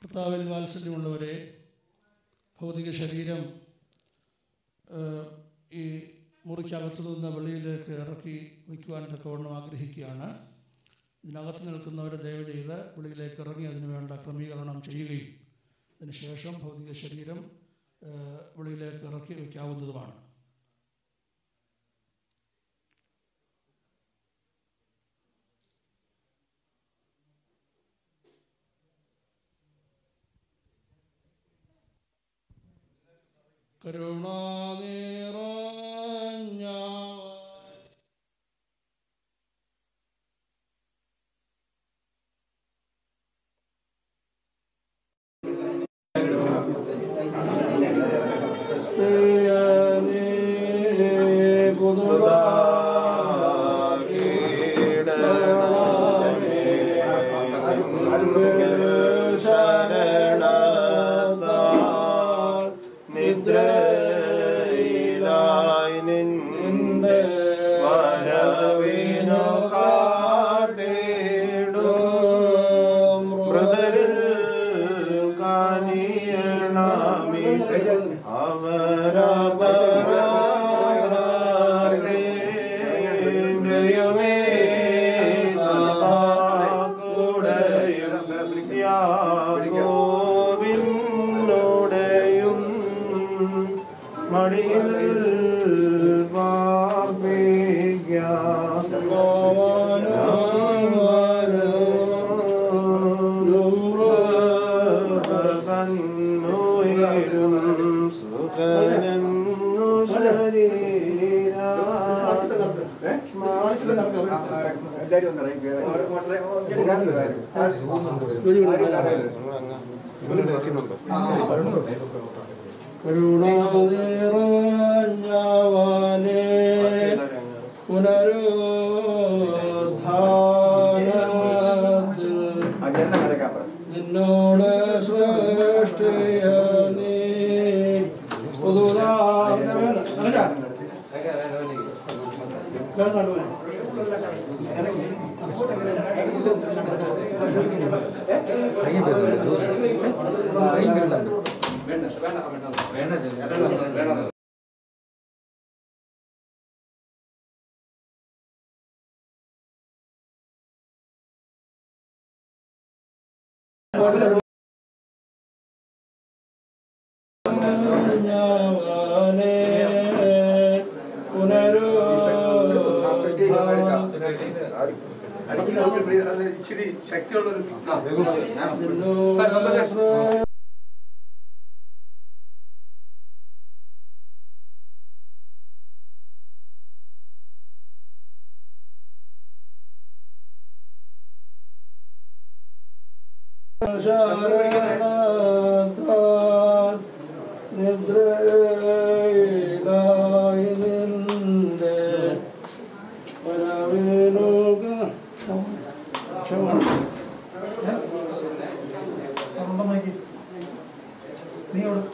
കർത്താവിൽ വാത്സല്യമുള്ളവരെ ഭൗതിക ശരീരം ഏഹ്, ഈ മുറിക്കകത്ത് നിന്ന് വെളിയിലേക്ക് ഇറക്കി വയ്ക്കുവാൻ തക്കവണ്ണം ആഗ്രഹിക്കുകയാണ് ഇതിനകത്ത് നിൽക്കുന്നവരെ ദയവ് ചെയ്ത് വെളിയിലേക്ക് ഇറങ്ങി അതിനു വേണ്ട ക്രമീകരണം ചെയ്യുകയും അതിനുശേഷം ഭൗതിക ശരീരം ഏഹ്, വെളിയിലേക്ക് ഇറക്കി വയ്ക്കാവുന്നതുമാണ് കരുണാനിറഞ്ഞ നിദ്രയിലായി നിന്റെ വരവിനു കാട്ടിടും മൃതരിൽ കാനിയണമേ അവരപരമേ സദാ കൂടെയും യാക്കോബിനുടെയും മടിയിൽ കരുണാനിറഞ്ഞവനെ പുനരുദ്ധാനത്തിൽ നിന്നോട് സൃഷ്ടിയ നീ ഞാനെ ഇച്ചിരി ശക്തിയുള്ളൊരു പുനരു ശരണത്താൽ നിദ്രയിലായി നിന്റെ വരവിനുക ക്ഷമ നീ അവിടെ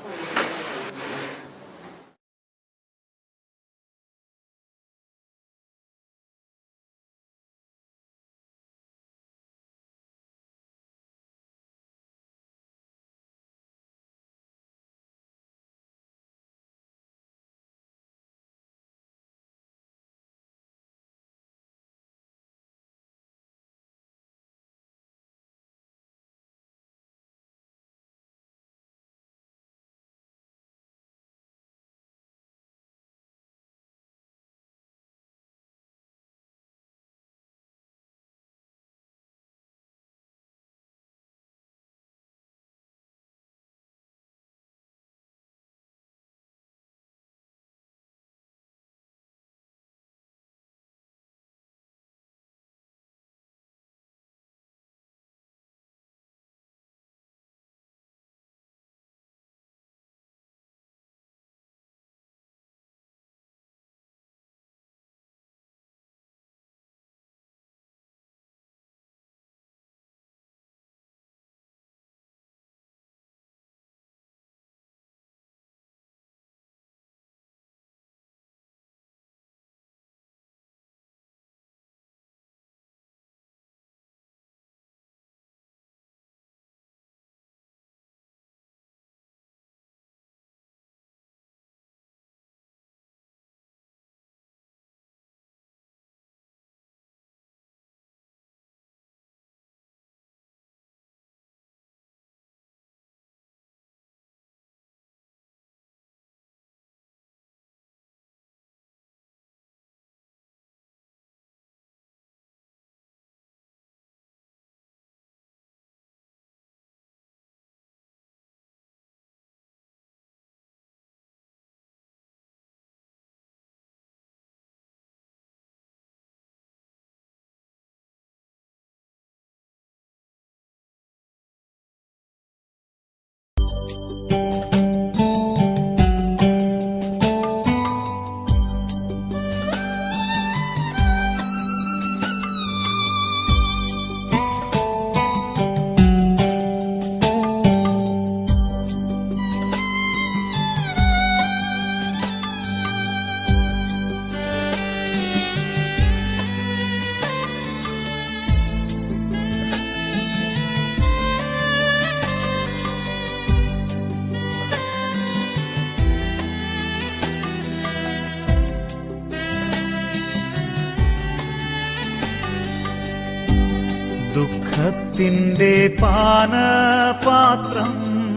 ദുഃഖത്തിൻ്റെ പാനപാത്രം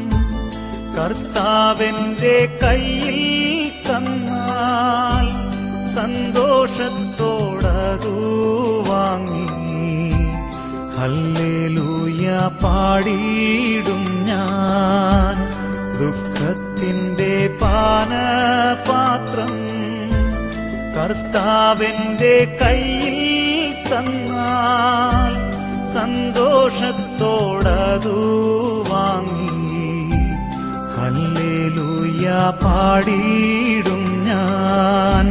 കർത്താവിൻ്റെ കയ്യിൽ തന്നാൽ സന്തോഷത്തോടതു വാങ്ങി ഹല്ലേലൂയ പാടിയിടും ഞാൻ ദുഃഖത്തിൻ്റെ പാനപാത്രം കർത്താവിൻ്റെ കയ്യിൽ തന്നാൽ സന്തോഷത്തോടതു വാങ്ങി ഹല്ലേലൂയ പാടിയിടും ഞാൻ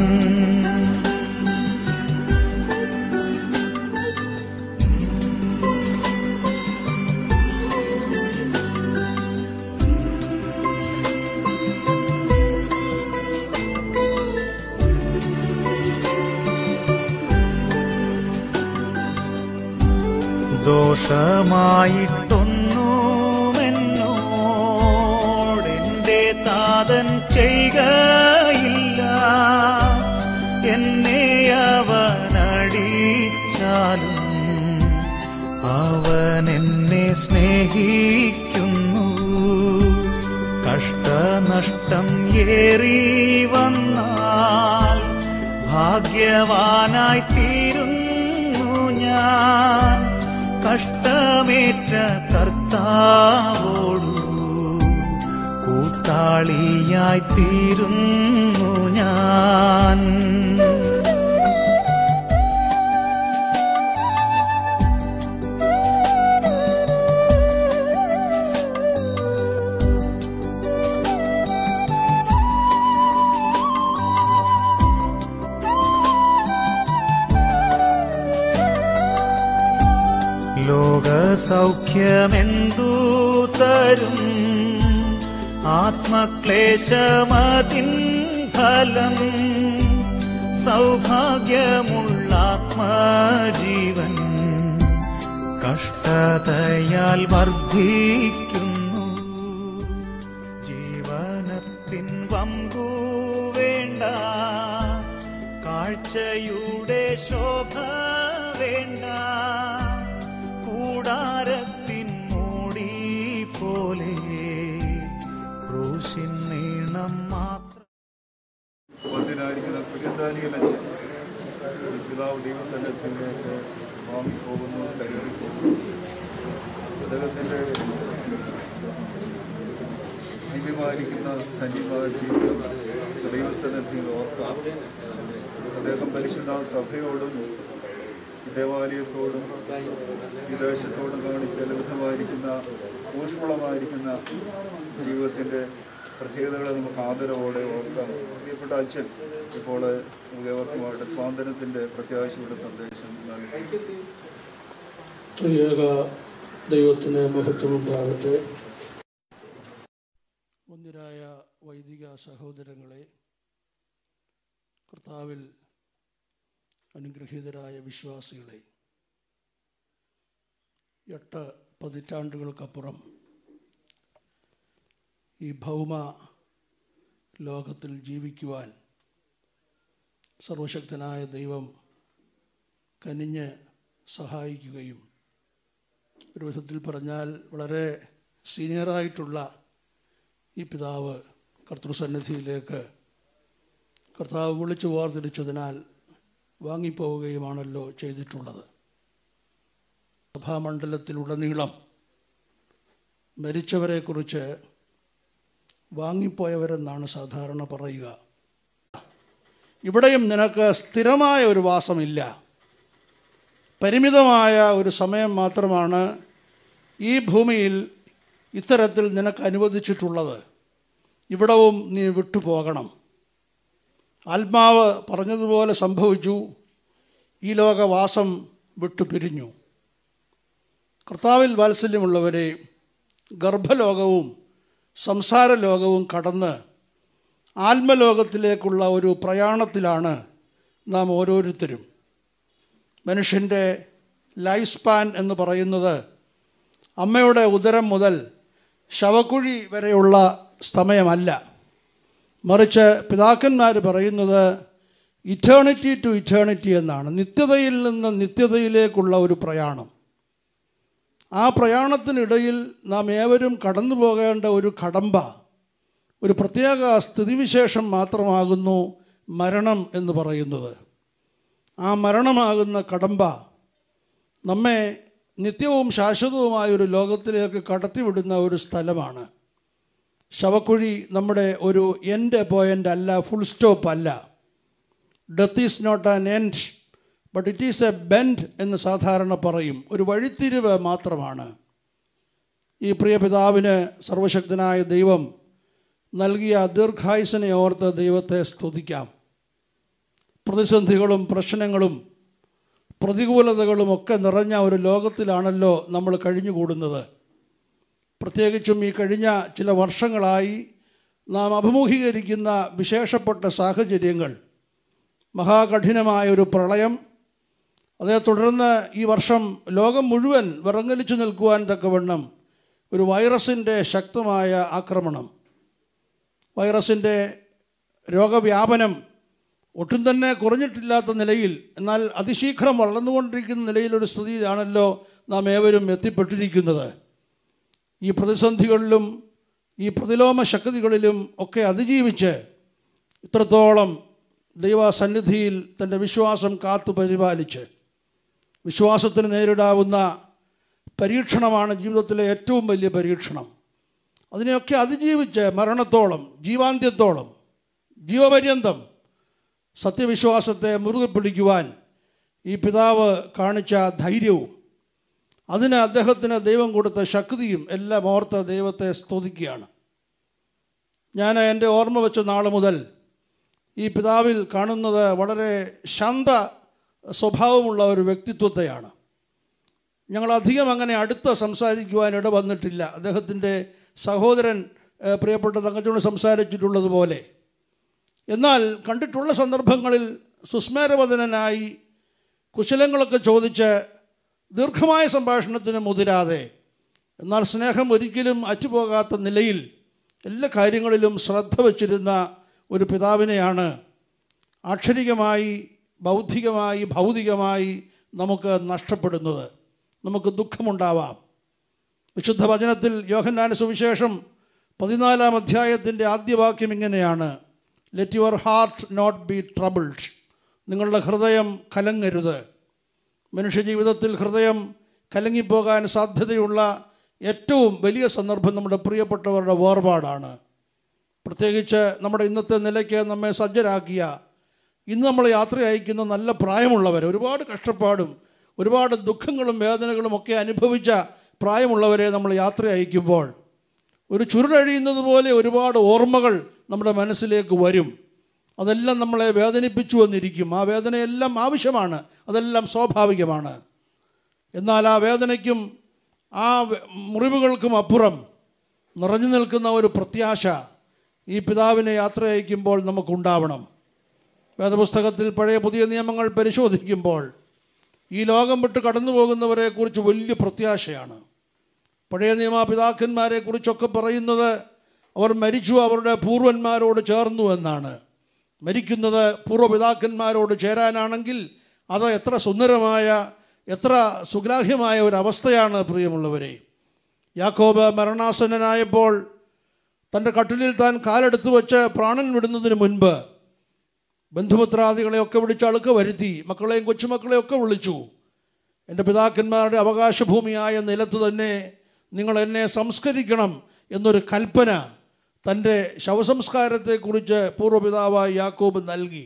ദോഷമായിട്ടൊന്നുമെന്നോടെന്റെ താതൻ ചെയ്യുകയില്ല എന്നെ അവനടിച്ചാലും അവൻ എന്നെ സ്നേഹിക്കുന്നു കഷ്ടനഷ്ടം ഏറി വന്നാൽ ഭാഗ്യവാനായി തീരുന്നു ഞാൻ കഷ്ടമേറ്റ കർത്താവോടു കൂട്ടാളിയായി തീരുന്നു ഞാൻ ലോകസൗഖ്യമെന്തു തരും ആത്മക്ലേശമതിൻ ഫലം സൗഭാഗ്യമുള്ള ആത്മജീവൻ കഷ്ടതയാൽ വർദ്ധിക്കുന്നു ജീവനത്തിൻ വമ്പു വേണ്ട കാഴ്ചയുടെ ശോഭ വേണ്ട കൂടാരത്തിൻ മൂടി പോലെ ക്രൂശിൻ നീണം മാത്രം വന്ധ്യനായിരിക്കുന്ന പുരന്താനികളച്ഛൻ പിതാവ് ദൈവസന്നിധിയിലേക്ക് വാങ്ങിപ്പോകുന്നു കരുതി പോകുന്നു അദ്ദേഹത്തിൻ്റെ ദിവ്യമായിരിക്കുന്ന ധന്യമായ ജീവിതം ദൈവസന്നിധിയിൽ ഓർക്കാം അദ്ദേഹം പരിശുദ്ധ സഭയോടും ദേവാലയത്തോടും വിദേശത്തോടും കാണിച്ച ലളിതമായിരിക്കുന്ന ഊഷ്മളമായിരിക്കുന്ന ജീവിതത്തിൻ്റെ പ്രത്യേകതകളെ നമുക്ക് ആദരവോടെ ഓർക്കാം പ്രിയപ്പെട്ട അച്ഛൻ ഇപ്പോൾ നമുക്ക് ഏവർക്കുമായിട്ട് സ്വാതന്ത്ര്യത്തിൻ്റെ പ്രത്യാശയുടെ സന്ദേശം നൽകി ത്രിയേക ദൈവത്തിന് മഹത്വമുണ്ടാകട്ടെ ഒന്നിരായ വൈദിക സഹോദരങ്ങളെ കർത്താവിൽ അനുഗ്രഹീതരായ വിശ്വാസികളെ എട്ട് പതിറ്റാണ്ടുകൾക്കപ്പുറം ഈ ഭൗമ ലോകത്തിൽ ജീവിക്കുവാൻ സർവശക്തനായ ദൈവം കനിഞ്ഞ് സഹായിക്കുകയും ഒരു വിധത്തിൽ പറഞ്ഞാൽ വളരെ സീനിയറായിട്ടുള്ള ഈ പിതാവ് കർത്തൃസന്നിധിയിലേക്ക് കർത്താവ് വിളിച്ചു വേർതിരിച്ചതിനാൽ വാങ്ങിപ്പോവുകയുമാണല്ലോ ചെയ്തിട്ടുള്ളത് സഭാമണ്ഡലത്തിലുടനീളം മരിച്ചവരെക്കുറിച്ച് വാങ്ങിപ്പോയവരെന്നാണ് സാധാരണ പറയുക ഇവിടെയും നിനക്ക് സ്ഥിരമായ ഒരു വാസമില്ല പരിമിതമായ ഒരു സമയം മാത്രമാണ് ഈ ഭൂമിയിൽ ഇത്തരത്തിൽ നിനക്ക് അനുവദിച്ചിട്ടുള്ളത് ഇവിടവും നീ വിട്ടുപോകണം ആത്മാവ് പറഞ്ഞതുപോലെ സംഭവിച്ചു ഈ ലോകവാസം വിട്ടുപിരിഞ്ഞു കർത്താവിൽ വാത്സല്യമുള്ളവരെ ഗർഭലോകവും സംസാര ലോകവും കടന്ന് ആത്മലോകത്തിലേക്കുള്ള ഒരു പ്രയാണത്തിലാണ് നാം ഓരോരുത്തരും മനുഷ്യൻ്റെ ലൈഫ് സ്പാൻ എന്ന് പറയുന്നത് അമ്മയുടെ ഉദരം മുതൽ ശവക്കുഴി വരെയുള്ള സമയമല്ല മറിച്ച് പിതാക്കന്മാർ പറയുന്നത് ഇറ്റേണിറ്റി ടു ഇറ്റേണിറ്റി എന്നാണ് നിത്യതയിൽ നിന്ന് നിത്യതയിലേക്കുള്ള ഒരു പ്രയാണം ആ പ്രയാണത്തിനിടയിൽ നാം ഏവരും കടന്നു പോകേണ്ട ഒരു കടമ്പ ഒരു പ്രത്യേക സ്ഥിതിവിശേഷം മാത്രമാകുന്നു മരണം എന്ന് പറയുന്നത് ആ മരണമാകുന്ന കടമ്പ നമ്മെ നിത്യവും ശാശ്വതവുമായ ഒരു ലോകത്തിലേക്ക് കടത്തിവിടുന്ന ഒരു സ്ഥലമാണ് ശവക്കുഴി നമ്മുടെ ഒരു എൻഡ് പോയിൻ്റ് അല്ല ഫുൾ സ്റ്റോപ്പ് അല്ല death is not an end but it is a bend എന്ന് സാധാരണ പറയും ഒരു വഴിത്തിരിവ് മാത്രമാണ് ഈ പ്രിയ പിതാവിന് സർവശക്തനായ ദൈവം നൽകിയ ദീർഘായുസിനെ ഓർത്ത് ദൈവത്തെ സ്തുതിക്കാം പ്രതിസന്ധികളും പ്രശ്നങ്ങളും പ്രതികൂലതകളും ഒക്കെ നിറഞ്ഞ ഒരു ലോകത്തിലാണല്ലോ നമ്മൾ കഴിഞ്ഞുകൂടുന്നത് പ്രത്യേകിച്ചും ഈ കഴിഞ്ഞ ചില വർഷങ്ങളായി നാം അഭിമുഖീകരിക്കുന്ന വിശേഷപ്പെട്ട സാഹചര്യങ്ങൾ മഹാകഠിനമായ ഒരു പ്രളയം അതേ തുടർന്ന് ഈ വർഷം ലോകം മുഴുവൻ വിറങ്ങലിച്ചു നിൽക്കുവാൻ തക്കവണ്ണം ഒരു വൈറസിൻ്റെ ശക്തമായ ആക്രമണം വൈറസിൻ്റെ രോഗവ്യാപനം ഒട്ടും തന്നെ കുറഞ്ഞിട്ടില്ലാത്ത നിലയിൽ എന്നാൽ അതിശീഘ്രം വളർന്നുകൊണ്ടിരിക്കുന്ന നിലയിലൊരു സ്ഥിതിയിലാണല്ലോ നാം ഏവരും എത്തിപ്പെട്ടിരിക്കുന്നത് ഈ പ്രതിസന്ധികളിലും ഈ പ്രതിലോമ ശക്തികളിലും ഒക്കെ അതിജീവിച്ച് ഇത്രത്തോളം ദൈവസന്നിധിയിൽ തൻ്റെ വിശ്വാസം കാത്തു പരിപാലിച്ച് വിശ്വാസത്തിന് നേരിടാവുന്ന പരീക്ഷണമാണ് ജീവിതത്തിലെ ഏറ്റവും വലിയ പരീക്ഷണം അതിനെയൊക്കെ അതിജീവിച്ച് മരണത്തോളം ജീവാന്ത്യത്തോളം ജീവപര്യന്തം സത്യവിശ്വാസത്തെ മുറുകെ പിടിക്കുവാൻ ഈ പിതാവ് കാണിച്ച ധൈര്യവും അതിന് അദ്ദേഹത്തിന് ദൈവം കൊടുത്ത ശക്തിയും എല്ലാം ഓർത്ത് ദൈവത്തെ സ്തുതിക്കുകയാണ് ഞാൻ എൻ്റെ ഓർമ്മ വെച്ച നാൾ മുതൽ ഈ പിതാവിൽ കാണുന്നത് വളരെ ശാന്ത സ്വഭാവമുള്ള ഒരു വ്യക്തിത്വത്തെയാണ് ഞങ്ങൾ അധികം അങ്ങനെ അടുത്ത് സംസാരിക്കുവാൻ ഇട വന്നിട്ടില്ല അദ്ദേഹത്തിൻ്റെ സഹോദരൻ ഏഹ്, പ്രിയപ്പെട്ട തങ്കച്ചോട് സംസാരിച്ചിട്ടുള്ളതുപോലെ എന്നാൽ കണ്ടിട്ടുള്ള സന്ദർഭങ്ങളിൽ സുസ്മേരവദനായി കുശലങ്ങളൊക്കെ ചോദിച്ച് ദീർഘമായ സംഭാഷണത്തിന് മുതിരാതെ എന്നാൽ സ്നേഹം ഒരിക്കലും അറ്റുപോകാത്ത നിലയിൽ എല്ലാ കാര്യങ്ങളിലും ശ്രദ്ധ വച്ചിരുന്ന ഒരു പിതാവിനെയാണ് ആക്ഷരികമായി ബൗദ്ധികമായി ഭൗതികമായി നമുക്ക് നഷ്ടപ്പെടുന്നത് നമുക്ക് ദുഃഖമുണ്ടാവാം വിശുദ്ധ വചനത്തിൽ യോഹന്നാന സുവിശേഷം പതിനാലാം അധ്യായത്തിൻ്റെ ആദ്യ വാക്യം ഇങ്ങനെയാണ് let your heart not be troubled നിങ്ങളുടെ ഹൃദയം കലങ്ങരുത് മനുഷ്യജീവിതത്തിൽ ഹൃദയം കലങ്ങിപ്പോകാൻ സാധ്യതയുള്ള ഏറ്റവും വലിയ സന്ദർഭം നമ്മുടെ പ്രിയപ്പെട്ടവരുടെ വേർപാടാണ് പ്രത്യേകിച്ച് നമ്മുടെ ഇന്നത്തെ നിലയ്ക്ക് നമ്മെ സജ്ജരാക്കിയ ഇന്ന് നമ്മൾ യാത്ര അയക്കുന്ന നല്ല പ്രായമുള്ളവർ ഒരുപാട് കഷ്ടപ്പാടും ഒരുപാട് ദുഃഖങ്ങളും വേദനകളും ഒക്കെ അനുഭവിച്ച പ്രായമുള്ളവരെ നമ്മൾ യാത്ര അയക്കുമ്പോൾ ഒരു ചുരുളഴിയുന്നത് പോലെ ഒരുപാട് ഓർമ്മകൾ നമ്മുടെ മനസ്സിലേക്ക് വരും അതെല്ലാം നമ്മളെ വേദനിപ്പിച്ചു വന്നിരിക്കും ആ വേദനയെല്ലാം ആവശ്യമാണ് അതെല്ലാം സ്വാഭാവികമാണ് എന്നാൽ ആ വേദനയ്ക്കും ആ വെ- മുറിവുകൾക്കും അപ്പുറം നിറഞ്ഞു നിൽക്കുന്ന ഒരു പ്രത്യാശ ഈ പിതാവിനെ യാത്ര അയക്കുമ്പോൾ നമുക്കുണ്ടാവണം വേദപുസ്തകത്തിൽ പഴയ പുതിയ നിയമങ്ങൾ പരിശോധിക്കുമ്പോൾ ഈ ലോകം വിട്ട് കടന്നു പോകുന്നവരെക്കുറിച്ച് വലിയ പ്രത്യാശയാണ് പഴയ നിയമ പിതാക്കന്മാരെ കുറിച്ചൊക്കെ പറയുന്നത് അവർ മരിച്ചു അവരുടെ പൂർവന്മാരോട് ചേർന്നു എന്നാണ് മരിക്കുന്നത് പൂർവ്വപിതാക്കന്മാരോട് ചേരാനാണെങ്കിൽ അത് എത്ര സുന്ദരമായ എത്ര സുഗ്രാഹ്യമായ ഒരു അവസ്ഥയാണ് പ്രിയമുള്ളവരെ യാക്കോബ് മരണാസന്നനായപ്പോൾ തൻ്റെ കട്ടിലിൽ താൻ കാലെടുത്ത് വെച്ച് പ്രാണൻ വിടുന്നതിന് മുൻപ് ബന്ധുമിത്രാദികളെയൊക്കെ വിളിച്ച് അളുക്ക വരുത്തി മക്കളെയും കൊച്ചുമക്കളെയും ഒക്കെ വിളിച്ചു എൻ്റെ പിതാക്കന്മാരുടെ അവകാശഭൂമിയായ നിലത്ത് തന്നെ നിങ്ങൾ എന്നെ സംസ്കരിക്കണം എന്നൊരു കൽപ്പന തൻ്റെ ശവസംസ്കാരത്തെക്കുറിച്ച് പൂർവ്വപിതാവായ യാക്കോബ് നൽകി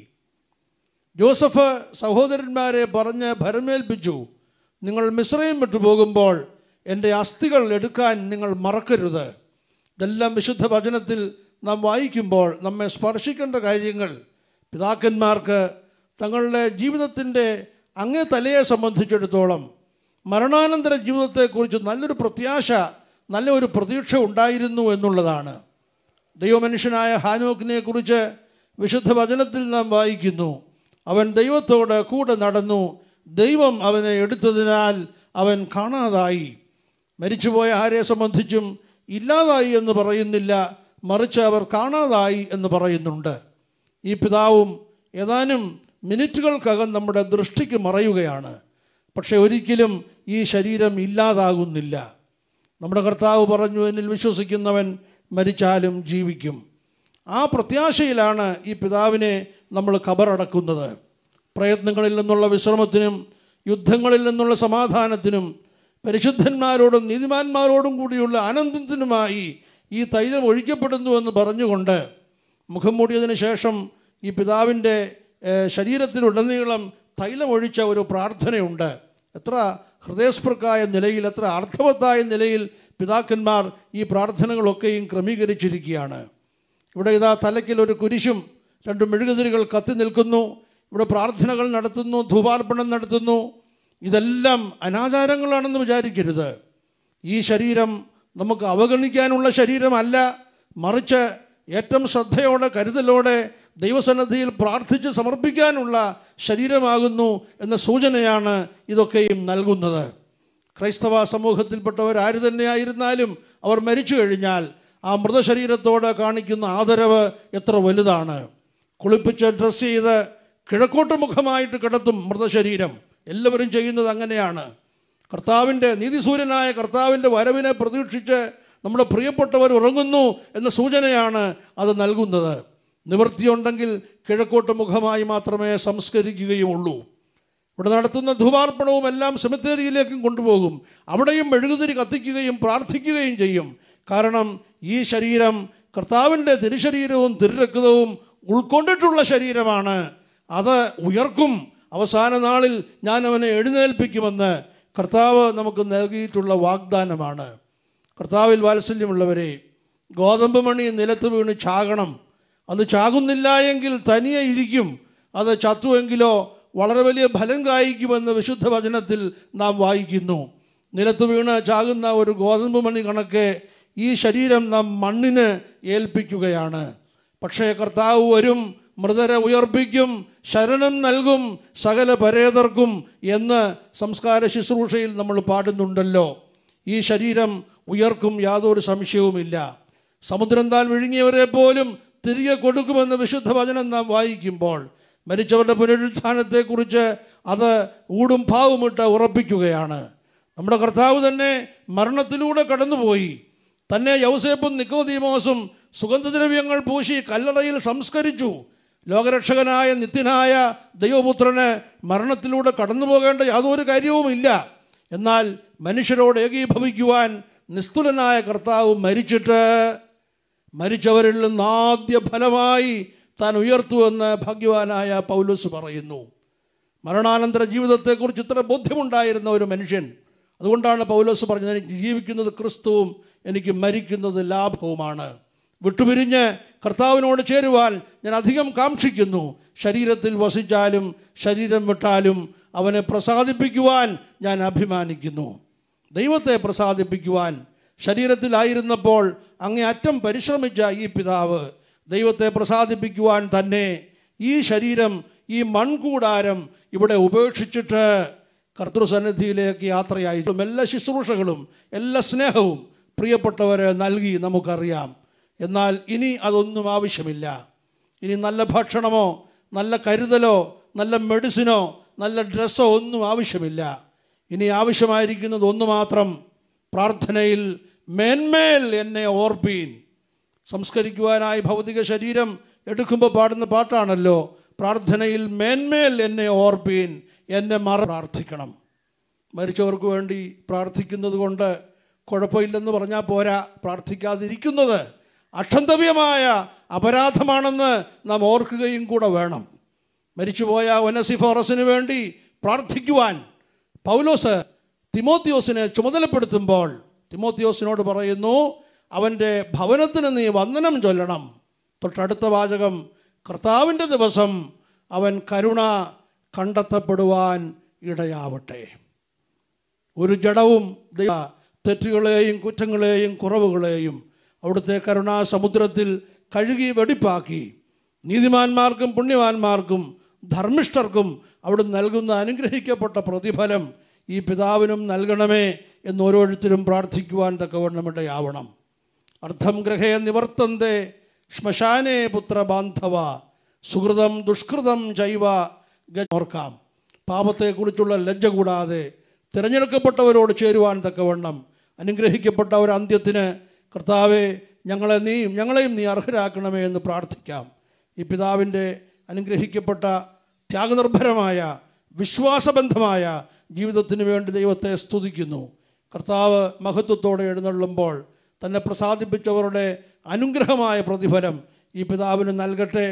ജോസഫ് സഹോദരന്മാരെ പറഞ്ഞ് ഭരമേൽപ്പിച്ചു നിങ്ങൾ മിശ്രയും വിട്ടു പോകുമ്പോൾ എൻ്റെ അസ്ഥികൾ എടുക്കാൻ നിങ്ങൾ മറക്കരുത് ഇതെല്ലാം വിശുദ്ധ വചനത്തിൽ നാം വായിക്കുമ്പോൾ നമ്മെ സ്പർശിക്കേണ്ട കാര്യങ്ങൾ പിതാക്കന്മാർക്ക് തങ്ങളുടെ ജീവിതത്തിൻ്റെ അങ്ങേ തലയെ സംബന്ധിച്ചിടത്തോളം മരണാനന്തര ജീവിതത്തെക്കുറിച്ച് നല്ലൊരു പ്രത്യാശ നല്ല ഒരു പ്രതീക്ഷ ഉണ്ടായിരുന്നു എന്നുള്ളതാണ് ദൈവമനുഷ്യനായ ഹാനോക്കിനെ കുറിച്ച് വിശുദ്ധ വചനത്തിൽ നാം വായിക്കുന്നു അവൻ ദൈവത്തോട് കൂടെ നടന്നു ദൈവം അവനെ എടുത്തതിനാൽ അവൻ കാണാതായി മരിച്ചുപോയ ആരെ സംബന്ധിച്ചും ഇല്ലാതായി എന്ന് പറയുന്നില്ല മറിച്ച് അവർ കാണാതായി എന്ന് പറയുന്നുണ്ട് ഈ പിതാവും ഏതാനും മിനിറ്റുകൾക്കകം നമ്മുടെ ദൃഷ്ടിക്ക് മറയുകയാണ് പക്ഷെ ഒരിക്കലും ഈ ശരീരം ഇല്ലാതാകുന്നില്ല നമ്മുടെ കർത്താവ് പറഞ്ഞു എന്നിൽ വിശ്വസിക്കുന്നവൻ മരിച്ചാലും ജീവിക്കും ആ പ്രത്യാശയിലാണ് ഈ പിതാവിനെ നമ്മൾ ഖബറടക്കുന്നത് പ്രയത്നങ്ങളിൽ നിന്നുള്ള വിശ്രമത്തിനും യുദ്ധങ്ങളിൽ നിന്നുള്ള സമാധാനത്തിനും പരിശുദ്ധന്മാരോടും നീതിമാന്മാരോടും കൂടിയുള്ള ആനന്ദത്തിനുമായി ഈ തൈലം ഒഴിക്കപ്പെടുന്നുവെന്ന് പറഞ്ഞുകൊണ്ട് മുഖം മൂടിയതിന് ശേഷം ഈ പിതാവിൻ്റെ ഏഹ്, ശരീരത്തിലുടനീളം തൈലമൊഴിച്ച ഒരു പ്രാർത്ഥനയുണ്ട് എത്ര ഹൃദയസ്പൃക്കായ നിലയിൽ എത്ര അർത്ഥവത്തായ നിലയിൽ പിതാക്കന്മാർ ഈ പ്രാർത്ഥനകളൊക്കെയും ക്രമീകരിച്ചിരിക്കുകയാണ് ഇവിടെ ഇതാ തലയ്ക്കിൽ ഒരു കുരിശും രണ്ട് മെഴുകുതിരികൾ കത്തി നിൽക്കുന്നു ഇവിടെ പ്രാർത്ഥനകൾ നടത്തുന്നു ധൂപാർപ്പണം നടത്തുന്നു ഇതെല്ലാം അനാചാരങ്ങളാണെന്ന് വിചാരിക്കരുത് ഈ ശരീരം നമുക്ക് അവഗണിക്കാനുള്ള ശരീരമല്ല മറിച്ച് ഏറ്റവും ശ്രദ്ധയോടെ കരുതലോടെ ദൈവസന്നദ്ധിയിൽ പ്രാർത്ഥിച്ച് സമർപ്പിക്കാനുള്ള ശരീരമാകുന്നു എന്ന സൂചനയാണ് ഇതൊക്കെയും നൽകുന്നത് ക്രൈസ്തവ സമൂഹത്തിൽപ്പെട്ടവർ ആര് തന്നെയായിരുന്നാലും അവർ മരിച്ചു കഴിഞ്ഞാൽ ആ മൃതശരീരത്തോട് കാണിക്കുന്ന ആദരവ് എത്ര വലുതാണ് കുളിപ്പിച്ച് ഡ്രസ്സ് ചെയ്ത് കിഴക്കോട്ട് മുഖമായിട്ട് കിടത്തും മൃതശരീരം എല്ലാവരും ചെയ്യുന്നത് അങ്ങനെയാണ് കർത്താവിൻ്റെ നീതിസൂര്യനായ കർത്താവിൻ്റെ വരവിനെ പ്രതീക്ഷിച്ച് നമ്മുടെ പ്രിയപ്പെട്ടവർ ഉറങ്ങുന്നു എന്ന സൂചനയാണ് അത് നൽകുന്നത് നിവൃത്തിയുണ്ടെങ്കിൽ കിഴക്കോട്ട് മുഖമായി മാത്രമേ സംസ്കരിക്കുകയുമുള്ളൂ ഇവിടെ നടത്തുന്ന ധൂപാർപ്പണവും എല്ലാം സെമിത്തേരിയിലേക്കും കൊണ്ടുപോകും അവിടെയും മെഴുകുതിരി കത്തിക്കുകയും പ്രാർത്ഥിക്കുകയും ചെയ്യും കാരണം ഈ ശരീരം കർത്താവിൻ്റെ തിരുശരീരവും തിരുരക്തവും ഉൾക്കൊണ്ടിട്ടുള്ള ശരീരമാണ് അത് ഉയർക്കും അവസാന നാളിൽ ഞാൻ അവനെ എഴുന്നേൽപ്പിക്കുമെന്ന് കർത്താവ് നമുക്ക് നൽകിയിട്ടുള്ള വാഗ്ദാനമാണ് കർത്താവിൽ വാത്സല്യമുള്ളവരെ ഗോതമ്പ് മണി നിലത്ത് വീണ് ചാകണം അത് ചാകുന്നില്ല എങ്കിൽ തനിയെ ഇരിക്കും അത് ചത്തുവെങ്കിലോ വളരെ വലിയ ഫലം കായ്ക്കുമെന്ന് വിശുദ്ധ വചനത്തിൽ നാം വായിക്കുന്നു നിലത്ത് വീണ് ചാകുന്ന ഒരു ഗോതമ്പ് മണി കണക്കെ ഈ ശരീരം നാം മണ്ണിന് ഏൽപ്പിക്കുകയാണ് പക്ഷേ കർത്താവ് വരും മൃതരെ ഉയർപ്പിക്കും ശരണം നൽകും സകല പരേതർക്കും എന്ന് സംസ്കാര ശുശ്രൂഷയിൽ നമ്മൾ പാടുന്നുണ്ടല്ലോ ഈ ശരീരം ഉയർക്കും യാതൊരു സംശയവുമില്ല സമുദ്രം താൻ വിഴുങ്ങിയവരെ പോലും തിരികെ കൊടുക്കുമെന്ന് വിശുദ്ധ വചനം നാം വായിക്കുമ്പോൾ മരിച്ചവരുടെ പുനരുത്ഥാനത്തെക്കുറിച്ച് അത് ഊടും ഭാവുമിട്ട് ഉറപ്പിക്കുകയാണ് നമ്മുടെ കർത്താവ് തന്നെ മരണത്തിലൂടെ കടന്നുപോയി തന്നെ യൗസേപ്പും നിക്കോദീമോസും സുഗന്ധദ്രവ്യങ്ങൾ പൂശി കല്ലറയിൽ സംസ്കരിച്ചു ലോകരക്ഷകനായ നിത്യനായ ദൈവപുത്രന് മരണത്തിലൂടെ കടന്നു പോകേണ്ട യാതൊരു കാര്യവുമില്ല എന്നാൽ മനുഷ്യരോട് ഏകീഭവിക്കുവാൻ നിസ്തുലനായ കർത്താവ് മരിച്ചിട്ട് മരിച്ചവരിൽ നിന്ന് ആദ്യ ഫലമായി താൻ ഉയർത്തുവെന്ന് ഭാഗ്യവാനായ പൗലോസ് പറയുന്നു മരണാനന്തര ജീവിതത്തെക്കുറിച്ച് ഇത്ര ബോധ്യമുണ്ടായിരുന്ന ഒരു മനുഷ്യൻ അതുകൊണ്ടാണ് പൗലോസ് പറഞ്ഞത് എനിക്ക് ജീവിക്കുന്നത് ക്രിസ്തുവും എനിക്ക് മരിക്കുന്നത് ലാഭവുമാണ് വിട്ടുപിരിഞ്ഞ് കർത്താവിനോട് ചേരുവാൻ ഞാൻ അധികം കാക്ഷിക്കുന്നു ശരീരത്തിൽ വസിച്ചാലും ശരീരം വിട്ടാലും അവനെ പ്രസാദിപ്പിക്കുവാൻ ഞാൻ അഭിമാനിക്കുന്നു ദൈവത്തെ പ്രസാദിപ്പിക്കുവാൻ ശരീരത്തിലായിരുന്നപ്പോൾ അങ്ങേ അറ്റം പരിശ്രമിച്ച ഈ പിതാവ് ദൈവത്തെ പ്രസാദിപ്പിക്കുവാൻ തന്നെ ഈ ശരീരം ഈ മൺകൂടാരം ഇവിടെ ഉപേക്ഷിച്ചിട്ട് കർത്തൃസന്നിധിയിലേക്ക് യാത്രയായി എല്ലാ ശുശ്രൂഷകളും എല്ലാ സ്നേഹവും പ്രിയപ്പെട്ടവരെ നൽകി നമുക്കറിയാം എന്നാൽ ഇനി അതൊന്നും ആവശ്യമില്ല ഇനി നല്ല ഭക്ഷണമോ നല്ല കരുതലോ നല്ല മെഡിസിനോ നല്ല ഡ്രസ്സോ ഒന്നും ആവശ്യമില്ല ഇനി ആവശ്യമായിരിക്കുന്നത് ഒന്ന് മാത്രം പ്രാർത്ഥനയിൽ മേന്മേൽ എന്നെ ഓർപ്പീൻ സംസ്കരിക്കുവാനായി ഭൗതിക ശരീരം എടുക്കുമ്പോൾ പാടുന്ന പാട്ടാണല്ലോ പ്രാർത്ഥനയിൽ മേന്മേൽ എന്നെ ഓർപ്പീൻ എന്നെ മറ പ്രാർത്ഥിക്കണം മരിച്ചവർക്ക് വേണ്ടി പ്രാർത്ഥിക്കുന്നത് കൊണ്ട് കുഴപ്പമില്ലെന്ന് പറഞ്ഞാൽ പോരാ പ്രാർത്ഥിക്കാതിരിക്കുന്നത് അക്ഷന്തവ്യമായ അപരാധമാണെന്ന് നാം ഓർക്കുകയും കൂടെ വേണം മരിച്ചുപോയ ഒനസിഫോറസിന് വേണ്ടി പ്രാർത്ഥിക്കുവാൻ പൗലോസ് തിമോത്തിയോസിനെ ചുമതലപ്പെടുത്തുമ്പോൾ തിമോത്തിയോസിനോട് പറയുന്നു അവൻ്റെ ഭവനത്തിന് നീ വന്ദനം ചൊല്ലണം തൊട്ടടുത്ത വാചകം കർത്താവിൻ്റെ ദിവസം അവൻ കരുണ കണ്ടെത്തപ്പെടുവാൻ ഇടയാവട്ടെ ഒരു ജഡവും ദൈവ തെറ്റുകളെയും കുറ്റങ്ങളെയും കുറവുകളെയും അവിടുത്തെ കരുണാസമുദ്രത്തിൽ കഴുകി വെടിപ്പാക്കി നീതിമാന്മാർക്കും പുണ്യവാന്മാർക്കും ധർമ്മിഷ്ഠർക്കും അവിടെ നൽകുന്ന അനുഗ്രഹിക്കപ്പെട്ട പ്രതിഫലം ഈ പിതാവിനും നൽകണമേ എന്ന് ഓരോരുത്തരും പ്രാർത്ഥിക്കുവാൻ തക്കവണ്ണമിടയാവണം അർത്ഥം ഗ്രഹേ നിവർത്തന്തെ ശ്മശാനേ പുത്ര ബാന്ധവ സുഹൃതം ദുഷ്കൃതം ചൈവ ഓർക്കാം പാപത്തെക്കുറിച്ചുള്ള ലജ്ജ കൂടാതെ തിരഞ്ഞെടുക്കപ്പെട്ടവരോട് ചേരുവാൻ തക്കവണ്ണം അനുഗ്രഹിക്കപ്പെട്ട ഒരു അന്ത്യത്തിന് കർത്താവെ ഞങ്ങളെ നീയും ഞങ്ങളെയും നീ അർഹരാക്കണമേ എന്ന് പ്രാർത്ഥിക്കാം ഈ പിതാവിൻ്റെ അനുഗ്രഹിക്കപ്പെട്ട ത്യാഗനിർഭരമായ വിശ്വാസബന്ധമായ ജീവിതത്തിന് വേണ്ടി ദൈവത്തെ സ്തുതിക്കുന്നു കർത്താവ് മഹത്വത്തോടെ എഴുന്നള്ളുമ്പോൾ തന്നെ പ്രസാദിപ്പിച്ചവരുടെ അനുഗ്രഹമായ പ്രതിഫലം ഈ പിതാവിന് നൽകട്ടെ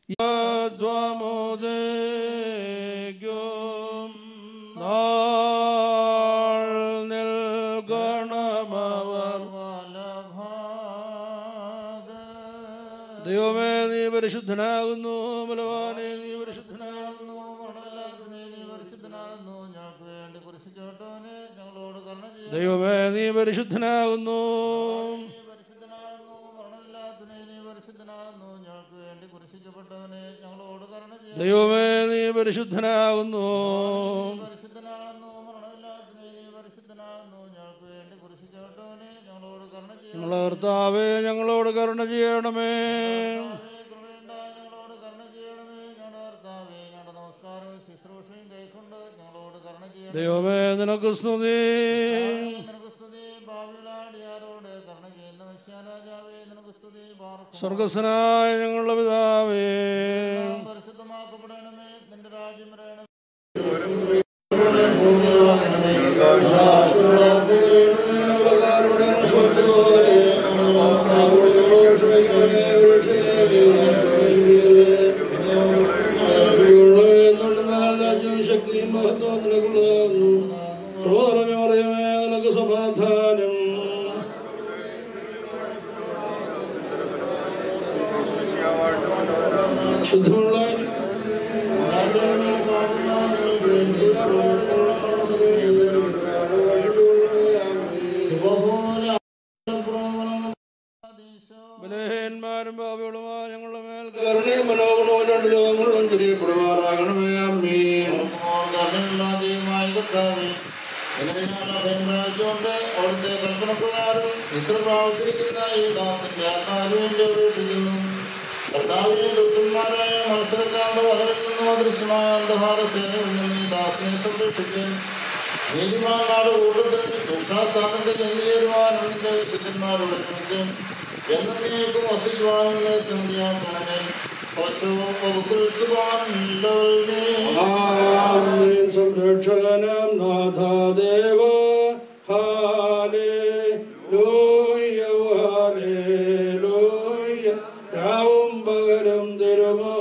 ദൈവമേ നീ പരിശുദ്ധനാകുന്നു ബലവാനെ നീ പരിശുദ്ധനാകുന്നു ദൈവമേ നീ പരിശുദ്ധനാകുന്നു ദൈവമേ നീ പരിശുദ്ധനാകുന്നു ഞങ്ങളെ കർത്താവേ ഞങ്ങളോട് കരുണ ചെയ്യണമേ ദൈവമേ നിനക്ക് സ്തുതി സ്വർഗസ്വനായ ഞങ്ങളുടെ പിതാവേ ശക്തിയും മഹത്വം നിനക്കുള്ളതാകുന്നു ക്രോധമേ പറയുമേ നിനക്ക് സമാധാനം ശുദ്ധമുള്ള ബലഹീന്മാരും പാപികളുമായ ഞങ്ങളുടെ മേൽ കരുണയും മനോഗുണവും രണ്ട് ലോകങ്ങളിലും ചൊരിയപ്പെടുമാറാകണമേ അമ്മീൻ അവിടുത്തെ കൽപ്പനപ്രകാരം ഇത്ര പ്രാവശ്യത്തിക്കുന്ന ഈ ദാസന്റെ ആത്മാവിന്റെ അപേക്ഷിക്കുന്നു കർത്താവിനെ ദുഷ്ടന്മാരായ മത്സരക്കാരുടെ വലയിൽ നിന്നും അദൃശ്യമായ അന്ധകാര സേനയിൽ നിന്നും ഈ ദാസനെ സംരക്ഷിക്കും നീതിമാന്മാരുടെ കൂട്ടത്തിൽ രക്ഷാസ്ഥാനത്ത് ചെന്നുചേരുവാൻ നിന്റെ വിശുദ്ധന്മാരോട് ക്ഷമിച്ച് എന്നേക്കും വസിക്കുവാനും സ്മൃതിയാക്കണമേ പശു ആമേൻ സംരക്ഷകനം നാഥാദേവ ഹാലേ ലോയ ഹാലേ ലോയ രാവും പകലും തിരുമോ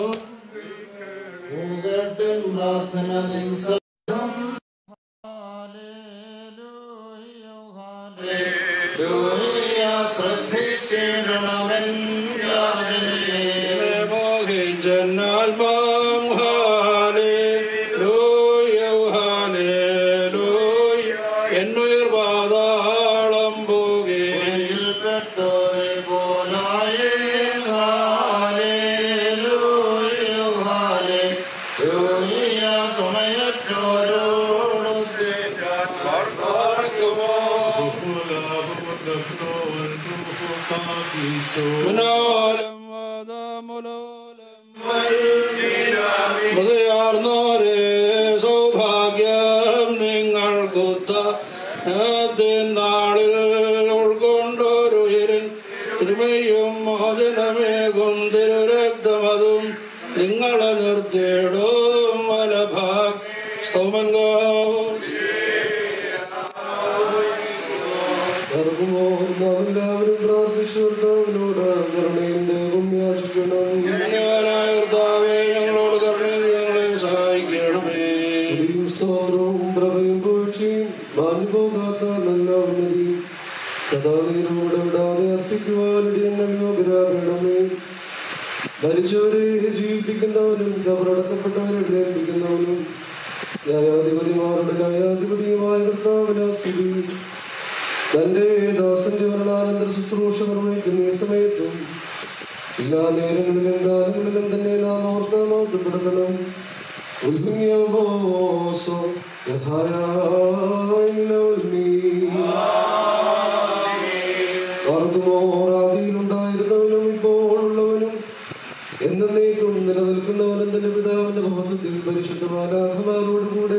ഭൂകട്ടൻ പ്രാർത്ഥന നിൻ സഹം ശ്രദ്ധിച്ചിടണമെൻ മോഹിച്ചെന്നാൽമാം ഹാലേ ലോയ ഹാലേ ലോയ എന്നുയർ പാതാളം പോകേ പെട്ടോരെ പോലായേ തുണയറ്റോരോടൊക്കെ മുനോലം വാദമുലോലം മൃതയാർന്നോരേ സൗഭാഗ്യം നിങ്ങൾക്കുത്ത നാളിൽ ഉൾക്കൊണ്ടൊരുയരൻ തിരുമയും മോചനമേകും തിരുരക്തമതും നിങ്ങളെ നിർത്തിയിടും മലഭാഗ് സ്തോമൻഗോസ് എല്ലാവരും പ്രാർത്ഥിച്ചു കർത്താവിനോട് കരുണയും ദൈവം യാചിക്കണം ജ്ഞാനായ കർത്താവേ ഞങ്ങളോട് കരുണ ഞങ്ങളെ സഹായിക്കണമേ സ്തുതിയും സ്തോത്രവും പ്രഭയും പൂഴ്ചയും മാഞ്ഞുപോകാത്ത നല്ല ഉന്നതി സദാ നീരോടെ വിടാതെ അർപ്പിക്കുവാനിടയങ്ങൾ യോഗ്യരാകണമേ മരിച്ചവരെ ജീവിപ്പിക്കുന്നവനും കബറടക്കപ്പെട്ടവരെ എഴുന്നേൽപ്പിക്കുന്നവനും ന്യായാധിപതിമാരുടെ ന്യായാധിപതിയുമായ കർത്താവിനെ സ്തുതി തന്റെ ദാസന്റെ മരണാനന്തര ശുശ്രൂഷ നിർവഹിക്കുന്ന ഈ സമയത്തും എല്ലാ നേരങ്ങളിലും കാലങ്ങളിലും തന്നെ നാം ഓർത്ത് മാറ്റപ്പെടുത്തണം ഉൽഹുമ്യമോസോ യഥായായിലോൽമീ. ആർക്കുമോ ആദിയിലുണ്ടായിരുന്നവനും ഇപ്പോഴുള്ളവനും എന്നേക്കും നിലനിൽക്കുന്നവനും തന്റെ പിതാവിന്റെ മഹത്വത്തിൽ പരിശുദ്ധ ബാലാഹമാരോട് കൂടെ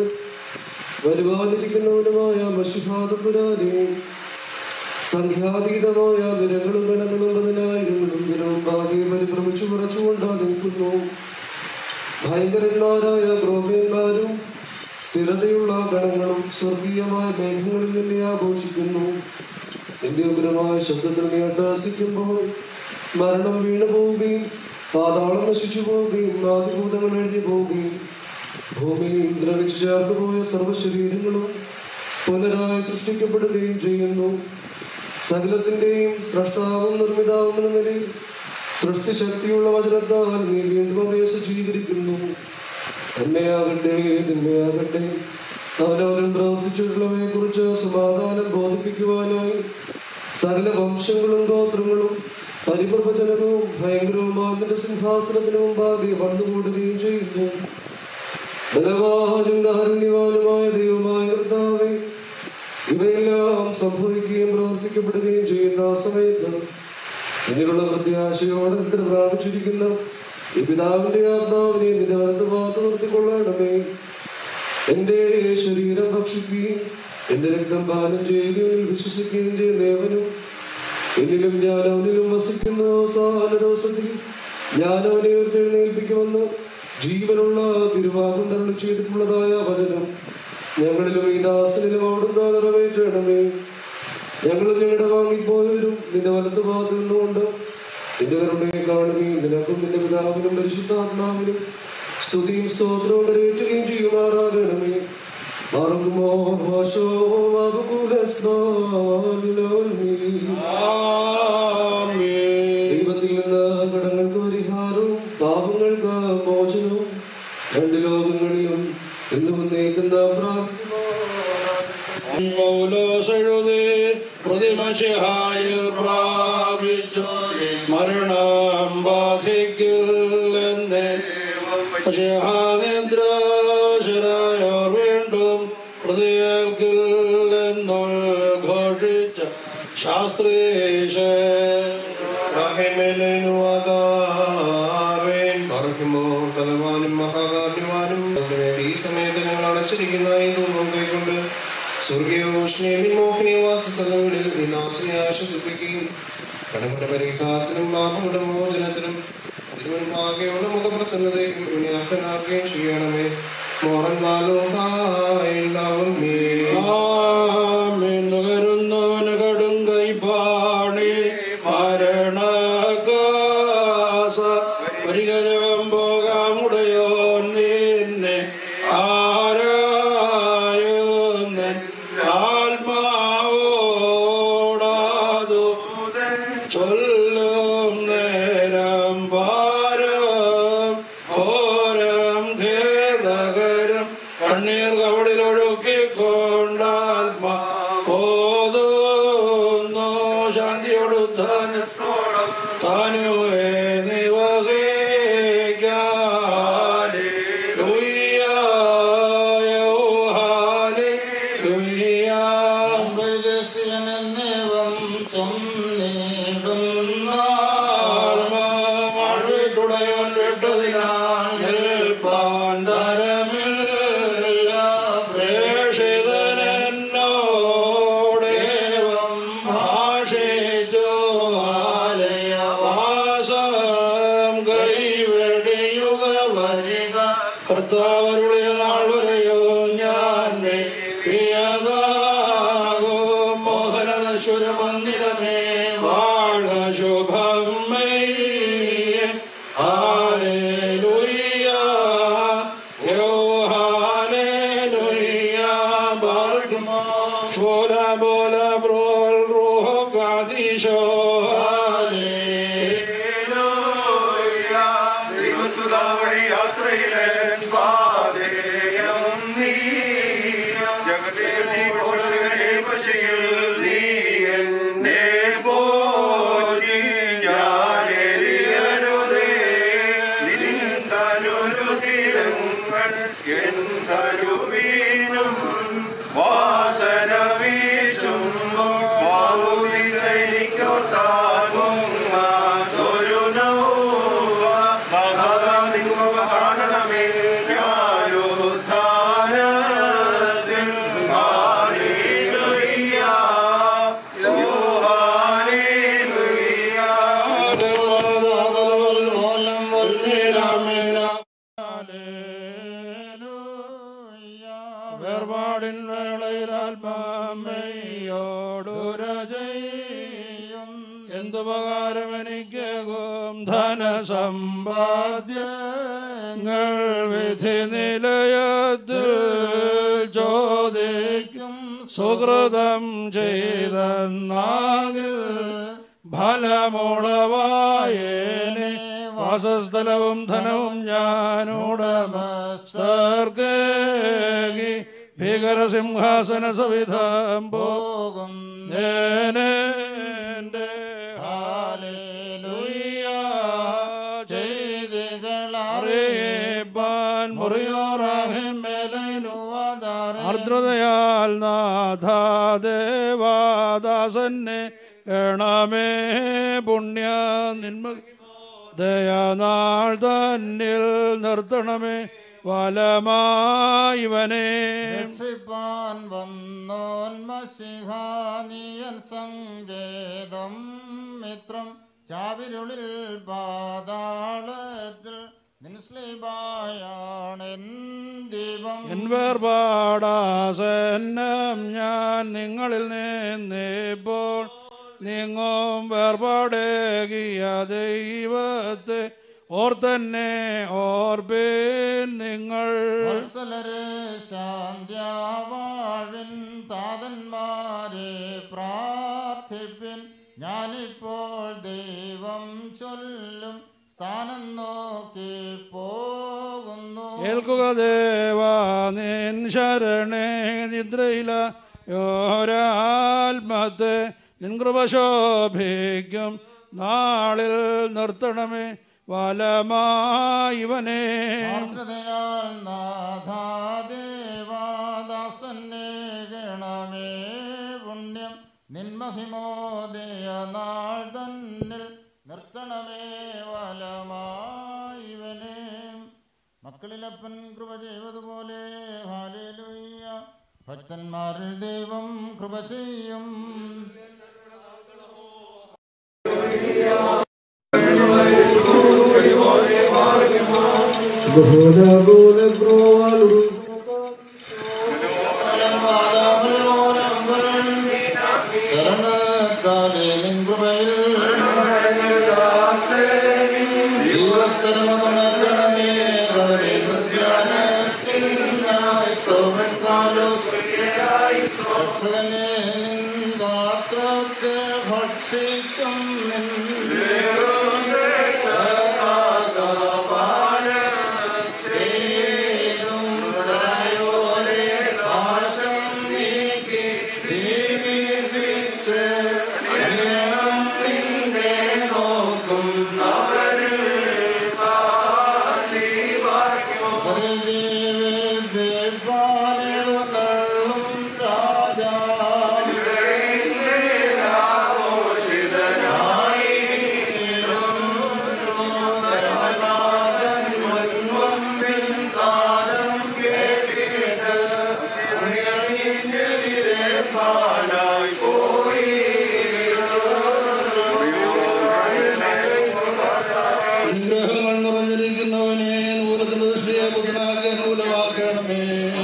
വരുവാനിരിക്കുന്നവനുമായ മഷിഹാദപുരാനെ സംഖ്യാതീതമായ നിരകളും ഗണങ്ങളും പതിനായിരങ്ങളും ദിനവും ഭാഗ്യ പരിഭ്രമിച്ചു കുറച്ചുകൊണ്ടാ നിൽക്കുന്നു ഭയങ്കരന്മാരായ ബ്രോഹ്യന്മാരും സ്ഥിരതയുള്ള ഗണങ്ങളും സ്വർഗീയമായ മേഘങ്ങളിൽ നിന്നെ ആഘോഷിക്കുന്നു നിന്റെ ഉഗ്രമായ ശബ്ദത്തിൽ നീ അട്ടഹസിക്കുമ്പോൾ മരണം വീണു പോവുകയും പാതാളം നശിച്ചു പോവുകയും ആദിഭൂതങ്ങൾ എഴുതി പോവുകയും ഭൂമിയിൽ ദ്രവിച്ചു ചേർന്നു പോയ സർവ്വശരീരങ്ങളും പുനരായി സൃഷ്ടിക്കപ്പെടുകയും ചെയ്യുന്നു സകലത്തിന്റെയും സ്രഷ്ടാവും നിർമ്മിതാവും എന്ന നിലയിൽ സൃഷ്ടിശക്തിയുള്ള വചനത്താൽ നീ വീണ്ടും അവയെ സ്വീകരിക്കുന്നു നന്മയാകട്ടെ തിന്മയാകട്ടെ അവനവനും പ്രവർത്തിച്ചിട്ടുള്ളവയെ കുറിച്ച് സമാധാനം ബോധിപ്പിക്കുവാനായി സകല വംശങ്ങളും ഗോത്രങ്ങളും പരിപ്രവചനവും ഭയങ്കരവുമായ നിന്റെ സിംഹാസനത്തിന് മുമ്പാകെ വന്നുകൂടുകയും ചെയ്യുന്നു ബലവാനും കാരുണ്യവാനുമായ ദൈവമായ കർത്താവേ ഇവയെല്ലാം സംഭവിക്കുകയും പ്രവർത്തിക്കപ്പെടുകയും ചെയ്യുന്ന ആ സമയത്ത് നിന്നുള്ള പ്രത്യാശയോടെ നിദ്ര പ്രാപിച്ചിരിക്കുന്ന ഈ പിതാവിന്റെ ആത്മാവിനെ നിന്റെ വലത്ത് ഭാഗത്ത് നിർത്തിക്കൊള്ളണമേ എന്റെ ശരീരം ഭക്ഷിക്കുകയും എന്റെ രക്തം പാനം ചെയ്യുകയും എന്നിൽ വിശ്വസിക്കുകയും ചെയ്യുന്ന ഏവനും എന്നിലും ഞാൻ അവനിലും വസിക്കുന്ന അവസാന ദിവസത്തിൽ ഞാൻ അവനെ ഉയർത്തെഴുന്നേൽപ്പിക്കുമെന്ന് ജീവനുള്ള തിരുവാഹം തരണം ചെയ്തിട്ടുള്ളതായ വചനം ഞങ്ങളിലും ഈ ദാസനിലും അവിടുന്ന് നിറവേറ്റണമേ ഞങ്ങൾ നിങ്ങളുടെ വാങ്ങിപ്പോയവരും നിന്റെ വലത്ത് ഭാഗത്ത് നിന്നുകൊണ്ട് നിന്റെ കരുണയെ കാണുകയും നിനക്കും നിന്റെ പിതാവിനും പരിശുദ്ധാത്മാവിനും സ്തുതിയും സ്തോത്രവും കരയേറ്റുകയും ചെയ്യുമാറാകണമേ മറക്കുമോ ഭാഷോ ദൈവത്തിൽ നിന്ന് കടങ്ങൾക്ക് പരിഹാരവും പാപങ്ങൾക്ക് മോചനവും രണ്ട് ലോകങ്ങളിലും എന്നും നീക്കുന്ന പ്രതിമശിഹായിൽ പ്രാപിച്ചോരെ മരണം ബാധിക്കില്ലെന്ന് ശിഹാനിദ്രാശരായോർ വീണ്ടും പ്രതിയേൽക്കില്ലെന്നുഘോഷിച്ച ശാസ്ത്രീശ ബലവാനും മഹാകാര്യവാനും ഈ സമയത്ത് ഞങ്ങൾ അടച്ചിരിക്കുന്ന ഈ ദൂരം കൈക്കൊണ്ട് സ്വർഗീയോഷ്ണേമിൻ മോഹിനിവാസ സ്ഥലങ്ങളിൽ ഈ നാശനെ ആശ്വസിപ്പിക്കുകയും കടങ്ങളുടെ പരിഹാരത്തിനും പാപങ്ങളുടെ മോചനത്തിനും തിരുമുൻപാകെയുള്ള മുഖപ്രസന്നതയും വിന്യാസനാക്കുകയും ചെയ്യണമേ മോഹൻ നുകരുന്നോന് കടുങ്കൈപ്പാണി മരണകാസ പരികരം പോകാമുടയോ നിന്നെ ആരായുന്നൻ ആത്മാവോടാതു ചൊല്ലും നേരം ഭാരം ഘോരം ഖേദകരം കണ്ണീർ കവളിലൊഴുക്കിക്കൊണ്ടാത്മാ പോതുന്നു ശാന്തിയോടു താനത്തോളം താനുവേ നിവസിക്കാലേ പ്രേഷിതനോടേവം ഭാഷിച്ചു ആലയവാസം കൈവെടിയുക വരിക കർത്താവരുളിയ നാൾ വരെയോ ഞാൻ പ്രിയതാകും മോഹനശ്വര മന്ദിരമേ വാഴ ശുഭം മെയ്യേ. ഹല്ലേലൂയ. യോ ഹല്ലേലൂയ. ബാർക്കുമോ. ശോല ബോല ബ്രോൽ റൂഹ് കാദീശോ. യാത്രയിലെ പാതയം നീ ജഗതേ പശുവിൽ നീ എന്നെ പോയി ഞാനെറിയരുതേ നിന്തനൊരു തീരങ്ങൾ എന്തരു വീണും വാസന വീശു വേർപാടിൻ വേളയിൽ ആത്മാമയോടുരജയും എന്തുപകാരം എനിക്കും ധനസമ്പാദ്യങ്ങൾ വിധി നിലയത്തിൽ ചോദിക്കും സുഹൃതം ചെയ്തെന്നാകിൽ ഫലമുളവായേനെ വാസസ്ഥലവും ധനവും ഞാനുടമസ്ഥർക്കേകി ഭീകരസിംഹാസന സവിധം പോകും നേനെന്റെ ചെയ്തികളറിയിപ്പാൻ ആർദ്രതയാൽ നാഥാദേവാദാസന്നെ ഗണമേ പുണ്യ നിന്മ ദയാനാൾ തന്നിൽ നിർത്തണമേ വലമായിവനെ രക്ഷിപ്പാൻ വന്നോൻ മസിഹാനിയൻ സങ്കേതം മിത്രം ചാവിരുളിൽ പാതാളത്തിൽ നിൻസ്ലിബായാണെൻ ദീപം എൻ വേർപാടാസന്നം ഞാൻ നിങ്ങളിൽ നിന്നിപ്പോൾ നിങ്ങും വേർപാടേകിയ ദൈവത്തെ ഓർത്തന്നെ ഓർപ്പേൻ നിങ്ങൾ വത്സലരെ ശാന്ത്യാവാഴിൻ താതന്മാരെ പ്രാർത്ഥിപ്പിൻ ഞാനിപ്പോൾ ദൈവം ചൊല്ലും സ്ഥാനം നോക്കി പോകുന്നു ഏൽക്കുക ദേവാ നിൻ ശരണേ നിദ്രയില യോരാത്മത്തെ നിൻ കൃപ ശോഭിക്കും നാളിൽ നിർത്തണമേ വലമായിവനെ ആർദ്രതയാൽ നാഥാദേവാദാസന്നെ ഗണമേ പുണ്യം നിൻമഹിമോദയ നാൾ തന്നിൽ നിർത്തണമേ വലമായിവനെ മക്കളിലപ്പൻ കൃപ ചെയ്തതുപോലെ ഹാലേലുയ്യ ഭക്തന്മാരിൽ ദൈവം കൃപ ചെയ്യും ശരണത്താലേ നിൻ കൃപയിൽ ജീവസരമതുണരണമേ ഗൗരി ധ്യാനത്തിനായി തോമൻ കാലോസ് രക്ഷകനെ നിൻ ഗാത്രത്തെ ഭക്ഷിച്ചും നിൻ അനുഗ്രഹങ്ങൾ നിറഞ്ഞിരിക്കുന്നവനെ നൂലത്തിന്റെ ദൃഷ്ടിയെ ബുദ്ധനാക്കി അനുകൂലമാക്കണമേ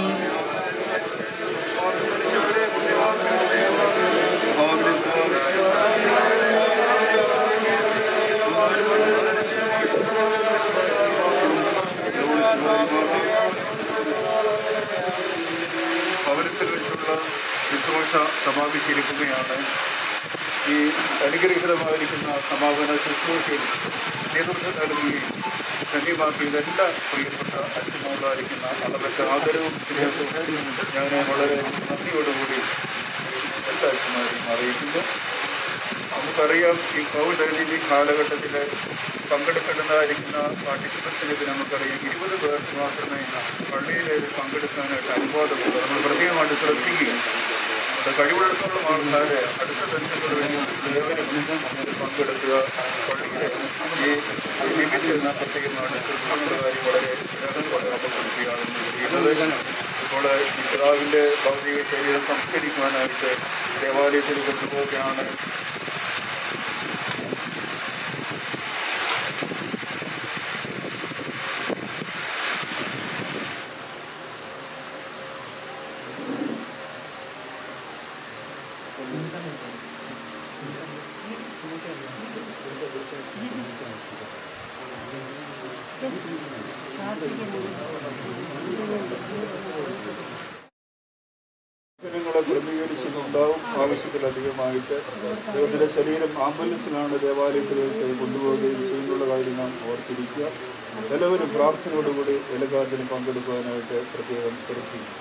ഭവനത്തിൽ വെച്ചുള്ള ശുശ്രൂഷ സമാപിച്ചിരിക്കുകയാണ് ഈ അനുഗ്രഹീതമായിരിക്കുന്ന സമാപന ശുശ്രൂഷയിൽ നേതൃത്വം നൽകുകയും ധന്യമാക്കിയ എല്ലാ പ്രിയപ്പെട്ട അച്ഛനോടായിരിക്കുന്ന അളവറ്റ ആദരവും സ്നേഹവും ഞാൻ വളരെ നന്ദിയോടുകൂടി എല്ലാ അച്ഛന്മാരെയും അറിയിക്കുന്നു നമുക്കറിയാം ഈ കോവിഡ് ഈ കാലഘട്ടത്തിൽ പങ്കെടുക്കേണ്ടതായിരിക്കുന്ന പാർട്ടിസിപ്പൻസിനെ നമുക്കറിയാം ഇരുപത് പേർക്ക് മാത്രമേ പള്ളിയിൽ പങ്കെടുക്കാനായിട്ട് അനുവാദമുള്ളൂ നമ്മൾ പ്രത്യേകമായിട്ട് ശ്രദ്ധിക്കുക നമ്മുടെ കഴിവുള്ളിടത്തോളം ആൾക്കാരെ അടുത്ത ബന്ധുക്കൾ വേണ്ടി പങ്കെടുക്കുക പള്ളിയിലെ ഈ നിമിഷം പ്രത്യേകമായിട്ട് ശ്രദ്ധിക്കുന്ന കാര്യം വളരെ ശ്രദ്ധപ്പെടുത്തുകയാണ് ചെയ്യുന്നത് ഇപ്പോൾ ഈ പിതാവിൻ്റെ ഭൗതിക ശരീരം സംസ്കരിക്കുവാനായിട്ട് ദേവാലയത്തിൽ കൊണ്ടുപോവുകയാണ് ജനങ്ങളെ ക്രമീകരിച്ചിട്ടുണ്ടാവും ആവശ്യത്തിലധികമായിട്ട് ദൈവത്തിന്റെ ശരീരം ആംബുലൻസിലാണ് ദേവാലയത്തിലേക്ക് കൊണ്ടുപോവുകയും ചെയ്യുന്നുള്ള കാര്യം നാം ഓർത്തിരിക്കുക എല്ലാവരും പ്രാർത്ഥനയോടുകൂടി എല്ലാത്തിനും പങ്കെടുക്കുവാനായിട്ട് പ്രത്യേകം ശ്രദ്ധിക്കും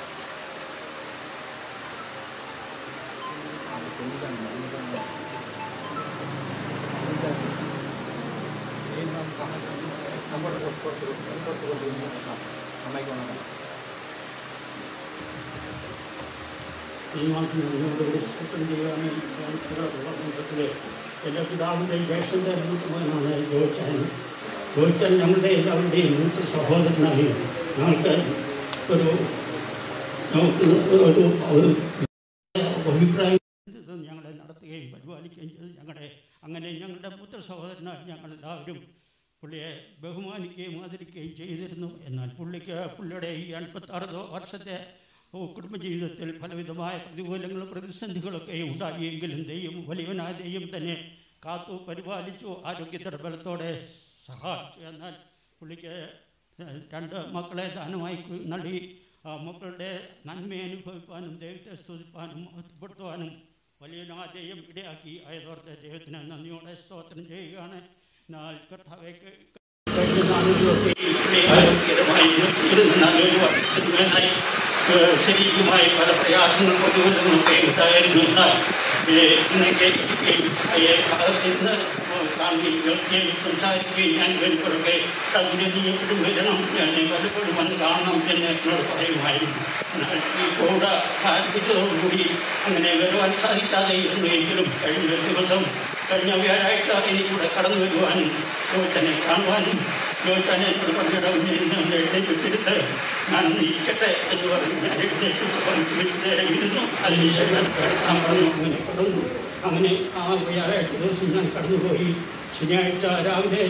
ദൈവമാക്കിനോടുകൂടി സ്തോത്രം ചെയ്യുവാനും ബന്ധത്തിൽ എൻ്റെ പിതാവിൻ്റെയും ജ്യേഷ്ഠൻ്റെ മൂത്തമകനാണ് ജോയിച്ചാൻ ജോയിച്ചാൻ ഞങ്ങളുടെ എല്ലാവരുടെയും മൂത്ത സഹോദരനായി ഞങ്ങൾക്ക് ഒരു നമുക്ക് ഒരു ഒരു അഭിപ്രായം ഞങ്ങളെ നടത്തുകയും പരിപാലിക്കുകയും ചെയ്തു ഞങ്ങളുടെ അങ്ങനെ ഞങ്ങളുടെ പുത്ര സഹോദരനായി ഞങ്ങൾ എല്ലാവരും പുള്ളിയെ ബഹുമാനിക്കുകയും ആദരിക്കുകയും ചെയ്തിരുന്നു എന്നാൽ പുള്ളിക്ക് പുള്ളിയുടെ ഈ എൺപത്താറ് വർഷത്തെ ഓ, കുടുംബജീവിതത്തിൽ പലവിധമായ പ്രതികൂലങ്ങളും പ്രതിസന്ധികളൊക്കെ ഉണ്ടായിയെങ്കിലും ദൈവം വലിയവനായ ദൈവം തന്നെ കാത്തു പരിപാലിച്ചു ആരോഗ്യത്തിന്റെ ബലത്തോടെ സഹായിച്ചു എന്നാൽ പുള്ളിക്ക് ഏഹ്, രണ്ട് മക്കളെ ദാനമായി കു- നൽകി ആ മക്കളുടെ നന്മ അനുഭവിപ്പാനും ദൈവത്തെ സ്തുതിപ്പാനും മഹത്വപ്പെടുത്തുവാനും വലിയവനായ ദൈവം ഇടയാക്കി ആയതോർത്തെ ദൈവത്തിന് നന്ദിയോടെ സ്തോത്രം ചെയ്യുകയാണ് എന്നാൽ കർത്താവെ കഴിഞ്ഞ നാളുകളൊക്കെ ആരോഗ്യകരമായി ഇരുന്ന് നല്ലൊരു വർഷത്തിന് മേലായി ഏഹ് ശരീരവുമായി പല പ്രയാസങ്ങളും പ്രതികൂലങ്ങളൊക്കെ ഉണ്ടായിരുന്നു എന്നാൽ ഏഹ് ഇന്നൊക്കെ ഇരിക്കുകയും അയ്യെ അകത്തിരുന്ന് കാണുകയും കേൾക്കുകയും സംസാരിക്കുകയും ഞാൻ വരുമ്പോഴൊക്കെ അതിന് നീ എപ്പോഴും വരണം എന്നെ പലപ്പോഴും വന്ന് കാണണം എന്ന് എന്നോട് പറയുമായിരുന്നു എന്നാൽ ഈ കോവിഡ് ആരംഭിച്ചതോടുകൂടി അങ്ങനെ വരുവാൻ സാധിക്കാതെ ഇരുന്നു എങ്കിലും കഴിഞ്ഞ ഒരു ദിവസം കഴിഞ്ഞ വ്യാഴാഴ്ച എനിക്കിവിടെ കടന്നു വരുവാനും യോജനെ കാണുവാനും യോജന എന്നോട് പറഞ്ഞിടം എഴുന്നേറ്റിട്ട് ഞാൻ ഒന്ന് ഇരിക്കട്ടെ എന്ന് പറഞ്ഞ് ഞാൻ എഴുന്നേറ്റ് നേരം ഇരുന്നു അതിനുശേഷം കിടക്കാൻ പറഞ്ഞു അങ്ങനെ കടന്നു അങ്ങനെ ആ വ്യാഴാഴ്ച ദിവസം ഞാൻ കടന്നുപോയി ശനിയാഴ്ച രാവിലെ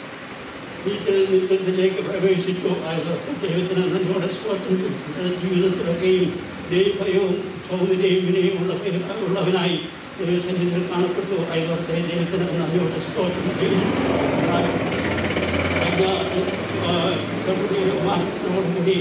വീട്ടിൽ നിന്നതിലേക്ക് പ്രവേശിച്ചു ആയതൊക്കെ ദൈവത്തിന് നന്ദിയോടെ സ്തോത്രം ചെയ്തു. ജീവിതത്തിലൊക്കെയും ദൈവഭയവും സൗന്ദര്യവും വിനയമുള്ള ഉള്ളവനായി ദൈവസന്നിധിയിൽ കാണപ്പെട്ടു ആയതൊക്കെ ദൈവത്തിന് നന്ദിയോടെ സ്തോത്രം ചെയ്യുന്നു എന്നാൽ കഴിഞ്ഞ ആ, ഫെബ്രുവരി മാസത്തോടുകൂടി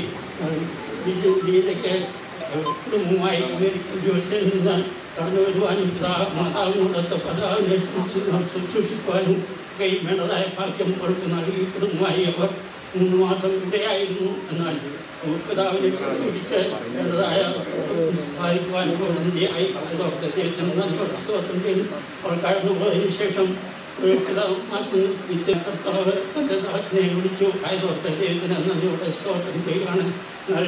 ലീലയ്ക്ക് കുടുംബവുമായി അമേരിക്കൻ ജോലിയിൽ നിന്ന് കടന്നു വരുവാനും പിതാ- മാതാവിനോടൊത്ത് പിതാവിനെ ശുശ്രൂ- ശുശ്രൂഷിക്കുവാനും ഒക്കെ വേണ്ടതായ ഭാഗ്യം അവർക്ക് നൽകി കുടുംബമായി അവർ മൂന്ന് മാസം ഇവിടെയായിരുന്നു എന്നാൽ പിതാവിനെ ശുശ്രൂഷിച്ച് വേണ്ടതായ സഹായിക്കുവാനും വേണ്ടിയായി അതോർത്ത് ദൈവത്തിന് നന്ദിയോടെ സ്തോത്രം ചെയ്തു അവർ കടന്നുപോയതിനു ശേഷം ഒരു പിതാവ് മാസം വിറ്റ് കർത്താവ് തൻ്റെ ദാസനെ വിളിച്ചു ആയതോർത്ത് ദൈവത്തിന് നന്ദിയോടെ സ്തോത്രം ചെയ്യുകയാണ് എന്നാൽ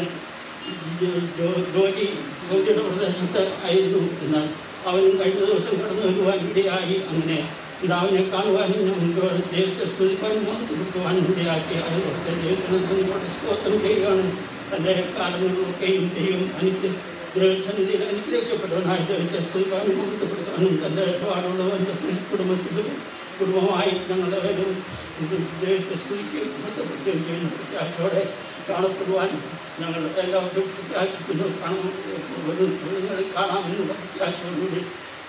ജോ- ജോ- ജോജി ജോജിയുടെ പ്രദേശത്ത് ആയിരുന്നു എന്നാൽ അവനും കഴിഞ്ഞ ദിവസം കടന്നു വരുവാൻ ഇടയായി അങ്ങനെ പിതാവിനെ കാണുവാനും നമുക്ക് ദൈവത്തെ സ്തുതിക്കാനും കൊടുക്കുവാനും ഇടയാക്കി അതുകൊണ്ട് ദൈവത്തിന് നന്ദിയോടെ സ്തോത്രം ചെയ്യുകയാണ് തൻ്റെ കാലങ്ങളിലൊക്കെയും ദൈവം എനിക്ക് ദൈവസന്നിധിയിൽ അനുഗ്രഹിക്കപ്പെട്ടവനായി ദൈവത്തെ സ്തുതിക്കാനും ബന്ധപ്പെടുത്താനും തൻ്റെ ഒരുപാടുള്ള ബന്ധത്തിൽ കുടുംബത്തിലും കുടുംബമായി ഞങ്ങൾ ഒരു ദൈവത്തെ സ്തുതിക്കുകയും ബന്ധപ്പെടുത്തുകയും ചെയ്യുന്ന പ്രത്യാശയോടെ കാണപ്പെടുവാൻ ഞങ്ങൾ എല്ലാവരും പ്രത്യാശിക്കുന്നു കാണാൻ ഒരു നിങ്ങളിൽ കാണാമെന്നുള്ള പ്രത്യാശയോടുകൂടി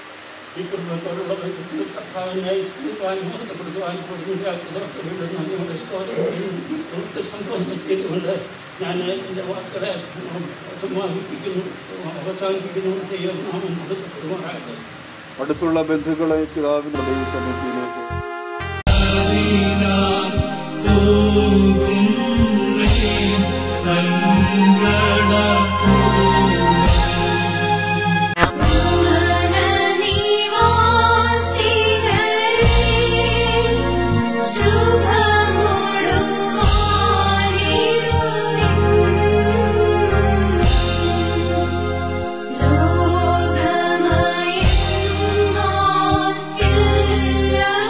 ഈ കുടുംബത്തോടുള്ള ബന്ധത്തിൽ കർത്താവിനെ സ്തുതിക്കുവാനും ബന്ധപ്പെടുത്തുവാനും കൊടുക്കുന്നവർക്ക് നന്ദിയോടെ സ്തോത്രം ചെയ്യുന്നു സംബോധന ചെയ്തുകൊണ്ട് ഞാൻ എൻ്റെ വാക്കുകളെ സമാപിപ്പിക്കുന്നു അവസാനിപ്പിക്കുന്നു ദൈവനാമം ബന്ധപ്പെടുമാറാകട്ടെ അടുത്തുള്ള ബന്ധുക്കളെ പിതാവിന്റെ ദൈവസന്നിധിയിലേക്ക് ലോകമയ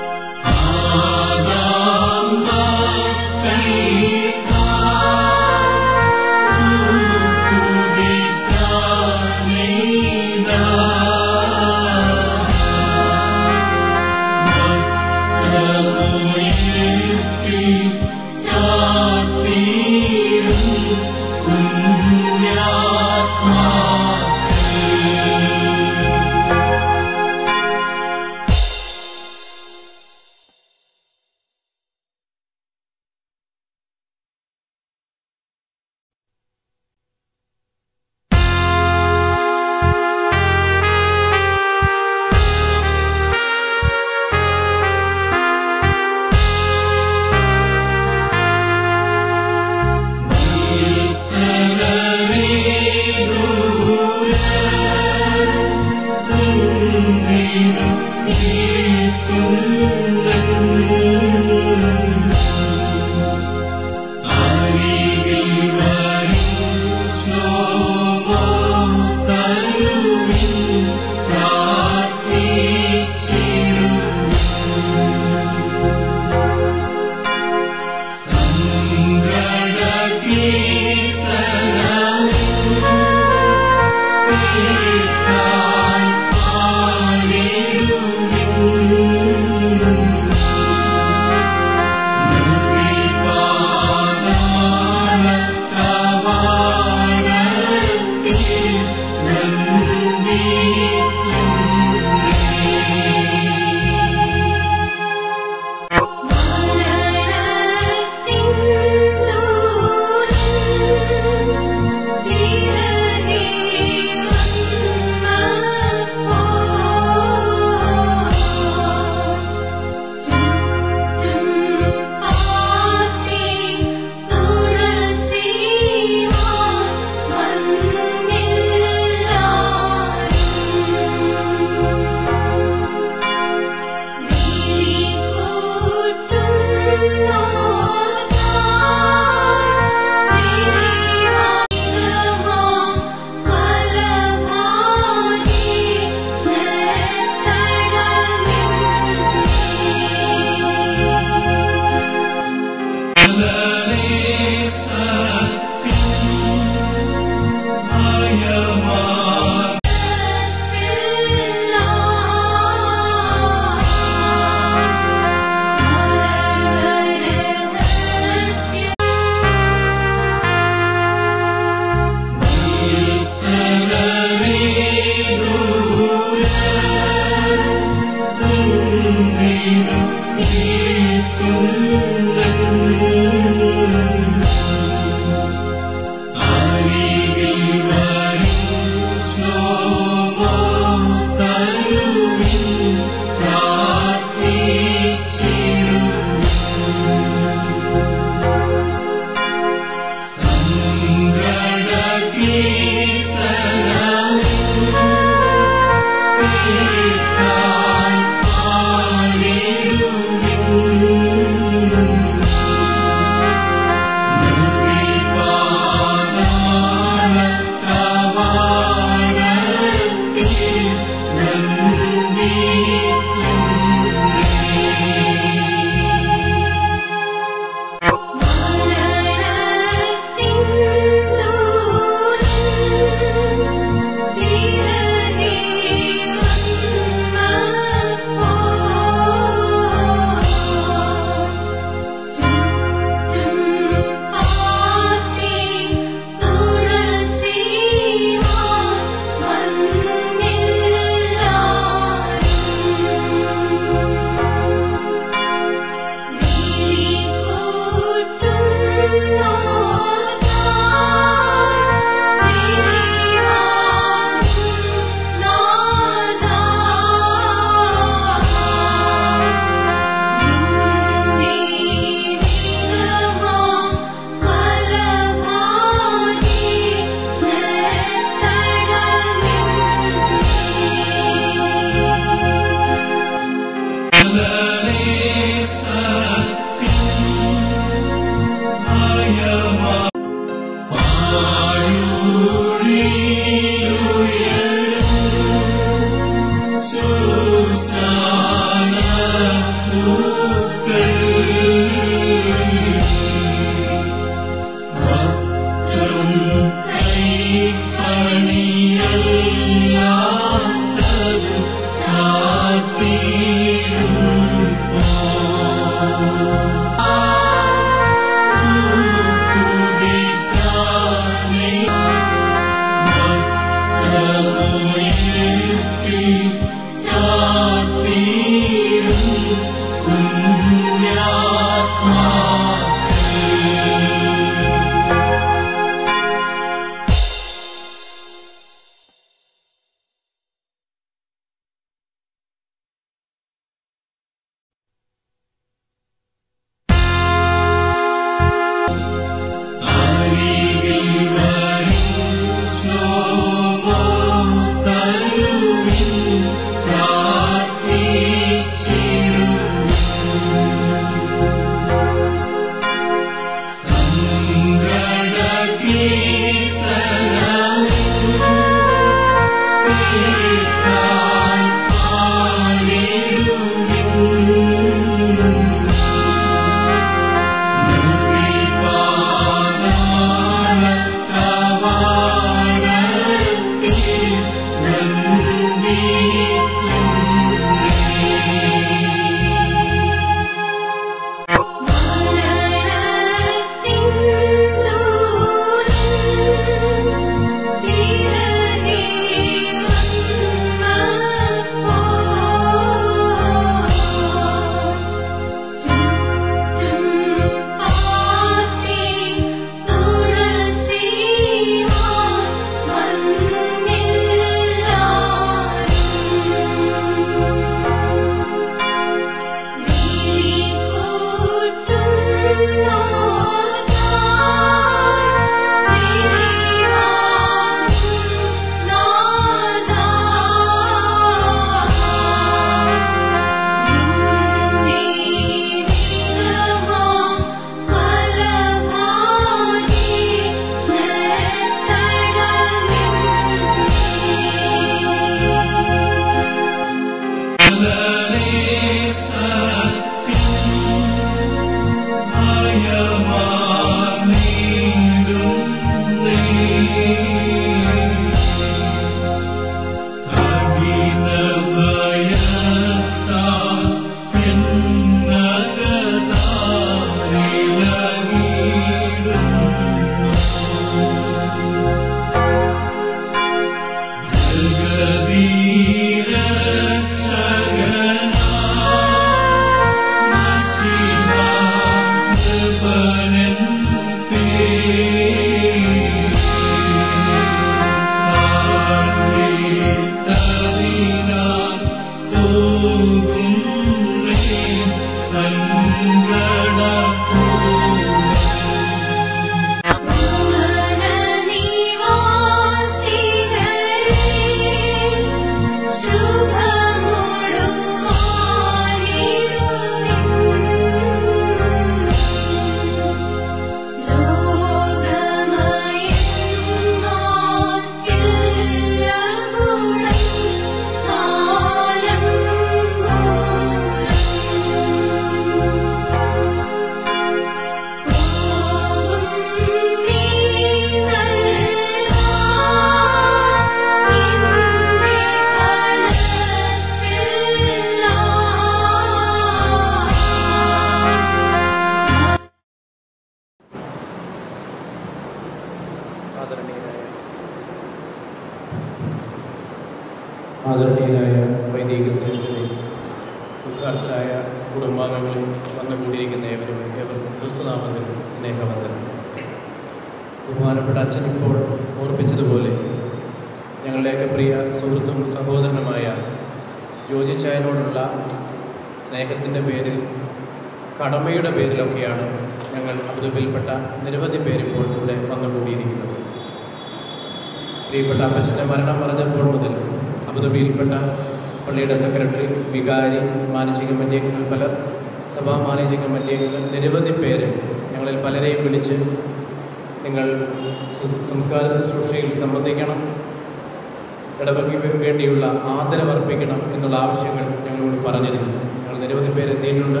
ആദരണീയനായ വൈദിക ശ്രേഷ്ഠരെ ദുഃഖാർത്ഥരായ കുടുംബാംഗങ്ങളിൽ വന്നുകൂടിയിരിക്കുന്ന ഏവരും ഏവർക്കും ക്രിസ്തുനാമത്തിൽ സ്നേഹവന്ദനം ബഹുമാനപ്പെട്ട അച്ഛൻ ഇപ്പോൾ ഓർപ്പിച്ചതുപോലെ ഞങ്ങളുടെയൊക്കെ പ്രിയ സുഹൃത്തും സഹോദരനുമായ യോജിച്ചായനോടുള്ള സ്നേഹത്തിൻ്റെ പേരിൽ കടമയുടെ പേരിലൊക്കെയാണ് ഞങ്ങൾ അബുദാബിയിൽപ്പെട്ട നിരവധി പേര് ഇപ്പോൾ ഇവിടെ വന്നുകൂടിയിരിക്കുന്നത് പ്രിയപ്പെട്ട അപ്പച്ചൻ്റെ മരണം പറഞ്ഞപ്പോൾ മുതൽ അബുദാബിയിൽപ്പെട്ട പള്ളിയുടെ സെക്രട്ടറി വികാരി മാനേജിംഗ് കമ്മിറ്റി അംഗങ്ങൾ പലർ സഭാ മാനേജിംഗ് കമ്മിറ്റി അംഗങ്ങൾ നിരവധി പേര് ഞങ്ങളിൽ പലരെയും വിളിച്ച് നിങ്ങൾ ശുശ്രൂ- സംസ്കാര ശുശ്രൂഷയിൽ സംബന്ധിക്കണം ഇടവകയ്ക്ക് വേണ്ടിയുള്ള ആദരവർപ്പിക്കണം എന്നുള്ള ആവശ്യങ്ങൾ ഞങ്ങളോട് പറഞ്ഞിരുന്നു ഞങ്ങൾ നിരവധി പേര് എത്തിയിട്ടുണ്ട്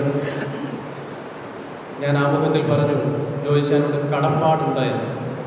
ഞാൻ ആമുഖത്തിൽ പറഞ്ഞു ചോദിച്ചാൽ കടപ്പാടുണ്ടായിരുന്നു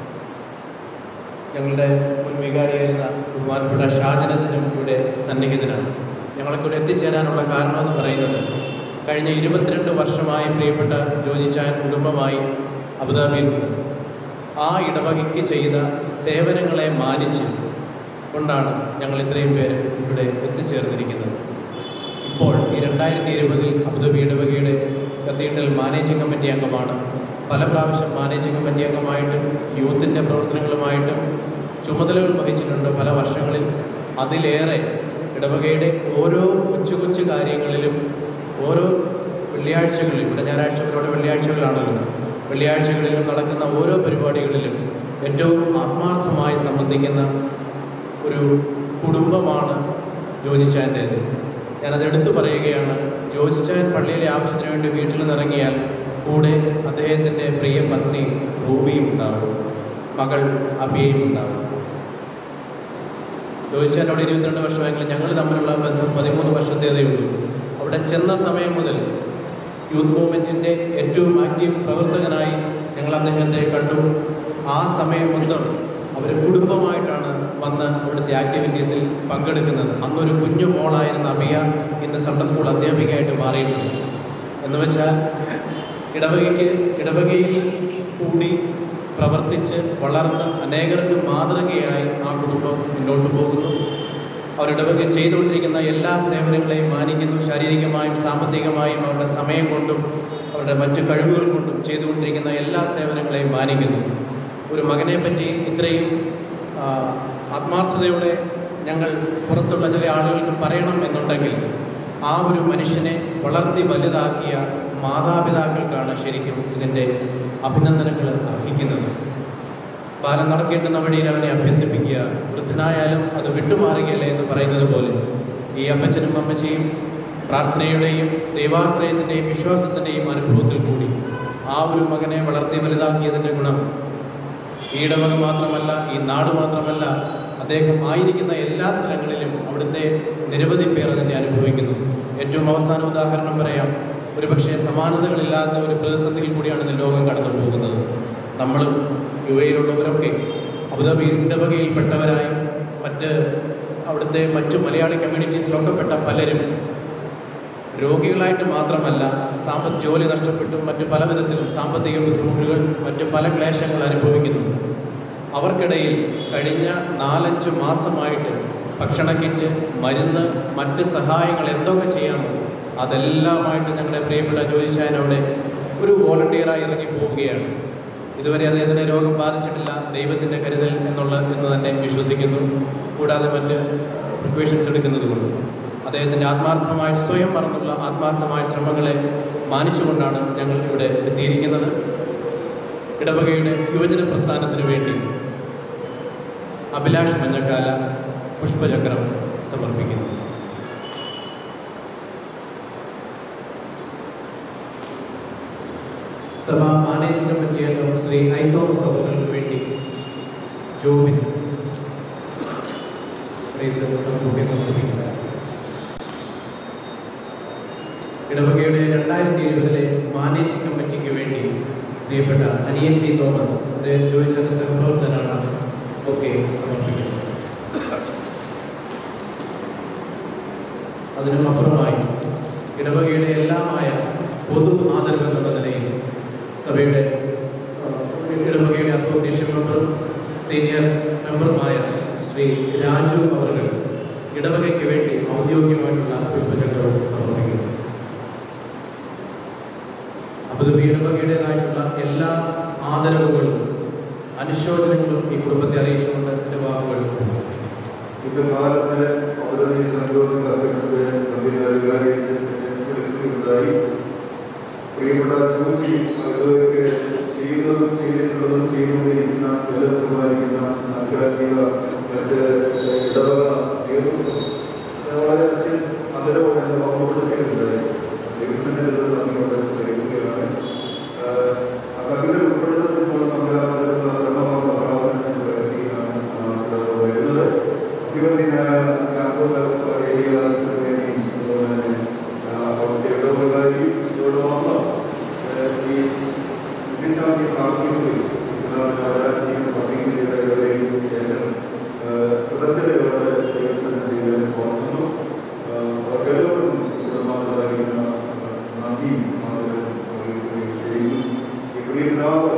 ഞങ്ങളുടെ മുൻ വികാരിയായിരുന്ന ബഹുമാനപ്പെട്ട ഷാജനച്ചനും ഇവിടെ സന്നിഹിതനാണ് ഞങ്ങൾക്ക് ഇവിടെ എത്തിച്ചേരാനുള്ള കാരണമെന്ന് പറയുന്നത് കഴിഞ്ഞ ഇരുപത്തിരണ്ട് വർഷമായി പ്രിയപ്പെട്ട ജോജിച്ചാൻ കുടുംബമായി അബുദാബിയിലുണ്ട് ആ ഇടവകയ്ക്ക് ചെയ്ത സേവനങ്ങളെ മാനിച്ച് കൊണ്ടാണ് ഞങ്ങൾ ഇത്രയും പേര് ഇവിടെ എത്തിച്ചേർന്നിരിക്കുന്നത് ഇപ്പോൾ ഈ രണ്ടായിരത്തി ഇരുപതിൽ അബുദാബി ഇടവകയുടെ കത്തീഡ്രൽ മാനേജിംഗ് കമ്മിറ്റി അംഗമാണ് പല പ്രാവശ്യം മാനേജിംഗ് കമ്മിറ്റി അംഗമായിട്ടും യൂത്തിൻ്റെ പ്രവർത്തനങ്ങളുമായിട്ടും ചുമതലകൾ വഹിച്ചിട്ടുണ്ട് പല വർഷങ്ങളിൽ അതിലേറെ ഇടവകയുടെ ഓരോ കൊച്ചു കൊച്ചു കാര്യങ്ങളിലും ഓരോ വെള്ളിയാഴ്ചകളിലും ഇവിടെ ഞായറാഴ്ചകളോടെ വെള്ളിയാഴ്ചകളാണല്ലോ വെള്ളിയാഴ്ചകളിലും നടക്കുന്ന ഓരോ പരിപാടികളിലും ഏറ്റവും ആത്മാർത്ഥമായി സംബന്ധിക്കുന്ന ഒരു കുടുംബമാണ് ജോജിച്ചാൻ്റേത് ഞാനത് എടുത്തു പറയുകയാണ് ജോജിച്ചാൻ പള്ളിയിലെ ആവശ്യത്തിന് വേണ്ടി വീട്ടിൽ നിന്നിറങ്ങിയാൽ കൂടെ അദ്ദേഹത്തിൻ്റെ പ്രിയ പത്നി റൂബിയും ഉണ്ടാവും മകൾ അബിയയും ഉണ്ടാവും ജോജിച്ചാൻ അവിടെ ഇരുപത്തിരണ്ട് വർഷമെങ്കിലും ഞങ്ങൾ തമ്മിലുള്ള ബന്ധം പതിമൂന്ന് വർഷത്തേതേ ഉള്ളൂ അവിടെ ചെന്ന സമയം മുതൽ യൂത്ത് മൂവ്മെൻറ്റിൻ്റെ ഏറ്റവും ആക്റ്റീവ് പ്രവർത്തകനായി ഞങ്ങൾ അദ്ദേഹത്തെ കണ്ടു ആ സമയം മൊത്തം അവർ കുടുംബമായിട്ടാണ് വന്ന് അവിടുത്തെ ആക്ടിവിറ്റീസിൽ പങ്കെടുക്കുന്നത് അന്നൊരു കുഞ്ഞു മോളായിരുന്ന അബിയ ഇന്ന് സൺഡേ സ്കൂൾ അധ്യാപികയായിട്ട് മാറിയിട്ടുണ്ട് എന്ന് വെച്ചാൽ ഇടവകയ്ക്ക് ഇടവകയിൽ കൂടി പ്രവർത്തിച്ച് വളർന്ന് അനേകർക്ക് മാതൃകയായി ആ കുടുംബം മുന്നോട്ട് പോകുന്നു അവരിടവക ചെയ്തുകൊണ്ടിരിക്കുന്ന എല്ലാ സേവനങ്ങളെയും മാനിക്കുന്നു ശാരീരികമായും സാമ്പത്തികമായും അവരുടെ സമയം കൊണ്ടും അവരുടെ മറ്റു കഴിവുകൾ കൊണ്ടും ചെയ്തുകൊണ്ടിരിക്കുന്ന എല്ലാ സേവനങ്ങളെയും മാനിക്കുന്നു ഒരു മകനെ പറ്റി ഇത്രയും ആ, ആത്മാർത്ഥതയോടെ ഞങ്ങൾ പുറത്തുള്ള ചില ആളുകൾക്ക് പറയണം എന്നുണ്ടെങ്കിൽ ആ ഒരു മനുഷ്യനെ വളർത്തി വലുതാക്കിയ മാതാപിതാക്കൾക്കാണ് ശരിക്കും ഇതിൻ്റെ അഭിനന്ദനങ്ങൾ അർഹിക്കുന്നത് ബാലം നടക്കേണ്ടുന്ന വഴിയിൽ അവനെ അഭ്യസിപ്പിക്കുക വൃദ്ധനായാലും അത് വിട്ടുമാറുകയല്ലേ എന്ന് പറയുന്നത് പോലെ ഈ അമ്മച്ചനും അമ്മച്ചിയും പ്രാർത്ഥനയുടെയും ദൈവാശ്രയത്തിൻ്റെയും വിശ്വാസത്തിൻ്റെയും അനുഭവത്തിൽ കൂടി ആ ഒരു മകനെ വളർത്തി വലുതാക്കിയതിൻ്റെ ഗുണം ഈ ഇടവക മാത്രമല്ല ഈ നാട് മാത്രമല്ല അദ്ദേഹം ആയിരിക്കുന്ന എല്ലാ സ്ഥലങ്ങളിലും അവിടുത്തെ നിരവധി പേർ അതിനെ അനുഭവിക്കുന്നു ഏറ്റവും അവസാന ഉദാഹരണം പറയാം ഒരുപക്ഷെ സമാനതകളില്ലാത്ത ഒരു പ്രതിസന്ധിയിൽ കൂടിയാണ് ഇന്ന് ലോകം കടന്നു പോകുന്നത് നമ്മളും യു എയിലുള്ളവരൊക്കെ അബുദാബി ഇടവകയിൽപ്പെട്ടവരായി മറ്റ് അവിടുത്തെ മറ്റു മലയാളി കമ്മ്യൂണിറ്റീസിലൊക്കെ പെട്ട പലരും രോഗികളായിട്ട് മാത്രമല്ല സാമ്പ ജോലി നഷ്ടപ്പെട്ടും മറ്റു പല വിധത്തിലും സാമ്പത്തിക ബുദ്ധിമുട്ടുകൾ മറ്റു പല ക്ലേശങ്ങൾ അനുഭവിക്കുന്നു അവർക്കിടയിൽ കഴിഞ്ഞ നാലഞ്ച് മാസമായിട്ട് ഭക്ഷണ കിറ്റ് മരുന്ന് മറ്റ് സഹായങ്ങൾ എന്തൊക്കെ ചെയ്യാമോ അതെല്ലാമായിട്ട് ഞങ്ങളുടെ പ്രിയപ്പെട്ട ജോലിശാൻ അവിടെ ഒരു വോളണ്ടിയറായി ഇറങ്ങി പോവുകയാണ് ഇതുവരെ അദ്ദേഹത്തിന് രോഗം ബാധിച്ചിട്ടില്ല ദൈവത്തിൻ്റെ കരുതൽ എന്നുള്ള എന്ന് തന്നെ വിശ്വസിക്കുന്നു കൂടാതെ മറ്റ് പ്രിപ്പറേഷൻസ് എടുക്കുന്നത് കൊണ്ട് അദ്ദേഹത്തിൻ്റെ ആത്മാർത്ഥമായ സ്വയം മറന്നുള്ള ആത്മാർത്ഥമായ ശ്രമങ്ങളെ മാനിച്ചുകൊണ്ടാണ് ഞങ്ങൾ ഇവിടെ എത്തിയിരിക്കുന്നത് ഇടവകയുടെ യുവജന പ്രസ്ഥാനത്തിന് വേണ്ടി അഭിലാഷ് മഞ്ഞക്കാല പുഷ്പചക്രം സമർപ്പിക്കുന്നു സഭ മാനേജിംഗ് കമ്മിറ്റി അംഗം ശ്രീ ഐ തോമസ് അവർക്ക് വേണ്ടി ജോബിൻ സമർപ്പിക്കുക ഇടവകയുടെ രണ്ടായിരത്തി ഇരുപതിലെ മാനേജിംഗ് കമ്മിറ്റിക്ക് വേണ്ടി പ്രിയപ്പെട്ട അനിയൻ ടി തോമസ് അദ്ദേഹം ചോദിച്ചത് സഹപ്രവർത്തനാണ് ഒക്കെ സമർപ്പിക്കുന്നത് അതിനും അപ്പുറമായി ഇടവകയുടെ എല്ലാമായ പൊതു ആദരവ് എന്ന നിലയിൽ സഭയുടെ ആ, ഇടവകയുടെ അസോസിയേഷൻ മെമ്പറും സീനിയർ മെമ്പറുമായ ശ്രീ രാജു അവർ ഇടവകയ്ക്ക് വേണ്ടി ഔദ്യോഗികമായിട്ടുള്ള പുസ്തകങ്ങളും സമർപ്പിക്കുന്നു അബുദാബി ഇടവകയുടേതായിട്ടുള്ള എല്ലാ ആദരവുകളും അനുശോചനങ്ങളും ഈ കുടുംബത്തെ അറിയിച്ചുകൊണ്ട് എൻ്റെ വാക്കുകൾ ഉപസംഹരിക്കുന്നു. ഇന്ന് കാലത്തിന് അവരുടെ സംഘവും അറിയിച്ചതായി പ്രിയപ്പെട്ട സൂചി അവർക്ക് ചെയ്യുന്നതും ചെയ്തിട്ടുള്ളതും ചെയ്യുന്നതിരിക്കുന്ന നിലനിർത്തുമായിരിക്കുന്ന ആധ്യാത്മിക മറ്റ് ഇടവക നേതൃത്വം വളരെ അതിലോടെ ഓർമ്മപ്പെടുത്തിയിട്ടുണ്ടായി വികസന നമ്മളുടെ ശ്രമിക്കുകയാണ് അതിൽ ഉൾപ്പെടുത്തുമ്പോൾ നമ്മൾ അതിലുള്ള ക്രമമായ പ്രവാസനം പ്രവർത്തിക്കുകയാണ് വരുന്നത് ഇവന്തിനായ ഏരിയാസിന് വേണ്ടി അതുപോലെ തന്നെ അവർക്ക് ഇടവുകളായി ഇവിടെ വന്ന് ഈ വിദ്യാഭ്യാസ പ്രാർത്ഥിക്കുകയും ഹൃദയത്തിലുള്ള വികസനത്തിൽ പോകുന്നു അവരെല്ലാവരും കുടുംബാന്തരായിരിക്കുന്ന നന്ദി ചെയ്യുന്നു ഈ പ്രിയതാവ്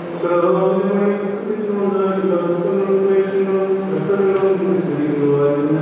Thank you.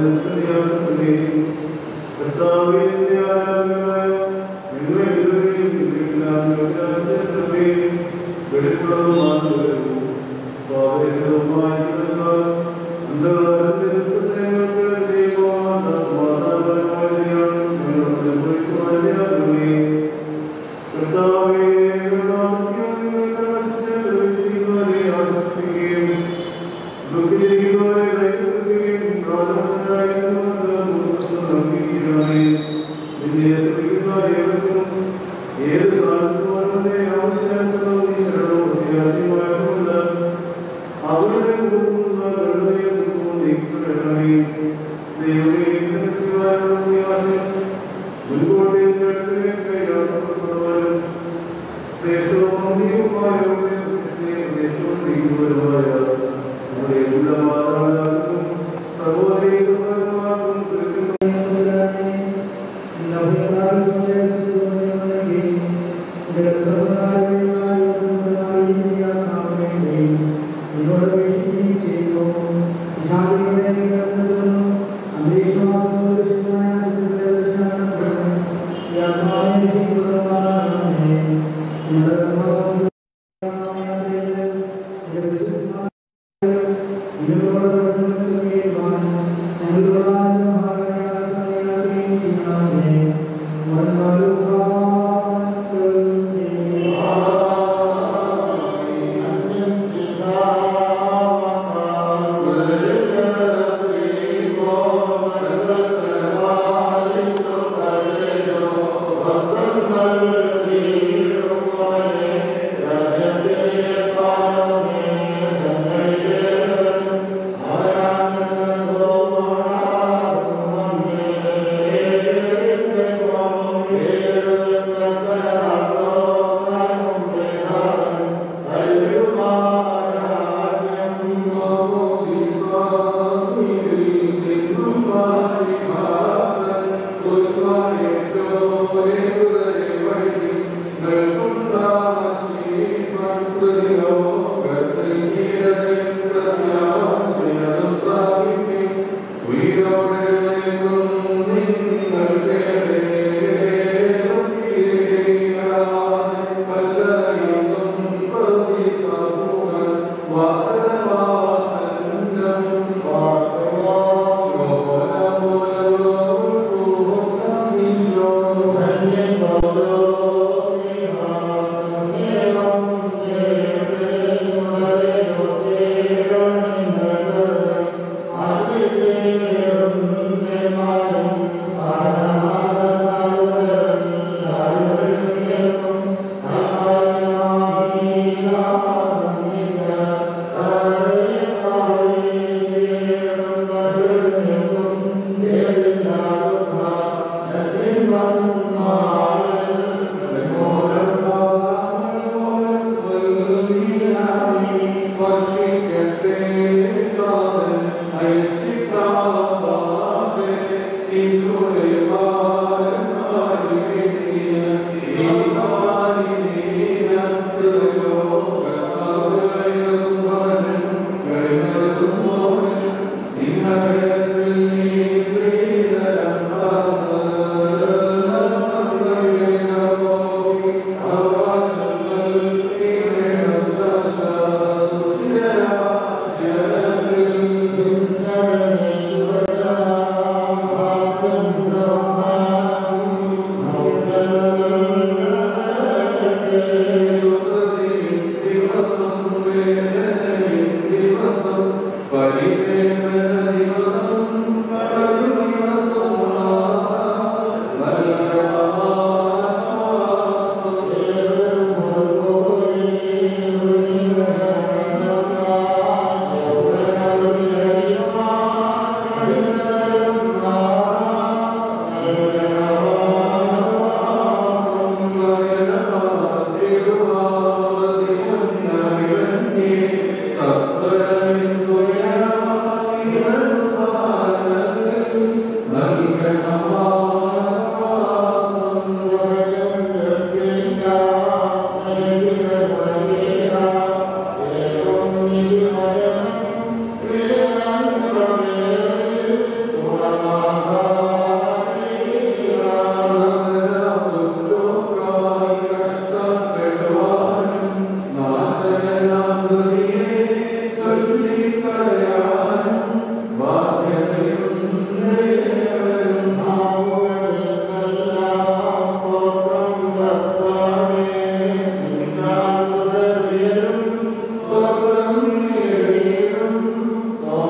Oh,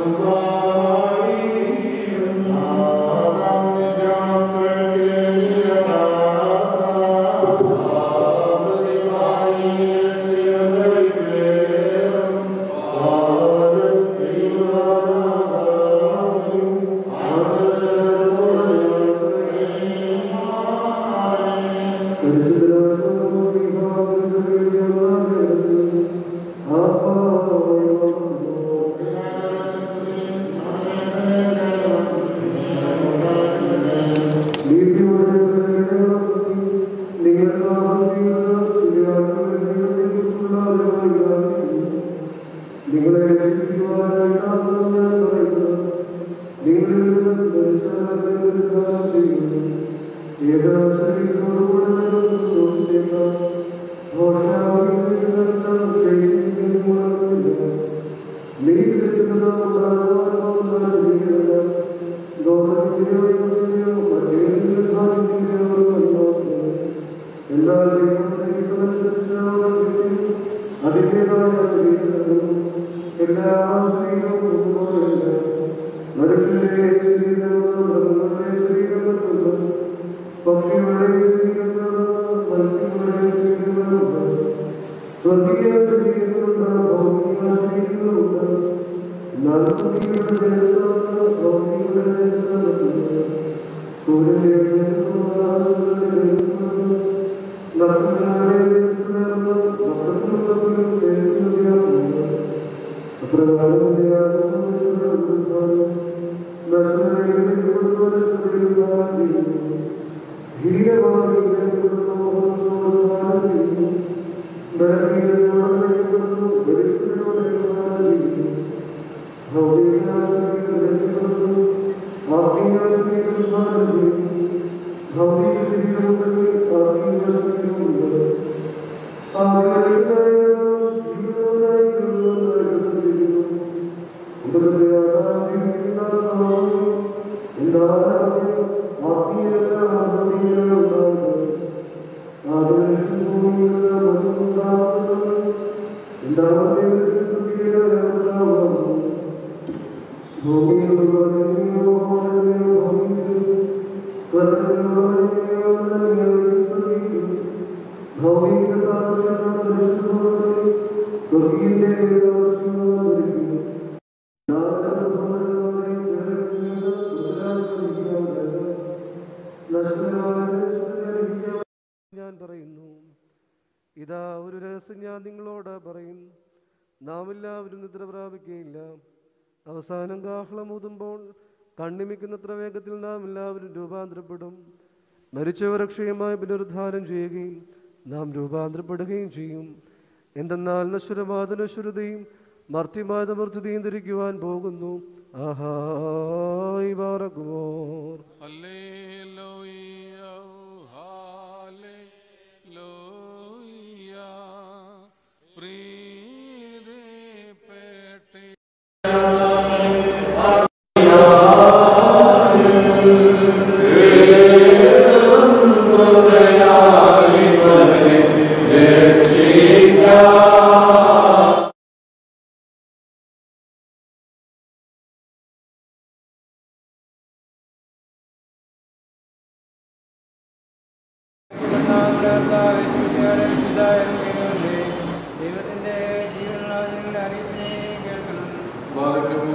ഞാൻ പറയുന്നു ഇതാ ഒരു രഹസ്യം ഞാൻ നിങ്ങളോട് പറയും നാം എല്ലാവരും നിദ്ര പ്രാപിക്കുകയില്ല അവസാനം കാഹളം ഊതുമ്പോൾ കണ്ണിമിക്കുന്നത്ര വേഗത്തിൽ നാം എല്ലാവരും രൂപാന്തരപ്പെടും മരിച്ചവരെ ക്ഷയമായി പുനരുദ്ധാരം ചെയ്യുകയും നാം രൂപാന്തരപ്പെടുകയും ചെയ്യും എന്തെന്നാൽ നശ്വരമാത നശ്വരതയും മർത്യമാത മർത്യതയും ധരിക്കുവാൻ പോകുന്നു ആഹായി പാറക്കുമോർ ദൈവത്തിന്റെ ജീവനുള്ള നിങ്ങളുടെ അറിയിപ്പിനെ കേൾക്കണം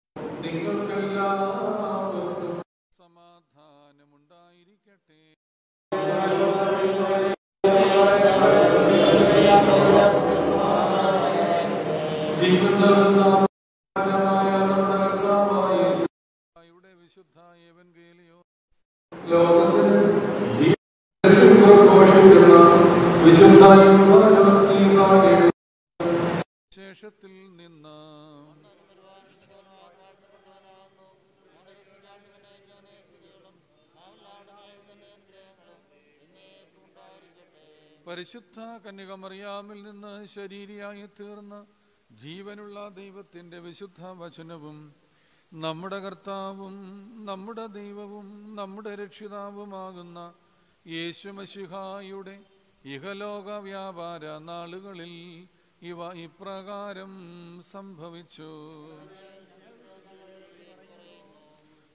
ശേഷത്തിൽ നിന്ന് പരിശുദ്ധ കന്യകമറിയാമിൽ നിന്ന് ശരീരിയായി തീർന്ന ജീവനുള്ള ദൈവത്തിന്റെ വിശുദ്ധ വചനവും നമ്മുടെ കർത്താവും നമ്മുടെ ദൈവവും നമ്മുടെ രക്ഷിതാവുമാകുന്ന യേശുമശിഹായുടെ ഇഹലോക വ്യാപാര നാളുകളിൽ ഇവ ഇപ്രകാരം സംഭവിച്ചു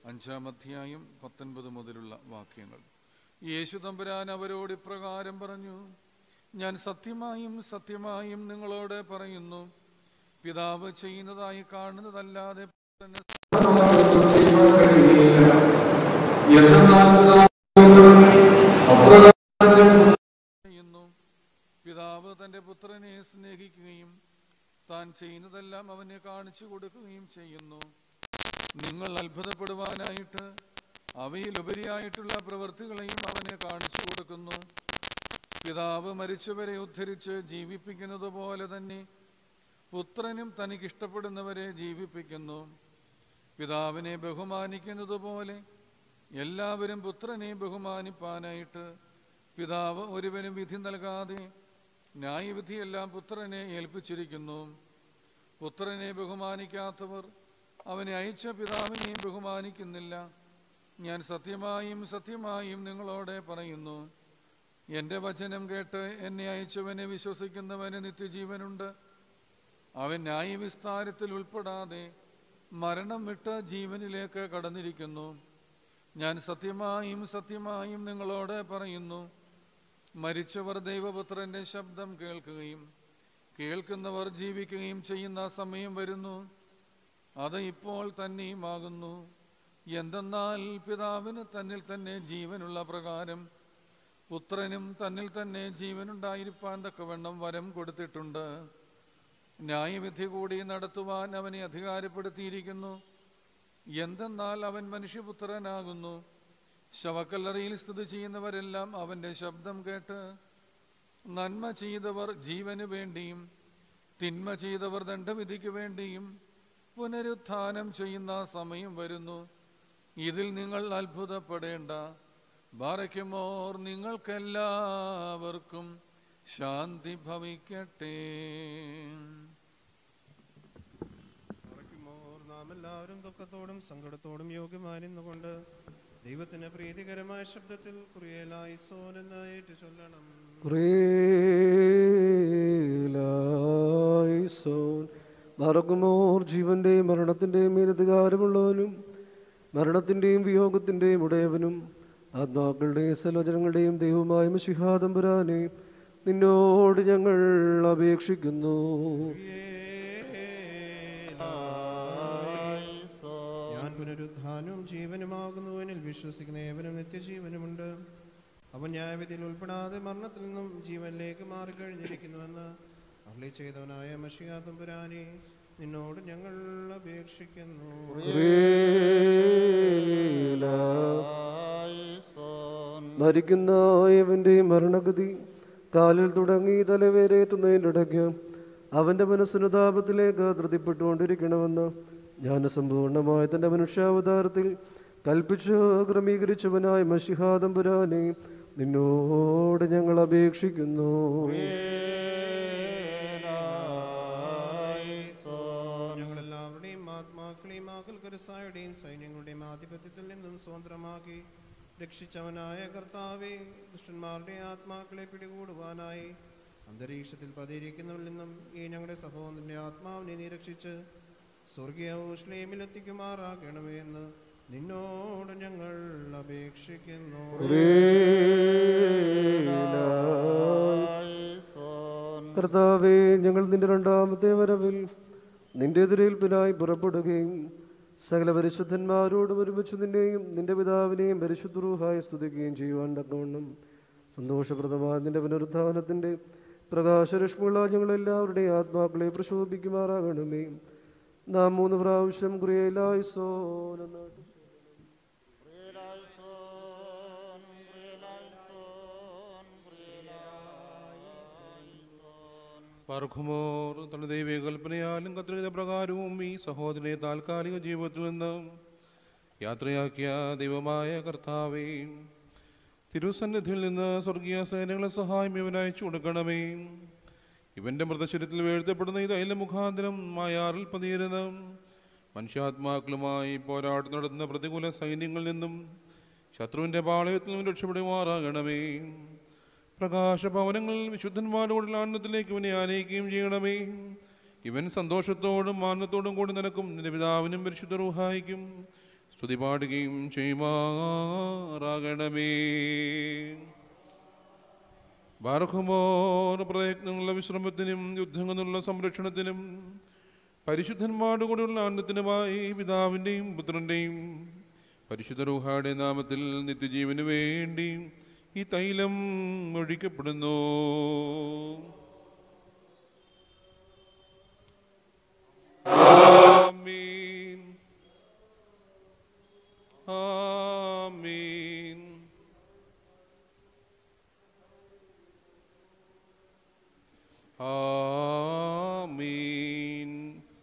അഞ്ചാം അധ്യായം പത്തൊൻപത് മുതലുള്ള വാക്യങ്ങൾ യേശു തമ്പുരാൻ അവരോട് ഇപ്രകാരം പറഞ്ഞു ഞാൻ സത്യമായും സത്യമായും നിങ്ങളോട് പറയുന്നു പിതാവ് ചെയ്യുന്നതായി കാണുന്നതല്ലാതെ പുത്രന് ചെയ്യുന്നു പിതാവ് തന്റെ പുത്രനെ സ്നേഹിക്കുകയും താൻ ചെയ്യുന്നതെല്ലാം അവനെ കാണിച്ചു കൊടുക്കുകയും ചെയ്യുന്നു നിങ്ങൾ അത്ഭുതപ്പെടുവാനായിട്ട് അവയിലുപരിയായിട്ടുള്ള പ്രവൃത്തികളെയും അവനെ കാണിച്ചു കൊടുക്കുന്നു പിതാവ് മരിച്ചവരെ ഉദ്ധരിച്ച് ജീവിപ്പിക്കുന്നത് പോലെ തന്നെ പുത്രനും തനിക്കിഷ്ടപ്പെടുന്നവരെ ജീവിപ്പിക്കുന്നു പിതാവിനെ ബഹുമാനിക്കുന്നത് പോലെ എല്ലാവരും പുത്രനെ ബഹുമാനിപ്പാനായിട്ട് പിതാവ് ഒരുവനും വിധി നൽകാതെ ന്യായവിധിയെല്ലാം പുത്രനെ ഏൽപ്പിച്ചിരിക്കുന്നു പുത്രനെ ബഹുമാനിക്കാത്തവർ അവനെ അയച്ച പിതാവിനെ ബഹുമാനിക്കുന്നില്ല ഞാൻ സത്യമായും സത്യമായും നിങ്ങളോട് പറയുന്നു എൻ്റെ വചനം കേട്ട് എന്നെ അയച്ചവനെ വിശ്വസിക്കുന്നവന് നിത്യജീവനുണ്ട് അവൻ ന്യായവിസ്താരത്തിൽ ഉൾപ്പെടാതെ മരണം വിട്ട് ജീവനിലേക്ക് കടന്നിരിക്കുന്നു ഞാൻ സത്യമായും സത്യമായും നിങ്ങളോട് പറയുന്നു മരിച്ചവർ ദൈവപുത്രന്റെ ശബ്ദം കേൾക്കുകയും കേൾക്കുന്നവർ ജീവിക്കുകയും ചെയ്യുന്ന സമയം വരുന്നു അത് ഇപ്പോൾ തന്നെയുമാകുന്നു എന്തെന്നാൽ പിതാവിന് തന്നിൽ തന്നെ ജീവനുള്ള പ്രകാരം പുത്രനും തന്നിൽ തന്നെ ജീവനുണ്ടായിരിക്കാൻ തക്കവണ്ണം വരം കൊടുത്തിട്ടുണ്ട് ന്യായവിധി കൂടി നടത്തുവാൻ അവനെ അധികാരപ്പെടുത്തിയിരിക്കുന്നു എന്തെന്നാൽ അവൻ മനുഷ്യപുത്രനാകുന്നു ശവക്കല്ലറയിൽ സ്ഥിതി ചെയ്യുന്നവരെല്ലാം അവന്റെ ശബ്ദം കേട്ട് നന്മ ചെയ്തവർ ജീവന് വേണ്ടിയും തിന്മ ചെയ്തവർ ദണ്ഡവിധിക്ക് വേണ്ടിയും പുനരുത്ഥാനം ചെയ്യുന്ന സമയം വരുന്നു ഇതിൽ നിങ്ങൾ അത്ഭുതപ്പെടേണ്ട ബാറയ്ക്കുമോർ നിങ്ങൾക്കെല്ലാവർക്കും ശാന്തി ഭവിക്കട്ടെ മറയ്ക്കുമോർ നാം എല്ലാവരും ദുഃഖത്തോടും സങ്കടത്തോടും യോഗ്യമായിരുന്നുകൊണ്ട് ദൈവത്തിന് പ്രീതികരമായ ശബ്ദത്തിൽ കുറിയലായി സോൻ എന്ന് ഏറ്റു ചൊല്ലണം ക്രേലായിസോൻ മറക്കുമോർ ജീവന്റെയും മരണത്തിന്റെയും മേലധികാരമുള്ളവനും മരണത്തിന്റെയും വിയോഗത്തിന്റെയും ഉടയവനും ആത്മാക്കളുടെയും സലോചനങ്ങളുടെയും ദൈവമായ മിശിഹാദംബുരാനെ നിന്നോട് ഞങ്ങൾ അപേക്ഷിക്കുന്നു ഞാൻ പുനരുദ്ധാനവും ജീവനുമാകുന്നു എന്നിൽ വിശ്വസിക്കുന്ന ഏവനും നിത്യജീവനുമുണ്ട് അവൻ ന്യായവിധിയിൽ ഉൾപ്പെടാതെ മരണത്തിൽ നിന്നും ജീവനിലേക്ക് മാറിക്കഴിഞ്ഞിരിക്കുന്നുവെന്ന് അർളി ചെയ്തവനായ മഷിയാതമ്പുരാനെ നിന്നോട് ഞങ്ങൾ അപേക്ഷിക്കുന്നു മരിക്കുന്ന ഏവന്റെയും മരണഗതി കാലിൽ തുടങ്ങി തലവേരെ എത്തുന്നതിൻ്റെ ഇടയ്ക്ക് അവന്റെ മനസ്സുനുതാപത്തിലേക്ക് ധൃതിപ്പെട്ടുകൊണ്ടിരിക്കണമെന്ന് ജ്ഞാനസമ്പൂർണമായ തന്റെ മനുഷ്യാവതാരത്തിൽ കൽപ്പിച്ച് ക്രമീകരിച്ചവനായ മഷിഹാദംപുരാനെ നിന്നോട് ഞങ്ങൾ അപേക്ഷിക്കുന്നു ഞങ്ങളെല്ലാവരുടെയും ആത്മാക്കളെയും ആകൽക്കരസായുടെയും സൈന്യങ്ങളുടെയും ആധിപത്യത്തിൽ നിന്നും സ്വതന്ത്രമാക്കി രക്ഷിച്ചവനായ കർത്താവെ ദുഷ്ടന്മാരുടെ ആത്മാക്കളെ പിടികൂടുവാനായി അന്തരീക്ഷത്തിൽ പതിയിരിക്കുന്നവരിൽ നിന്നും ഈ ഞങ്ങളുടെ സഹോദരന്റെ ആത്മാവിനെ നിരക്ഷിച്ച് സ്വർഗീയ ഊഷ്ലേമിൽ എത്തിക്കുമാറാക്കണമേ എന്ന് നിന്നോട് ഞങ്ങൾ അപേക്ഷിക്കുന്നു കർത്താവെ ഞങ്ങൾ നിന്റെ രണ്ടാമത്തെ വരവിൽ നിന്റെ എതിരേൽപ്പിനായി പുറപ്പെടുകയും സകല പരിശുദ്ധന്മാരോടും ഒരുമിച്ച് നിന്നെയും നിന്റെ പിതാവിനെയും പരിശുദ്ധരൂഹായി സ്തുതിക്കുകയും ചെയ്യുവാൻ തക്കവണ്ണം സന്തോഷപ്രദമായ നിന്റെ പുനരുത്ഥാനത്തിന്റെ പ്രകാശരശ്മിയുള്ള ഞങ്ങളെല്ലാവരുടെയും ആത്മാക്കളെ പ്രശോഭിക്കുമാറാകണമേ നാം മൂന്ന് പ്രാവശ്യം കുറിയലായി സോനെന്നാട്ട് പാർഖുമോർ തന്റെ ദൈവിക കൽപ്പനയാലും കത്രിക പ്രകാരവും ഈ സഹോദരനെ താൽക്കാലിക ജീവിതത്തിൽ നിന്ന് യാത്രയാക്കിയ ദൈവമായ കർത്താവേ തിരുസന്നിധിയിൽ നിന്ന് സ്വർഗീയ സേനകളെ സഹായം ഇവൻ അയച്ചു കൊടുക്കണമേ ഇവന്റെ മൃതശരീരത്തിൽ വീഴ്ത്തപ്പെടുന്ന ഈ തൈല മുഖാന്തരം മായാറിൽ പതിയരുത് മനുഷ്യാത്മാക്കളുമായി പോരാട്ടം നടത്തുന്ന പ്രതികൂല സൈന്യങ്ങളിൽ നിന്നും ശത്രുവിന്റെ പാളയത്തിൽ നിന്നും രക്ഷപ്പെടുമാറാകണമേ പ്രകാശഭവനങ്ങളിൽ വിശുദ്ധന്മാരോടുള്ള ആനന്ദത്തിലേക്ക് ഇവനെ ആനയിക്കുകയും ചെയ്യണമേ ഇവൻ സന്തോഷത്തോടും ആനന്ദത്തോടും കൂടി നിനക്കും നിന്റെ പിതാവിനും പരിശുദ്ധ റൂഹായിക്കും സ്തുതി പാടുകയും ചെയ്യുമാറാകണമേ ബാർഹുമോർ പ്രയത്നങ്ങളുടെ വിശ്രമത്തിനും യുദ്ധങ്ങളുള്ള സംരക്ഷണത്തിനും പരിശുദ്ധന്മാരുടെ കൂടെയുള്ള ആനന്ദത്തിനുമായി പിതാവിൻ്റെയും പുത്രൻ്റെയും പരിശുദ്ധ റൂഹായുടെ നാമത്തിൽ നിത്യജീവന് വേണ്ടി ഈ തൈലം ഒഴിക്കപ്പെടുന്നു ആമീൻ ആമീൻ ആമീൻ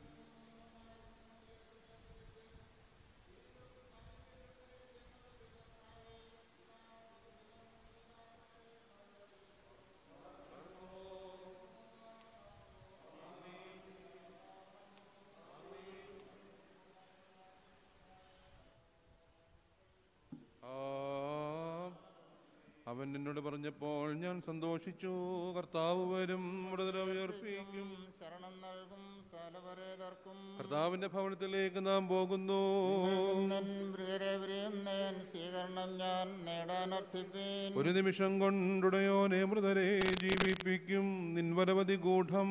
ആ, അവൻ എന്നോട് പറഞ്ഞപ്പോൾ ഞാൻ സന്തോഷിച്ചു കർത്താവ് വരും വിടുതല ഉയർപ്പിക്കും ശരണം നൽകും സലവരേതർക്കും കർത്താവിന്റെ ഭവനത്തിലേക്ക് നാം പോകുന്നു പ്രിയരേവരെയും സ്വീകരണം ഞാൻ നേടാൻ അർത്ഥിപ്പീൻ ഒരു നിമിഷം കൊണ്ടുടയോനെ മൃതരെ ജീവിപ്പിക്കും നിൻവരവധി ഗൂഢം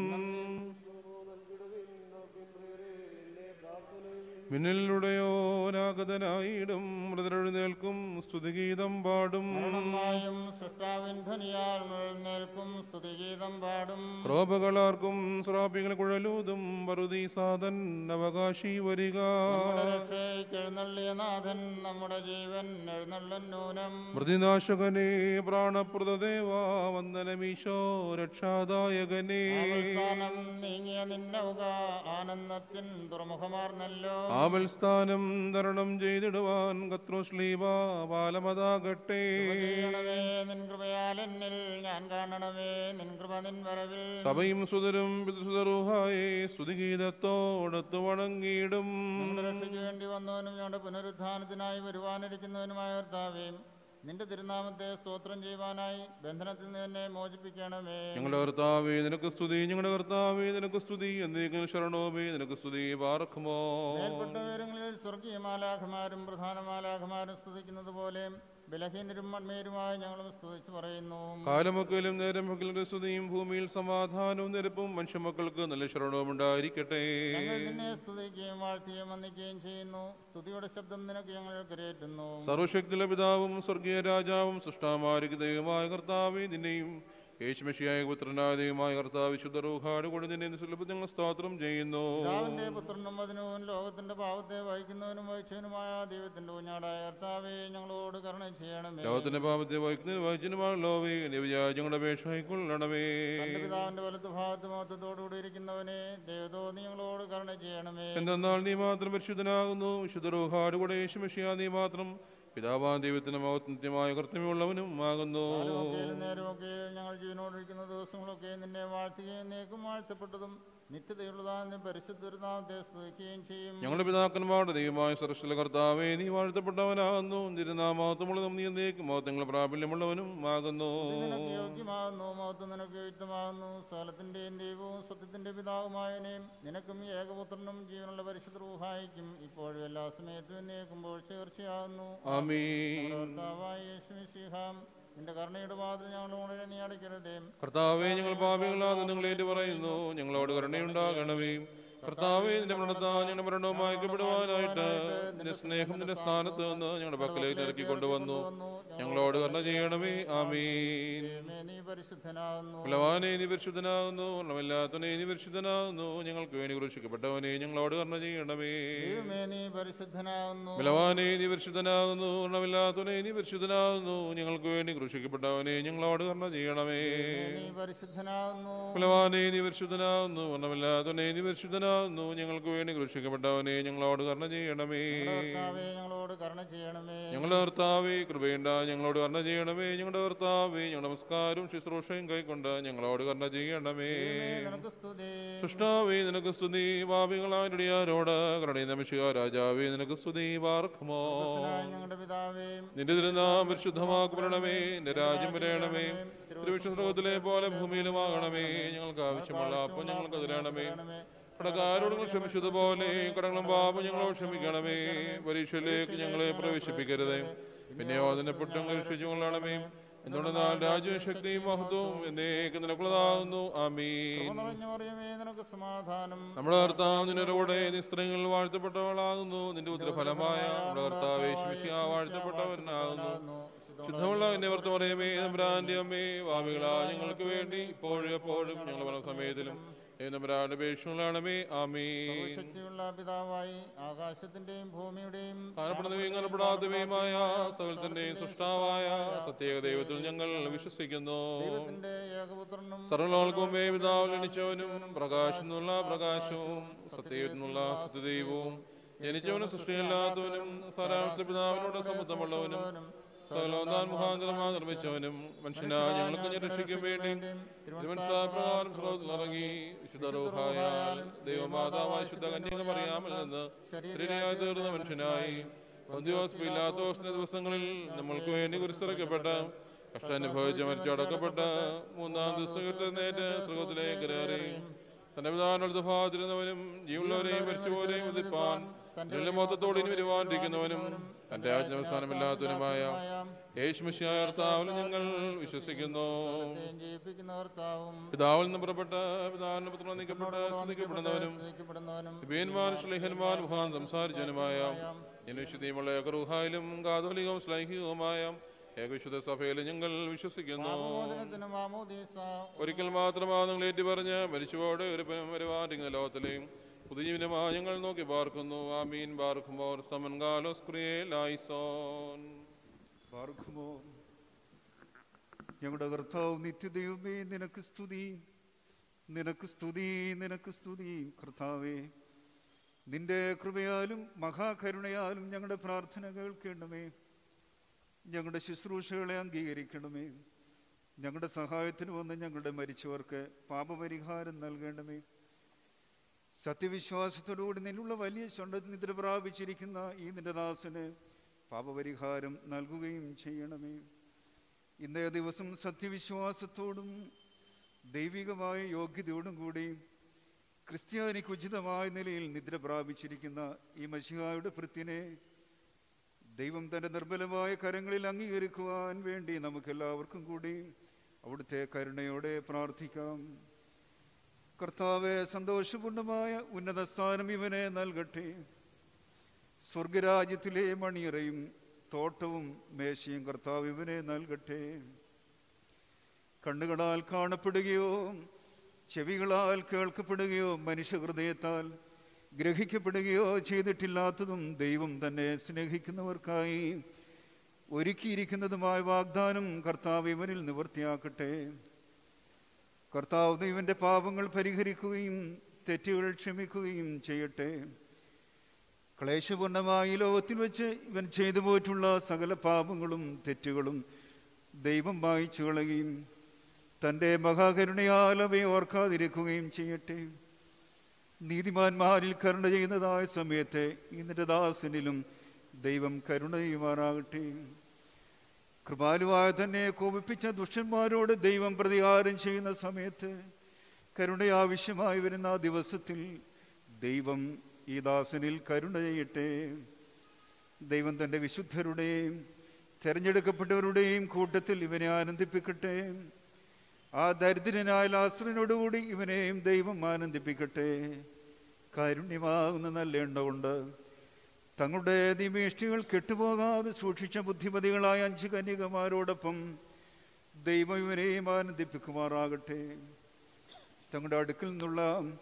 മിന്നലുടയോനാഗതനായിടും മൃതരെഴുന്നേൽക്കും സ്തുതിഗീതം പാടും മരണമായും സൃഷ്ടാവിൻ ധനിയാൽ എഴുന്നേൽക്കും സ്തുതിഗീതം പാടും ക്രോപകളാർക്കും ശ്രാപികൾ കുഴലൂതും വറുതി സാധൻ അവകാശി വരിക നമ്മുടെ രക്ഷയ്ക്ക് എഴുന്നള്ളിയ നാഥൻ നമ്മുടെ ജീവൻ എഴുന്നള്ളൻ നൂനം മൃതിനാശകനെ പ്രാണപ്രദദേവ വന്ദനമീശോ രക്ഷാദായകനേ അവസ്ഥാനം നീങ്ങിയ നിന്നവുക ആനന്ദത്തിൻ തുറമുഖമാർന്നല്ലോ ആവൽസ്ഥാനം തരണം ചെയ്തിടുവാൻ കത്രോശ്ലീവ പാലമതാകട്ടെ ചെയ്യണമേ നിൻ കൃപയാൽ എന്നിൽ ഞാൻ കാണണമേ നിൻ കൃപ നിൻ വരവിൽ സഭയും സുതരും പിതൃസുതറുഹായെ സ്തുതിഗീതത്തോടൊത്തു വണങ്ങിയിടും ഞങ്ങളുടെ രക്ഷയ്ക്ക് വേണ്ടി വന്നവനും ഞങ്ങളുടെ പുനരുദ്ധാനത്തിനായി വരുവാനിരിക്കുന്നവനുമായ കർത്താവേ നിന്റെ തിരുനാമത്തെ സ്തോത്രം ചെയ്യുവാനായി ബന്ധനത്തിൽ നിന്ന് എന്നെ മോചിപ്പിക്കണമേ ഞങ്ങളുടെ കർത്താവേ നിനക്ക് സ്തുതി ഞങ്ങളുടെ കർത്താവേ നിനക്ക് സ്തുതി എന്നേക്കും ശരണോമേ നിനക്ക് സ്തുതി പാർക്കുമോ മേൽപ്പെട്ട ഉയരങ്ങളിൽ സ്വർഗീയ മാലാഖമാരും പ്രധാന മാലാഖമാരും സ്തുതിക്കുന്നത് പോലെ ബലഹീനരും മൺമേരുമായി ഞങ്ങളും സ്തുതിച്ചു പറയുന്നു കാലമൊക്കലും നേരം മക്കളുടെ സ്തുതിയും ഭൂമിയിൽ സമാധാനവും നിരപ്പും മനുഷ്യമക്കൾക്ക് നല്ല ശരണവും ഉണ്ടായിരിക്കട്ടെ ഞങ്ങൾ നിന്നെ സ്തുതിക്കുകയും വാഴ്ത്തുകയും വന്ദിക്കുകയും ചെയ്യുന്നു സ്തുതിയുടെ ശബ്ദം നിനക്ക് ഞങ്ങൾ കരയേറ്റുന്നു സർവശക്തിയുള്ള പിതാവും സ്വർഗീയ രാജാവും സൃഷ്ടാമാരിക ദൈവമായ കർത്താവെ നിന്നെയും യേശുമഷിയായ പുത്രനായ ദൈവമായ കർത്താവ് വിശുദ്ധ റൂഹാട് കൂടി നിന്നെ സുലഭ ഞങ്ങൾ സ്തോത്രം ചെയ്യുന്നു പിതാവിന്റെ പുത്രനും അതിനും ലോകത്തിന്റെ പാവത്തെ വഹിക്കുന്നവനും വഹിച്ചവനുമായ ദൈവത്തിന്റെ കുഞ്ഞാടായ കർത്താവെ ഞങ്ങളോട് കരുണ ചെയ്യണമേ ലോകത്തിന്റെ പാപത്തെ വഹിക്കുന്നതിന് വഹിച്ചനുമാണല്ലോവേ ഞങ്ങളുടെ അപേക്ഷ കൈക്കൊള്ളണമേ തന്റെ പിതാവിന്റെ വലത്ത് ഭാഗത്ത് മഹത്വത്തോടുകൂടി ഇരിക്കുന്നവനെ ദേവതോ നീ ഞങ്ങളോട് കരുണ ചെയ്യണമേ എന്തെന്നാൽ നീ മാത്രം പരിശുദ്ധനാകുന്നു വിശുദ്ധ റൂഹാട് കൂടെ യേശുമഷിയാ നീ മാത്രം പിതാവാൻ ദൈവത്തിന് മഹത്വമായ കർത്തവ്യമുള്ളവനും ആകുന്നു കാലമൊക്കെയിലും നേരമൊക്കെയിലും ഞങ്ങൾ ജീവനോടിരിക്കുന്ന ദിവസങ്ങളൊക്കെ നിന്നെ വാഴ്ത്തുകയും നീക്കും വാഴ്ത്തപ്പെട്ടതും നിത്യതയുള്ളതാന്ന് പരിശുദ്ധനാമത്തെ സ്തുതിക്കുകയും ചെയ്യും ഞങ്ങളുടെ പിതാക്കന്മാരുടെ ദൈവമായ സരസ്വല കർത്താവേ നീ വാഴ്ത്തപ്പെട്ടവനാകുന്നു തിരുനാമത്തുള്ളതും നീ എന്നേക്കും മഹത്വങ്ങൾ പ്രാബല്യമുള്ളവനും ആകുന്നു സ്തുതി നിനക്ക് യോഗ്യമാകുന്നു മഹത്വം നിനക്ക് യുക്തമാകുന്നു സകലത്തിന്റെയും ദൈവവും സത്യത്തിന്റെ പിതാവുമായനെയും നിനക്കും ഏകപുത്രനും ജീവനുള്ള പരിശുദ്ധ റൂഹായിക്കും ഇപ്പോഴും എല്ലാ സമയത്തും എന്നേക്കുമ്പോൾ ചേർച്ചയാകുന്നു ആമീൻ. നമ്മുടെ കർത്താവായ യേശു മിശിഹാം നിന്റെ കരുണയുടെ വാതിൽ ഞങ്ങൾ ഉണരെ നീ അടയ്ക്കരുതേ കർത്താവേ ഞങ്ങൾ പാപികളാതെ നിങ്ങളേറ്റ് പറയുന്നു ഞങ്ങളോട് കരുണയുണ്ടാകണമേ കർത്താവേ നിന്റെ മരണത്താ ഞങ്ങളുടെ മരണവും മായ്ക്കപ്പെടുവാനായിട്ട് നിന്റെ സ്നേഹം നിന്റെ സ്ഥാനത്ത് നിന്ന് ഞങ്ങളുടെ പക്കലേക്ക് ഇറക്കി കൊണ്ടുവന്നു ഞങ്ങളോട് കരുണ ചെയ്യണമേ ആമീൻ ദൈവമേ, നീ പരിശുദ്ധനാകുന്നു ബലവാനെ നീ പരിശുദ്ധനാകുന്നു വർണ്ണമില്ലാത്തവനെ നീ പരിശുദ്ധനാകുന്നു ഞങ്ങൾക്ക് വേണ്ടി കുറിച്ചിക്കപ്പെട്ടവനെ ഞങ്ങളോട് കരുണ ചെയ്യണമേ ദൈവമേ നീ പരിശുദ്ധനാകുന്നു ബലവാനെ നീ പരിശുദ്ധനാകുന്നു വർണ്ണമില്ലാത്തവനെ നീ പരിശുദ്ധനാകുന്നു ഞങ്ങൾക്ക് വേണ്ടി ക്രൂശിക്കപ്പെട്ടവനെ ഞങ്ങളോട് കരുണ ചെയ്യണമേ നീ പരിശുദ്ധനാകുന്നു ബലവാനെ നീ പരിശുദ്ധനാകുന്നു വർണ്ണമില്ലാത്തവനെ നീ പരിശുദ്ധനാകുന്നു ഞങ്ങൾക്ക് വേണ്ടി ക്രൂശിക്കപ്പെട്ടവനെ ഞങ്ങളോട് കരുണ ചെയ്യണമേ കർത്താവേ ഞങ്ങളോട് കരുണ ചെയ്യണമേ ഞങ്ങളുടെ കർത്താവേ കൃപയുണ്ട ഞങ്ങളോട് കരുണ ചെയ്യണമേ ഞങ്ങളുടെ കർത്താവേ ഞങ്ങളുടെ നമസ്കാരവും ശുശ്രൂഷയും കൈക്കൊണ്ട് ഞങ്ങളോട് കരുണ ചെയ്യണമേ നിനക്ക് സ്തുതി സൃഷ്ടാവേ നിനക്ക് സ്തുതി പാപികളായിരോട് കരുണയും നമിഷുക രാജാവേ നിനക്ക് സ്തുതി പാർക്കുമോ സ്വർഗ്ഗസ്ഥനായ ഞങ്ങളുടെ പിതാവേ നിന്റെ തിരുനാം പരിശുദ്ധമാക്കപ്പെടണമേ നിന്റെ രാജ്യം വരയണമേ തിരുവിശ്വസ്രോഗത്തിലെ പോലെ ഭൂമിയിലുമാകണമേ ഞങ്ങൾക്ക് ആവശ്യമുള്ള അപ്പം ഞങ്ങൾക്ക് തരണമേ കടക്കാരോട് നിങ്ങൾ ക്ഷമിച്ചതുപോലെ കടങ്ങളും പാപം ഞങ്ങളോട് ക്ഷമിക്കണമേ പരീക്ഷയിലേക്ക് ഞങ്ങളെ പ്രവേശിപ്പിക്കരുതേ പിന്നെയോ അതിനെ പുട്ടം കഴിച്ചു കൊള്ളണമേ എന്തുകൊണ്ടെന്നാൽ രാജ്യവും ശക്തിയും മഹത്വവും എന്നേക്ക് നിലക്കുള്ളതാകുന്നു ആമീൻ നിറഞ്ഞ മറിയമേ നിനക്ക് സമാധാനം നമ്മുടെ കർത്താവ് നിന്നോടെ നീ സ്ത്രീകളിൽ വാഴ്ത്തപ്പെട്ടവളാകുന്നു നിന്റെ ഉത്തരഫലമായ നമ്മുടെ കർത്താവ് യേശുമിശിഹാ വാഴ്ത്തപ്പെട്ടവനാകുന്നു ശുദ്ധമുള്ള എന്നെ ഓർത്ത് പറയുമേ നമ്പ്രാന്റെ അമ്മേ വാമികളാ ഞങ്ങൾക്ക് വേണ്ടി ഇപ്പോഴും എപ്പോഴും ഞങ്ങൾ പല സമയത്തിലും നമ്പ്രാന്റെ പേക്ഷങ്ങളാണമേ ആമീൻ ശക്തിയുള്ള പിതാവായി ആകാശത്തിന്റെയും ഭൂമിയുടെയും കാണപ്പെടുന്നവയും കാണപ്പെടാത്തവയുമായ സകലത്തിന്റെയും സൃഷ്ടാവായ സത്യേക ദൈവത്തിൽ ഞങ്ങൾ വിശ്വസിക്കുന്നു ദൈവത്തിന്റെ ഏകപുത്രനും സർവലോകൾക്ക് മുമ്പേ പിതാവിൽ എണിച്ചവനും പ്രകാശം എന്നുള്ള പ്രകാശവും സത്യത്തിൽ നിന്നുള്ള സത്യദൈവവും ജനിച്ചവനും സൃഷ്ടിയല്ലാത്തവനും സാരാംശ പിതാവിനോട് സമ്മതമുള്ളവനും സകലോന്താൻ മുഖാന്തരമായി നിർമ്മിച്ചവനും മനുഷ്യനായ ഞങ്ങൾക്ക് രക്ഷിക്കും വേണ്ടി തിരുവൻസാപ്രകാരം സ്രോതത്തിൽ ഇറങ്ങി വിശുദ്ധ റൂഹായാൽ ദൈവമാതാവായ ശുദ്ധ കന്യക പറയാമിൽ നിന്ന് ശരീരയായി തീർന്ന മനുഷ്യനായി പൊന്തിയോസ് പിലാത്തോസിന്റെ ദിവസങ്ങളിൽ നമ്മൾക്ക് വേണ്ടി കുരിശിറക്കപ്പെട്ട കഷ്ടാനുഭവിച്ച് മരിച്ചടക്കപ്പെട്ട് മൂന്നാം ദിവസം നേറ്റ് സ്വർഗത്തിലേക്ക് കയറി തന്റെ പിതാവിനടുത്ത് ഭാഗത്തിരുന്നവനും ജീവനുള്ളവരെയും മരിച്ചുപോരെയും ഉദിപ്പാൻ തന്റെ മൊത്തത്തോട് ഇനി വരുവാനിരിക്കുന്നവനും തന്റെ ആജ്ഞാവസാനമില്ലാത്തവനുമായ യേശുമിശിയായ കർത്താവിൽ ഞങ്ങൾ വിശ്വസിക്കുന്നു ജയിപ്പിക്കുന്ന കർത്താവും പിതാവിൽ നിന്ന് പുറപ്പെട്ട പിതാവിന്റെ പുത്രൻ നീക്കപ്പെട്ട സ്തുതിക്കപ്പെടുന്നവനും വിവേന്മാൻ ശ്ലേഹന്മാൻ മുഖാൻ സംസാരിച്ചവനുമായ ജനുശുദ്ധിയുമുള്ള ഏകറുഹായിലും കാതോലികവും ശ്ലൈഹികവുമായ ഏകവിശുദ്ധ സഭയിൽ ഞങ്ങൾ വിശ്വസിക്കുന്നു പാപമോചനത്തിന് മാമോദീസ ഒരിക്കൽ മാത്രമാ നിങ്ങൾ ഏറ്റുപറഞ്ഞ് മരിച്ചുപോടെ ഒരു വരുവാനിരിക്കുന്ന ലോകത്തിലെയും പുതുജീവനമായി ഞങ്ങൾ നോക്കി പാർക്കുന്നു ആമീൻ പാർക്കുമ്പോൾ സമൻകാലോസ് ക്രിയേ ലായിസോൻ പാർക്കുമോ ഞങ്ങളുടെ കർത്താവ് നിത്യദൈവമേ നിനക്ക് സ്തുതി നിനക്ക് സ്തുതി നിനക്ക് സ്തുതി കർത്താവേ നിന്റെ കൃപയാലും മഹാകരുണയാലും ഞങ്ങളുടെ പ്രാർത്ഥന കേൾക്കണമേ ഞങ്ങളുടെ ശുശ്രൂഷകളെ അംഗീകരിക്കണമേ ഞങ്ങളുടെ സഹായത്തിന് വന്ന് ഞങ്ങളുടെ മരിച്ചവർക്ക് പാപപരിഹാരം നൽകണമേ സത്യവിശ്വാസത്തോടുകൂടി നിന്നുള്ള വലിയ ചുണ്ടത്തിൽ നിദ്ര പ്രാപിച്ചിരിക്കുന്ന ഈ നിന്റെ ദാസന് പാപപരിഹാരം നൽകുകയും ചെയ്യണമേ ഇന്നേ ദിവസം സത്യവിശ്വാസത്തോടും ദൈവികമായ യോഗ്യതയോടും കൂടി ക്രിസ്ത്യാനിക്ക് ഉചിതമായ നിലയിൽ നിദ്ര പ്രാപിച്ചിരിക്കുന്ന ഈ മഷിഹായുടെ ഭൃത്യനെ ദൈവം തൻ്റെ നിർമ്മലമായ കരങ്ങളിൽ അംഗീകരിക്കുവാൻ വേണ്ടി നമുക്കെല്ലാവർക്കും കൂടി അവിടുത്തെ കരുണയോടെ പ്രാർത്ഥിക്കാം കർത്താവെ സന്തോഷപൂർണമായ ഉന്നത സ്ഥാനം ഇവനെ നൽകട്ടെ സ്വർഗരാജ്യത്തിലെ മണിയറയും തോട്ടവും മേശയും കർത്താവ് ഇവനെ നൽകട്ടെ കണ്ണുകളാൽ കാണപ്പെടുകയോ ചെവികളാൽ കേൾക്കപ്പെടുകയോ മനുഷ്യഹൃദയത്താൽ ഗ്രഹിക്കപ്പെടുകയോ ചെയ്തിട്ടില്ലാത്തതും ദൈവം തന്നെ സ്നേഹിക്കുന്നവർക്കായി ഒരുക്കിയിരിക്കുന്നതുമായ വാഗ്ദാനം കർത്താവ് ഇവനിൽ നിവൃത്തിയാക്കട്ടെ കർത്താവ് ഇവന്റെ പാപങ്ങൾ പരിഹരിക്കുകയും തെറ്റുകൾ ക്ഷമിക്കുകയും ചെയ്യട്ടെ ക്ലേശപൂർണമായ ഈ ലോകത്തിൽ വെച്ച് ഇവൻ ചെയ്തു പോയിട്ടുള്ള സകല പാപങ്ങളും തെറ്റുകളും ദൈവം വായിച്ചു കളയുകയും തൻ്റെ മഹാകരുണയാൽ അവയെ ഓർക്കാതിരിക്കുകയും ചെയ്യട്ടെ നീതിമാന്മാരിൽ കരുണ ചെയ്യുന്നതായ സമയത്തെ ഇന്നിന്റെ ദാസനിലും ദൈവം കരുണ ചെയ്യുമാറാകട്ടെ കൃപാലുവായ തന്നെ കോപിപ്പിച്ച ദുഷ്ടന്മാരോട് ദൈവം പ്രതികാരം ചെയ്യുന്ന സമയത്ത് കരുണ ആവശ്യമായി വരുന്ന ആ ദിവസത്തിൽ ദൈവം ഈ ദാസനിൽ കരുണ ചെയ്യട്ടെ ദൈവം തൻ്റെ വിശുദ്ധരുടെയും തെരഞ്ഞെടുക്കപ്പെട്ടവരുടെയും കൂട്ടത്തിൽ ഇവനെ ആനന്ദിപ്പിക്കട്ടെ ആ ദരിദ്രനായ ലാസ്ത്രനോടുകൂടി ഇവനെയും ദൈവം ആനന്ദിപ്പിക്കട്ടെ കാരുണ്യമാകുന്ന നല്ല എണ്ണ കൊണ്ട് തങ്ങളുടെ നിമേഷ്ടികൾ കെട്ടുപോകാതെ സൂക്ഷിച്ച ബുദ്ധിമതികളായ അഞ്ച് കന്യകമാരോടൊപ്പം ദൈവം ഇവനെയും ആനന്ദിപ്പിക്കുമാറാകട്ടെ തങ്ങളുടെ അടുക്കിൽ നിന്നുള്ള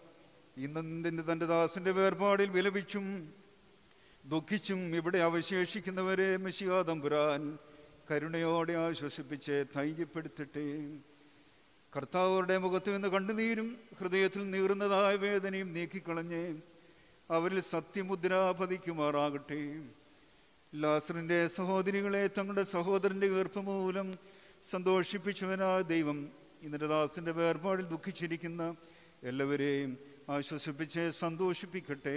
ഇന്നെ തൻ്റെ ദാസന്റെ വേർപാടിൽ വിലപിച്ചും ദുഃഖിച്ചും ഇവിടെ അവശേഷിക്കുന്നവരെ മെസ്സിയാതമ്പുരാൻ കരുണയോടെ ആശ്വസിപ്പിച്ച് ധൈര്യപ്പെടുത്തട്ടെ കർത്താവരുടെ മുഖത്ത് നിന്ന് കണ്ണുനീരും ഹൃദയത്തിൽ നീറുന്നതായ വേദനയും നീക്കിക്കളഞ്ഞ് അവരിൽ സത്യമുദ്ര പതിക്കുമാറാകട്ടെ ലാസറിന്റെ സഹോദരികളെ തങ്ങളുടെ സഹോദരന്റെ ഈർപ്പ് മൂലം സന്തോഷിപ്പിച്ചവനായ ദൈവം ഇന്നലെ ദാസിന്റെ വേർപാടിൽ ദുഃഖിച്ചിരിക്കുന്ന എല്ലാവരെയും ആശ്വസിപ്പിച്ച് സന്തോഷിപ്പിക്കട്ടെ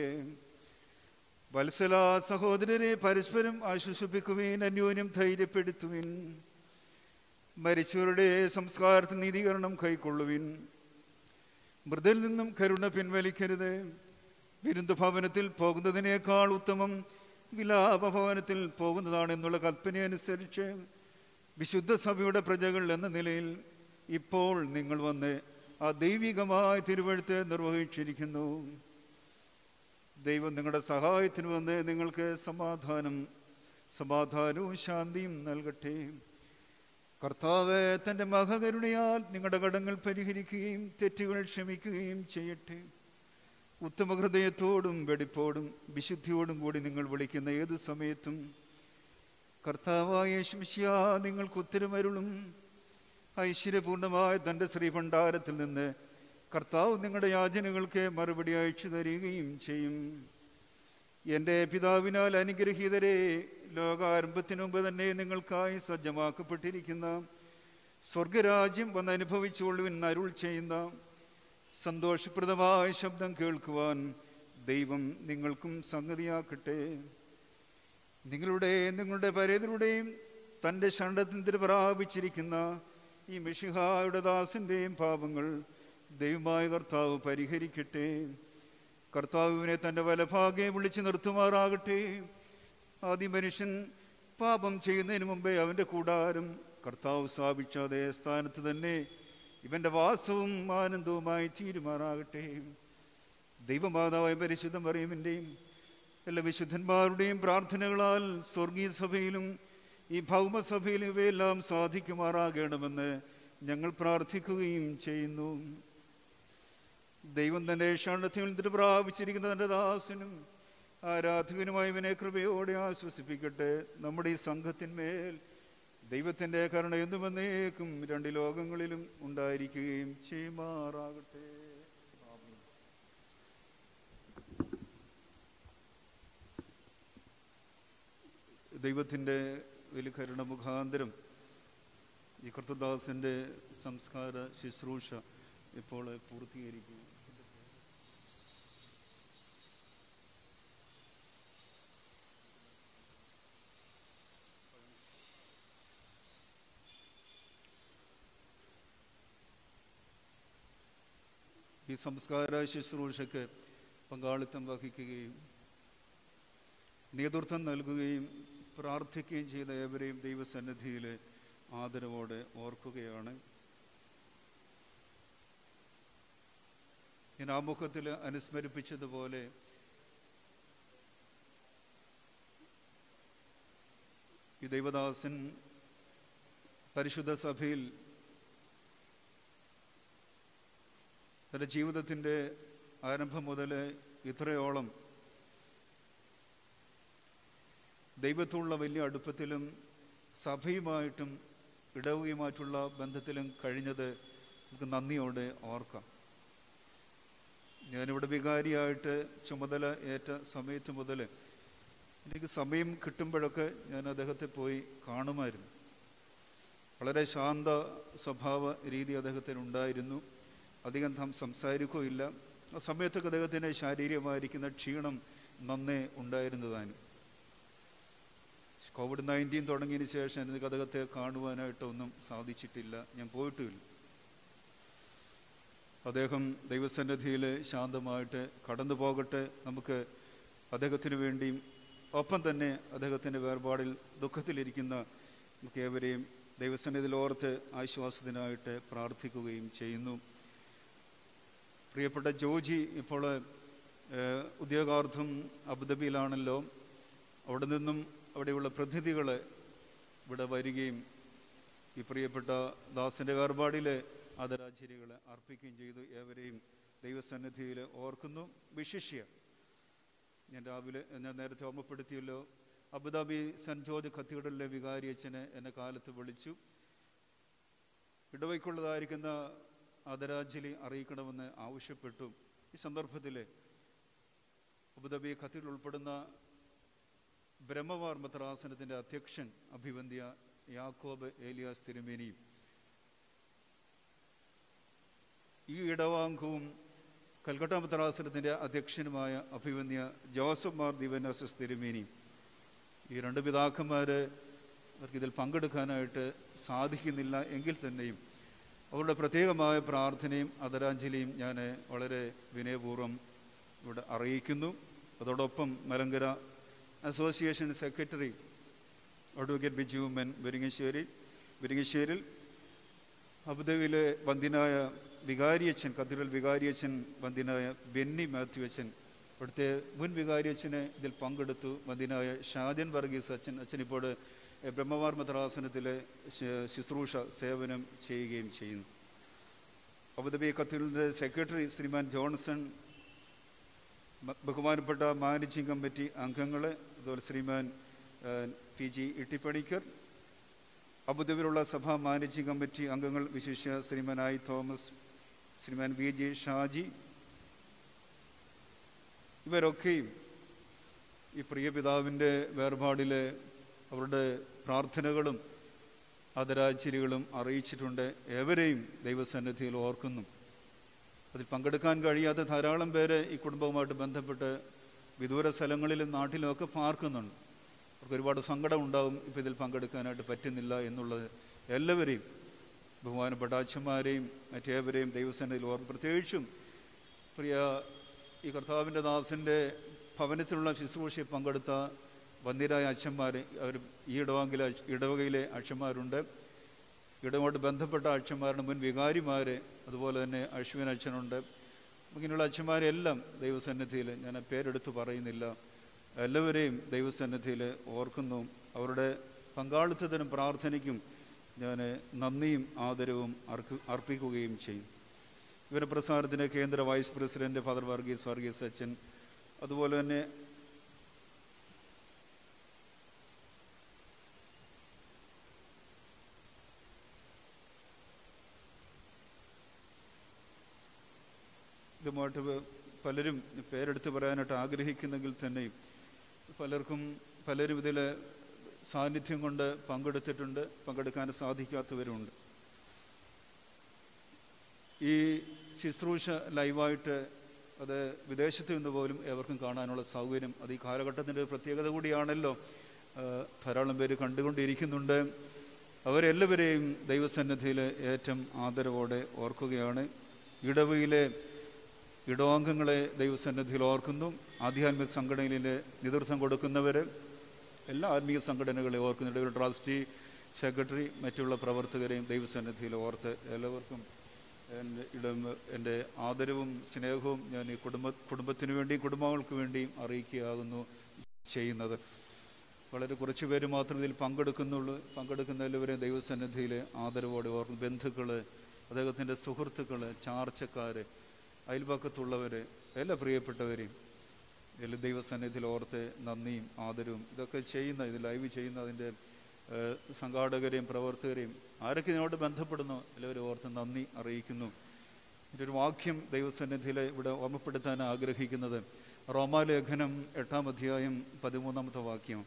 വത്സല സഹോദരരെ പരസ്പരം ആശ്വസിപ്പിക്കുവിൻ അന്യോന്യം ധൈര്യപ്പെടുത്തുവിൻ മരിച്ചവരുടെ സംസ്കാരത്തിൽ നീതീകരണം കൈക്കൊള്ളുവിൻ മൃതിൽ നിന്നും കരുണ പിൻവലിക്കരുത് വിരുദ്ധ ഭവനത്തിൽ പോകുന്നതിനേക്കാൾ ഉത്തമം വിലാപഭവനത്തിൽ പോകുന്നതാണ് എന്നുള്ള കൽപ്പനയനുസരിച്ച് വിശുദ്ധ സഭയുടെ പ്രജകൾ എന്ന നിലയിൽ ഇപ്പോൾ നിങ്ങൾ വന്ന് ആ ദൈവികമായ തിരുവഴുത്ത് നിർവഹിച്ചിരിക്കുന്നു ദൈവം നിങ്ങളുടെ സഹായത്തിന് വന്ന് നിങ്ങൾക്ക് സമാധാനം സമാധാനവും ശാന്തിയും നൽകട്ടെ കർത്താവ് തൻ്റെ മഹകരുണയാൽ നിങ്ങളുടെ കടങ്ങൾ പരിഹരിക്കുകയും തെറ്റുകൾ ക്ഷമിക്കുകയും ചെയ്യട്ടെ ഉത്തമ ഹൃദയത്തോടും വെടിപ്പോടും വിശുദ്ധിയോടും കൂടി നിങ്ങൾ വിളിക്കുന്ന ഏതു സമയത്തും കർത്താവായ ശംശിയ നിങ്ങൾക്ക് ഉത്തരമരുളും ഐശ്വര്യപൂർണമായ തൻ്റെ ശ്രീഭണ്ഡാരത്തിൽ നിന്ന് കർത്താവ് നിങ്ങളുടെ യാചനകൾക്ക് മറുപടി അയച്ചു തരികയും ചെയ്യും എൻ്റെ പിതാവിനാൽ അനുഗ്രഹീതരെ ലോകാരംഭത്തിനു മുമ്പ് തന്നെ നിങ്ങൾക്കായി സജ്ജമാക്കപ്പെട്ടിരിക്കുന്ന സ്വർഗരാജ്യം വന്ന് അനുഭവിച്ചുകൊള്ളുവിൻ അരുൾ ചെയ്യുന്ന സന്തോഷപ്രദമായ ശബ്ദം കേൾക്കുവാൻ ദൈവം നിങ്ങൾക്കും സംഗതിയാക്കട്ടെ നിങ്ങളുടെ നിങ്ങളുടെ പരേതരുടെയും തൻ്റെ ഷണ്ടത്തിൽ പ്രാപിച്ചിരിക്കുന്ന ഈ മിഷിഹായുടെ ദാസിൻ്റെയും പാപങ്ങൾ ദൈവമായ കർത്താവ് പരിഹരിക്കട്ടെ കർത്താവിനെ തൻ്റെ വലഭാഗെ വിളിച്ചു നിർത്തുമാറാകട്ടെ ആദ്യ മനുഷ്യൻ പാപം ചെയ്യുന്നതിന് മുമ്പേ അവൻ്റെ കൂടാരം കർത്താവ് സ്ഥാപിച്ച അതേ സ്ഥാനത്ത് തന്നെ ഇവൻ്റെ വാസവും ആനന്ദവുമായി തീരുമാറാകട്ടെ ദൈവമാതാവായ പരിശുദ്ധം പറയുമിൻ്റെയും എല്ലാ വിശുദ്ധന്മാരുടെയും പ്രാർത്ഥനകളാൽ സ്വർഗീയ സഭയിലും ഈ ഭൗമസഭയിലും ഇവയെല്ലാം സാധിക്കുമാറാകണമെന്ന് ഞങ്ങൾ പ്രാർത്ഥിക്കുകയും ചെയ്യുന്നു ദൈവം തന്റെ ഷണ്ണത്തിൽ നിന്ന് പ്രാപിച്ചിരിക്കുന്ന തന്റെ ദാസനും ആരാധകനുമായി ഇവനെ കൃപയോടെ ആശ്വസിപ്പിക്കട്ടെ നമ്മുടെ ഈ സംഘത്തിന്മേൽ ദൈവത്തിന്റെ കരുണ എന്നും എന്നേക്കും രണ്ട് ലോകങ്ങളിലും ഉണ്ടായിരിക്കുകയും ചെയ്യുമാറാകട്ടെ ആമീൻ. ദൈവത്തിൻ്റെ വലിയ കരുണ മുഖാന്തരം ഈ കർത്തദാസന്റെ സംസ്കാര ശുശ്രൂഷ ഇപ്പോൾ പൂർത്തീകരിക്കും ഈ സംസ്കാര ശുശ്രൂഷയ്ക്ക് പങ്കാളിത്തം വഹിക്കുകയും നേതൃത്വം നൽകുകയും പ്രാർത്ഥിക്കുകയും ചെയ്ത ഏവരെയും ദൈവസന്നിധിയിൽ ആദരവോടെ ഓർക്കുകയാണ് ഞാൻ ആമുഖത്തിൽ അനുസ്മരിപ്പിച്ചതുപോലെ ഈ ദൈവദാസൻ പരിശുദ്ധ സഭയിൽ തൻ്റെ ജീവിതത്തിൻ്റെ ആരംഭം മുതൽ ഇത്രയോളം ദൈവത്തോടുള്ള വലിയ അടുപ്പത്തിലും സഭയുമായിട്ടും ഇടവുകയുമായിട്ടുള്ള ബന്ധത്തിലും കഴിഞ്ഞത് നമുക്ക് നന്ദിയോടെ ഓർക്കാം ഞാനിവിടെ വികാരിയായിട്ട് ചുമതല ഏറ്റ സമയത്ത് മുതൽ എനിക്ക് സമയം കിട്ടുമ്പോഴൊക്കെ ഞാൻ അദ്ദേഹത്തെ പോയി കാണുമായിരുന്നു വളരെ ശാന്ത സ്വഭാവ രീതി അദ്ദേഹത്തിന് ഉണ്ടായിരുന്നു അധികം നാം സംസാരിക്കുകയില്ല ആ സമയത്തൊക്കെ അദ്ദേഹത്തിന് ശാരീരികമായിരിക്കുന്ന ക്ഷീണം നന്നേ ഉണ്ടായിരുന്നതാനും കോവിഡ് നയൻറ്റീൻ തുടങ്ങിയതിന് ശേഷം എനിക്ക് അദ്ദേഹത്തെ കാണുവാനായിട്ടൊന്നും സാധിച്ചിട്ടില്ല ഞാൻ പോയിട്ടുമില്ല അദ്ദേഹം ദൈവസന്നിധിയിൽ ശാന്തമായിട്ട് കടന്നു പോകട്ടെ നമുക്ക് അദ്ദേഹത്തിന് വേണ്ടിയും ഒപ്പം തന്നെ അദ്ദേഹത്തിൻ്റെ വേർപാടിൽ ദുഃഖത്തിലിരിക്കുന്ന നമുക്ക് ഏവരെയും ദൈവസന്നിധിയിൽ ഓർത്ത് ആശ്വാസത്തിനായിട്ട് പ്രാർത്ഥിക്കുകയും ചെയ്യുന്നു പ്രിയപ്പെട്ട ജോജി ഇപ്പോൾ ഏഹ്, ഉദ്യോഗാർത്ഥം അബുദാബിയിലാണല്ലോ അവിടെ നിന്നും അവിടെയുള്ള പ്രതിനിധികൾ ഇവിടെ വരികയും ഈ പ്രിയപ്പെട്ട ദാസന്റെ വേർപാടിൽ ആദരാചാര്യകൾ അർപ്പിക്കുകയും ചെയ്തു ഏവരെയും ദൈവസന്നിധിയിൽ ഓർക്കുന്നു വിശിഷ്യ ഞാൻ രാവിലെ ഞാൻ നേരത്തെ ഓർമ്മപ്പെടുത്തിയല്ലോ അബുദാബി സെൻറ് ജോർജ് കത്തീഡ്രലിലെ വികാരി അച്ഛനെ എന്നെ കാലത്ത് വിളിച്ചു ഇടവയ്ക്കുള്ളതായിരിക്കുന്ന ആദരാഞ്ജലി അറിയിക്കണമെന്ന് ആവശ്യപ്പെട്ടു ഈ സന്ദർഭത്തിൽ അബുദാബി കത്തീഡ്രൽ ഉൾപ്പെടുന്ന ബ്രഹ്മവാർ മത്രാസനത്തിൻ്റെ അധ്യക്ഷൻ അഭിവന്ധ്യ യാക്കോബ് ഏലിയാസ് തിരുമേനിയും ഈ ഇടവാംഗവും കൽക്കട്ട മത്രാസനത്തിൻ്റെ അധ്യക്ഷനുമായ അഭിവന്ധ്യ ജോസഫ് മാർ ദിവനസസ് തിരുമേനിയും ഈ രണ്ട് പിതാക്കന്മാർ അവർക്ക് ഇതിൽ പങ്കെടുക്കാനായിട്ട് സാധിക്കുന്നില്ല എങ്കിൽ തന്നെയും അവരുടെ പ്രത്യേകമായ പ്രാർത്ഥനയും ആദരാഞ്ജലിയും ഞാൻ വളരെ വിനയപൂർവ്വം ഇവിടെ അറിയിക്കുന്നു അതോടൊപ്പം Malankara association secretary advocate Biju മെൻ വെരിങ്ങശ്ശേരി വെരിങ്ങശ്ശേരിൽ അബുദാബിയിലെ വന്ധ്യനായ വികാരിയച്ഛൻ കത്തീഡ്രൽ വികാരിയച്ഛൻ വന്ധ്യനായ ബെന്നി മാത്യു അച്ഛൻ ഇവിടുത്തെ മുൻ വികാരിയച്ഛനെ ഇതിൽ പങ്കെടുത്തു വന്ധ്യനായ ഷാജൻ വർഗീസ് അച്ഛൻ അച്ഛൻ ഇപ്പോൾ എഹ്, ബ്രഹ്മവാർ മദ്രാസനത്തിലെ ശ- ശുശ്രൂഷ സേവനം ചെയ്യുകയും ചെയ്യുന്നു അബുദാബി കത്തീഡ്രലിൻ്റെ സെക്രട്ടറി ശ്രീമാൻ ജോൺസൺ ബ- ബഹുമാനപ്പെട്ട മാനേജിംഗ് കമ്മിറ്റി അംഗങ്ങൾ അതുപോലെ ശ്രീമാൻ ഏഹ്, പി ജി ഇട്ടിപ്പണിക്കർ അബുദാബിയിലുള്ള സഭാ മാനേജിംഗ് കമ്മിറ്റി അംഗങ്ങൾ വിശിഷ്യ ശ്രീമാൻ ഐ തോമസ് ശ്രീമാൻ വി ജി ഷാജി ഇവരൊക്കെയും ഈ പ്രിയ പിതാവിൻ്റെ വേർപാടിലെ അവരുടെ പ്രാർത്ഥനകളും ആദരാച്ചിരികളും അറിയിച്ചിട്ടുണ്ട് ഏവരെയും ദൈവസന്നിധിയിൽ ഓർക്കുന്നു അതിൽ പങ്കെടുക്കാൻ കഴിയാത്ത ധാരാളം പേര് ഈ കുടുംബവുമായിട്ട് ബന്ധപ്പെട്ട് വിദൂര സ്ഥലങ്ങളിലും നാട്ടിലും ഒക്കെ പാർക്കുന്നുണ്ട് അവർക്ക് ഒരുപാട് സങ്കടം ഉണ്ടാവും ഇപ്പം ഇതിൽ പങ്കെടുക്കാനായിട്ട് പറ്റുന്നില്ല എന്നുള്ളത് എല്ലാവരെയും ബഹുമാനപ്പെട്ട അച്ഛന്മാരെയും മറ്റേവരെയും ദൈവസേനയിൽ ഓർമ്മ പ്രത്യേകിച്ചും പ്രിയ ഈ കർത്താവിൻ്റെ ദാസൻ്റെ ഭവനത്തിലുള്ള ശുശ്രൂഷയിൽ പങ്കെടുത്ത വന്ധ്യരായ അച്ഛന്മാർ അവർ ഈ ഇടവകിലെ ഇടവകയിലെ അച്ഛന്മാരുണ്ട് ഇടവുമായിട്ട് ബന്ധപ്പെട്ട അച്ഛന്മാരുടെ മുൻ വികാരിമാർ അതുപോലെ തന്നെ അശ്വിൻ അച്ഛനുണ്ട് ഇങ്ങനെയുള്ള അച്ഛന്മാരെല്ലാം ദൈവസന്നിധിയിൽ ഞാൻ പേരെടുത്ത് പറയുന്നില്ല എല്ലാവരെയും ദൈവസന്നിധിയിൽ ഓർക്കുന്നു അവരുടെ പങ്കാളിത്തത്തിനും പ്രാർത്ഥനയ്ക്കും ഞാൻ നന്ദിയും ആദരവും അർപ്പി അർപ്പിക്കുകയും ചെയ്യും വിവരപ്രസാരത്തിൻ്റെ കേന്ദ്ര vice president father Varghese Varghese അച്ഛൻ അതുപോലെ തന്നെ ഇതുമായിട്ട് പ- പലരും പേരെടുത്ത് പറയാനായിട്ട് ആഗ്രഹിക്കുന്നെങ്കിൽ തന്നെയും പലർക്കും പലരും ഇതിൽ സാന്നിധ്യം കൊണ്ട് പങ്കെടുത്തിട്ടുണ്ട് പങ്കെടുക്കാൻ സാധിക്കാത്തവരുമുണ്ട് ഈ ശുശ്രൂഷ ലൈവായിട്ട് അത് വിദേശത്ത് നിന്ന് പോലും ഏവർക്കും കാണാനുള്ള സൗകര്യം അത് ഈ കാലഘട്ടത്തിൻ്റെ ഒരു പ്രത്യേകത കൂടിയാണല്ലോ ആ, ധാരാളം പേര് കണ്ടുകൊണ്ടിരിക്കുന്നുണ്ട് അവരെല്ലാവരെയും ദൈവസന്നിധിയിൽ ഏറ്റവും ആദരവോടെ ഓർക്കുകയാണ് ഇടവയിലെ ഇടവാംഗങ്ങളെ ദൈവസന്നിധിയിൽ ഓർക്കുന്നു ആധ്യാത്മിക സംഘടനയിലെ നേതൃത്വം കൊടുക്കുന്നവർ എല്ലാ ആത്മീയ സംഘടനകളെ ഓർക്കുന്നു ഇടവയിൽ ട്രസ്റ്റി സെക്രട്ടറി മറ്റുള്ള പ്രവർത്തകരെയും ദൈവസന്നിധിയിൽ ഓർത്ത് എല്ലാവർക്കും എൻ്റെ ഇടം എൻ്റെ ആദരവും സ്നേഹവും ഞാൻ ഈ കുടുംബ കുടുംബത്തിന് വേണ്ടിയും കുടുംബങ്ങൾക്ക് വേണ്ടിയും അറിയിക്കുകയാകുന്നു ചെയ്യുന്നത് വളരെ കുറച്ച് പേര് മാത്രം ഇതിൽ പങ്കെടുക്കുന്നുള്ളൂ പങ്കെടുക്കുന്ന എല്ലാവരെയും ദൈവസന്നിധിയിൽ ആദരവോടെ ഓർക്കുന്നു ബന്ധുക്കൾ അദ്ദേഹത്തിൻ്റെ സുഹൃത്തുക്കൾ ചാർച്ചക്കാർ അയൽപക്കത്തുള്ളവർ എല്ലാ പ്രിയപ്പെട്ടവരെയും എല്ലാ ദൈവസന്നിധിയിൽ ഓർത്ത് നന്ദിയും ആദരവും ഇതൊക്കെ ചെയ്യുന്ന ഇത് ലൈവ് ചെയ്യുന്ന അതിൻ്റെ ഏഹ്, സംഘാടകരെയും പ്രവർത്തകരെയും ആരൊക്കെ ഇതിനോട് ബന്ധപ്പെടുന്നു എല്ലാവരും ഓർത്ത് നന്ദി അറിയിക്കുന്നു ഇതിൻ്റെ ഒരു വാക്യം ദൈവസന്നിധിയിൽ ഇവിടെ ഓർമ്മപ്പെടുത്താൻ ആഗ്രഹിക്കുന്നത് റോമാലേഖനം എട്ടാം അധ്യായം പതിമൂന്നാമത്തെ വാക്യം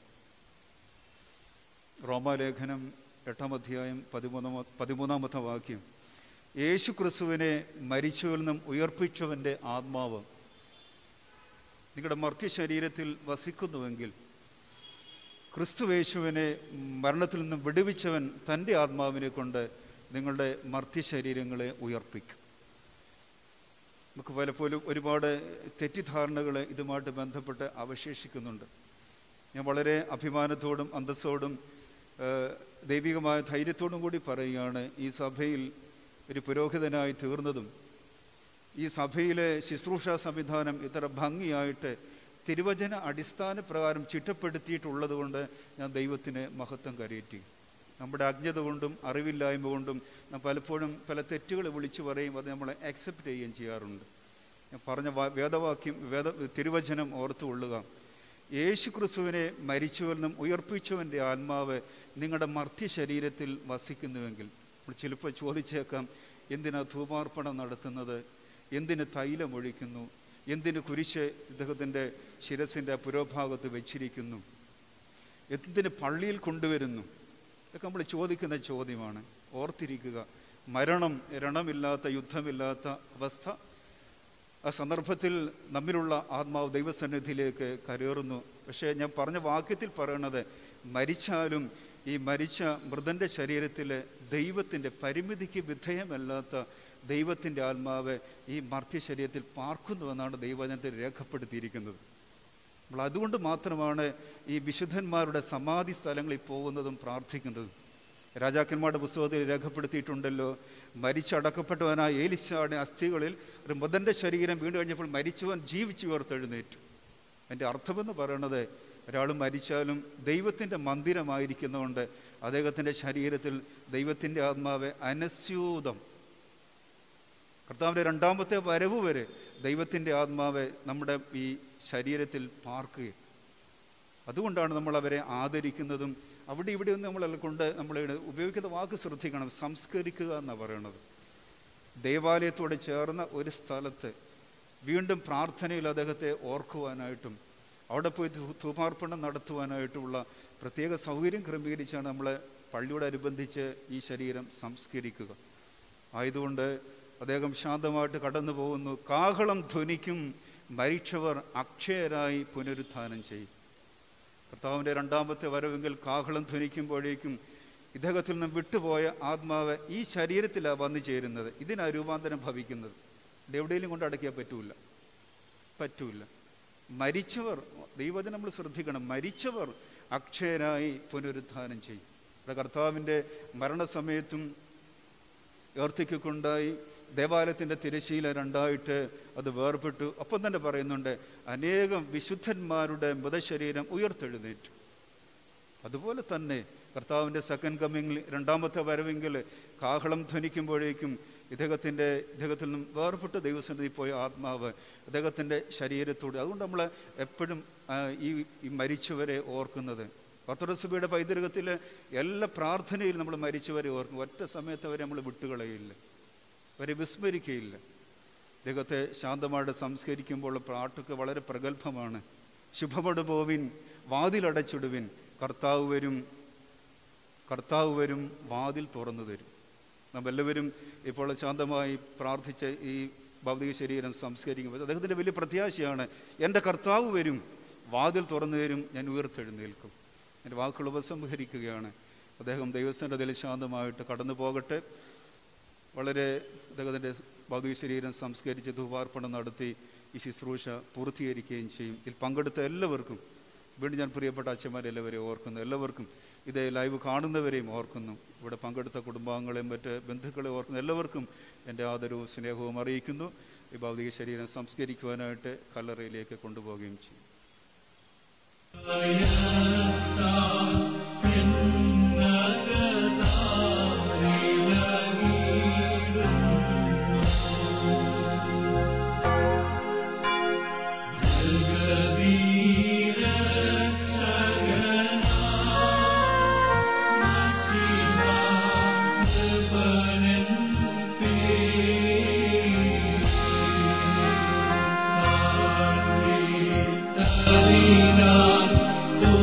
റോമാലേഖനം എട്ടാം അധ്യായം പതിമൂന്നാമ പതിമൂന്നാമത്തെ വാക്യം യേശു ക്രിസ്തുവിനെ മരിച്ചവരിൽ നിന്നും ഉയർപ്പിച്ചവൻ്റെ ആത്മാവ് നിങ്ങളുടെ മർത്യ ശരീരത്തിൽ വസിക്കുന്നുവെങ്കിൽ ക്രിസ്തുവേശുവിനെ മരണത്തിൽ നിന്നും വിടുവിച്ചവൻ തൻ്റെ ആത്മാവിനെ കൊണ്ട് നിങ്ങളുടെ മർത്യ ശരീരങ്ങളെ ഉയർപ്പിക്കും നമുക്ക് പലപ്പോഴും ഒരുപാട് തെറ്റിദ്ധാരണകൾ ഇതുമായിട്ട് ബന്ധപ്പെട്ട് അവശേഷിക്കുന്നുണ്ട് ഞാൻ വളരെ അഭിമാനത്തോടും അന്തസ്സോടും ഏഹ്, ദൈവികമായ ധൈര്യത്തോടും കൂടി പറയുകയാണ് ഈ സഭയിൽ ഒരു പുരോഹിതനായി തീർന്നതും ഈ സഭയിലെ ശുശ്രൂഷ സംവിധാനം ഇത്ര ഭംഗിയായിട്ട് തിരുവചന അടിസ്ഥാന പ്രകാരം ചിട്ടപ്പെടുത്തിയിട്ടുള്ളത് കൊണ്ട് ഞാൻ ദൈവത്തിന് മഹത്വം കരയറ്റി നമ്മുടെ അജ്ഞത കൊണ്ടും അറിവില്ലായ്മ കൊണ്ടും നാം പലപ്പോഴും പല തെറ്റുകൾ വിളിച്ചു പറയും അത് നമ്മൾ അക്സെപ്റ്റ് ചെയ്യുകയും ചെയ്യാറുണ്ട് ഞാൻ പറഞ്ഞ വാ- വേദവാക്യം വേദ തിരുവചനം ഓർത്തു കൊള്ളുക യേശു ക്രിസ്തുവിനെ മരിച്ചവരിൽ ഉയർപ്പിച്ചവൻ്റെ ആത്മാവ് നിങ്ങളുടെ മർത്യ ശരീരത്തിൽ വസിക്കുന്നുവെങ്കിൽ നമ്മൾ ചിലപ്പോൾ ചോദിച്ചേക്കാം എന്തിനാ ധൂപാർപ്പണം നടത്തുന്നത് എന്തിന് തൈലം ഒഴിക്കുന്നു എന്തിന് കുരിശ് ഇദ്ദേഹത്തിൻ്റെ ശിരസിൻ്റെ പുരോഭാഗത്ത് വെച്ചിരിക്കുന്നു എന്തിന് പള്ളിയിൽ കൊണ്ടുവരുന്നു ഇതൊക്കെ നമ്മൾ ചോദിക്കുന്ന ചോദ്യമാണ് ഓർത്തിരിക്കുക മരണം രണമില്ലാത്ത യുദ്ധമില്ലാത്ത അവസ്ഥ ആ സന്ദർഭത്തിൽ നമ്മിലുള്ള ആത്മാവ് ദൈവസന്നിധിയിലേക്ക് കരേറുന്നു പക്ഷേ ഞാൻ പറഞ്ഞ വാക്യത്തിൽ പറയണത് മരിച്ചാലും ഈ മരിച്ച മൃതന്റെ ശരീരത്തിൽ ദൈവത്തിൻ്റെ പരിമിതിക്ക് വിധേയമല്ലാത്ത ദൈവത്തിൻ്റെ ആത്മാവ് ഈ മർത്യ ശരീരത്തിൽ പാർക്കുന്നുവെന്നാണ് ദൈവജനത്തിൽ രേഖപ്പെടുത്തിയിരിക്കുന്നത് നമ്മൾ അതുകൊണ്ട് മാത്രമാണ് ഈ വിശുദ്ധന്മാരുടെ സമാധി സ്ഥലങ്ങളിൽ പോകുന്നതും പ്രാർത്ഥിക്കുന്നതും രാജാക്കന്മാരുടെ പുസ്തകത്തിൽ രേഖപ്പെടുത്തിയിട്ടുണ്ടല്ലോ മരിച്ചടക്കപ്പെട്ടവനായ ഏലിശാടെ അസ്ഥികളിൽ ഒരു മൃതന്റെ ശരീരം വീണ്ടു കഴിഞ്ഞപ്പോൾ മരിച്ചവൻ ജീവിച്ചു ഉയർത്തെഴുന്നേറ്റു എൻ്റെ അർത്ഥമെന്ന് പറയുന്നത് ഒരാൾ മരിച്ചാലും ദൈവത്തിൻ്റെ മന്ദിരമായിരിക്കുന്നതുകൊണ്ട് അദ്ദേഹത്തിൻ്റെ ശരീരത്തിൽ ദൈവത്തിൻ്റെ ആത്മാവ് അനസ്യൂതം കർത്താവിൻ്റെ രണ്ടാമത്തെ വരവ് വരെ ദൈവത്തിൻ്റെ ആത്മാവ് നമ്മുടെ ഈ ശരീരത്തിൽ പാർക്കുകയും അതുകൊണ്ടാണ് നമ്മൾ അവരെ ആദരിക്കുന്നതും അവിടെ ഇവിടെ ഒന്നും നമ്മൾ കൊണ്ട് നമ്മൾ ഉപയോഗിക്കുന്ന വാക്ക് ശ്രദ്ധിക്കണം സംസ്കരിക്കുക എന്നാണ് പറയണത് ദേവാലയത്തോട് ചേർന്ന ഒരു സ്ഥലത്ത് വീണ്ടും പ്രാർത്ഥനയിൽ അദ്ദേഹത്തെ ഓർക്കുവാനായിട്ടും അവിടെ പോയി ധൂ- ധൂപാർപ്പണം നടത്തുവാനായിട്ടുള്ള പ്രത്യേക സൗകര്യം ക്രമീകരിച്ചാണ് നമ്മൾ പള്ളിയോടനുബന്ധിച്ച് ഈ ശരീരം സംസ്കരിക്കുക ആയതുകൊണ്ട് അദ്ദേഹം ശാന്തമായിട്ട് കടന്നു പോകുന്നു കാഹളം ധ്വനിക്കും മരിച്ചവർ അക്ഷയരായി പുനരുത്ഥാനം ചെയ്യും കർത്താവിൻ്റെ രണ്ടാമത്തെ വരവെങ്കിൽ കാഹളം ധ്വനിക്കുമ്പോഴേക്കും ഇദ്ദേഹത്തിൽ നിന്നും വിട്ടുപോയ ആത്മാവ് ഈ ശരീരത്തിലാണ് വന്നു ചേരുന്നത് ഇതിനാ രൂപാന്തരം ഭവിക്കുന്നത് ഇത് എവിടെയെങ്കിലും കൊണ്ട് അടയ്ക്കാൻ പറ്റൂല പറ്റൂല മരിച്ചവർ ദൈവത്തിന് നമ്മൾ ശ്രദ്ധിക്കണം മരിച്ചവർ അക്ഷയരായി പുനരുത്ഥാനം ചെയ്യും ഇവിടെ കർത്താവിൻ്റെ മരണസമയത്തും ഏർത്തിക്കൊണ്ടായി ദേവാലയത്തിൻ്റെ തിരശീല രണ്ടായിട്ട് അത് വേർപെട്ടു ഒപ്പം തന്നെ പറയുന്നുണ്ട് അനേകം വിശുദ്ധന്മാരുടെ മൃതശരീരം ഉയർത്തെഴുന്നേറ്റു അതുപോലെ തന്നെ കർത്താവിൻ്റെ സെക്കൻഡ് കമ്മിങ്ങിൽ രണ്ടാമത്തെ വരവെങ്കിൽ കാഹളം ധ്വനിക്കുമ്പോഴേക്കും ഇദ്ദേഹത്തിൻ്റെ ഇദ്ദേഹത്തിൽ നിന്നും വേർപെട്ട് ദൈവസന്നിധി പോയ ആത്മാവ് ഇദ്ദേഹത്തിൻ്റെ ശരീരത്തോട് അതുകൊണ്ട് നമ്മൾ എപ്പോഴും ആ, ഈ ഈ മരിച്ചവരെ ഓർക്കുന്നത് ഓർത്തഡോക്സഭയുടെ പൈതൃകത്തിൽ എല്ലാ പ്രാർത്ഥനയിലും നമ്മൾ മരിച്ചവരെ ഓർക്കും ഒറ്റ സമയത്ത് അവരെ നമ്മൾ വിട്ടുകളയില്ല അവരെ വിസ്മരിക്കുകയില്ല ഇദ്ദേഹത്തെ ശാന്തമായിട്ട് സംസ്കരിക്കുമ്പോൾ പാട്ടൊക്കെ വളരെ പ്രഗത്ഭമാണ് ശുഭമടു പോവിൻ വാതിലടച്ചിടുവിൻ കർത്താവ് വരും കർത്താവ് വരും വാതിൽ തുറന്നു തരും നാം എല്ലാവരും ഇപ്പോൾ ശാന്തമായി പ്രാർത്ഥിച്ച് ഈ ഭൗതിക ശരീരം സംസ്കരിക്കുമ്പോൾ അദ്ദേഹത്തിൻ്റെ വലിയ പ്രത്യാശയാണ് എൻ്റെ കർത്താവ് വരും വാതിൽ തുറന്നു തരും ഞാൻ ഉയർത്തെഴുന്നേൽക്കും എൻ്റെ വാക്കുകൾ ഉപസംഹരിക്കുകയാണ് അദ്ദേഹം ദൈവസ്ഥൻ്റെ ശാന്തമായിട്ട് കടന്നു പോകട്ടെ വളരെ അദ്ദേഹത്തിൻ്റെ ഭൗതിക ശരീരം സംസ്കരിച്ച് ധൂപാർപ്പണം നടത്തി ഈ ശുശ്രൂഷ പൂർത്തീകരിക്കുകയും ചെയ്യും ഇതിൽ പങ്കെടുത്ത എല്ലാവർക്കും വീണ്ടും ഞാൻ പ്രിയപ്പെട്ട അച്ഛന്മാരെല്ലാവരെയും ഓർക്കുന്നു എല്ലാവർക്കും ഇത് ലൈവ് കാണുന്നവരെയും ഓർക്കുന്നു ഇവിടെ പങ്കെടുത്ത കുടുംബാംഗങ്ങളെയും മറ്റ് ബന്ധുക്കളെ ഓർക്കുന്നു എല്ലാവർക്കും എൻ്റെ ആദരവും സ്നേഹവും അറിയിക്കുന്നു ഈ ഭൗതിക ശരീരം സംസ്കരിക്കുവാനായിട്ട് കല്ലറയിലേക്ക് കൊണ്ടുപോവുകയും ചെയ്യും ും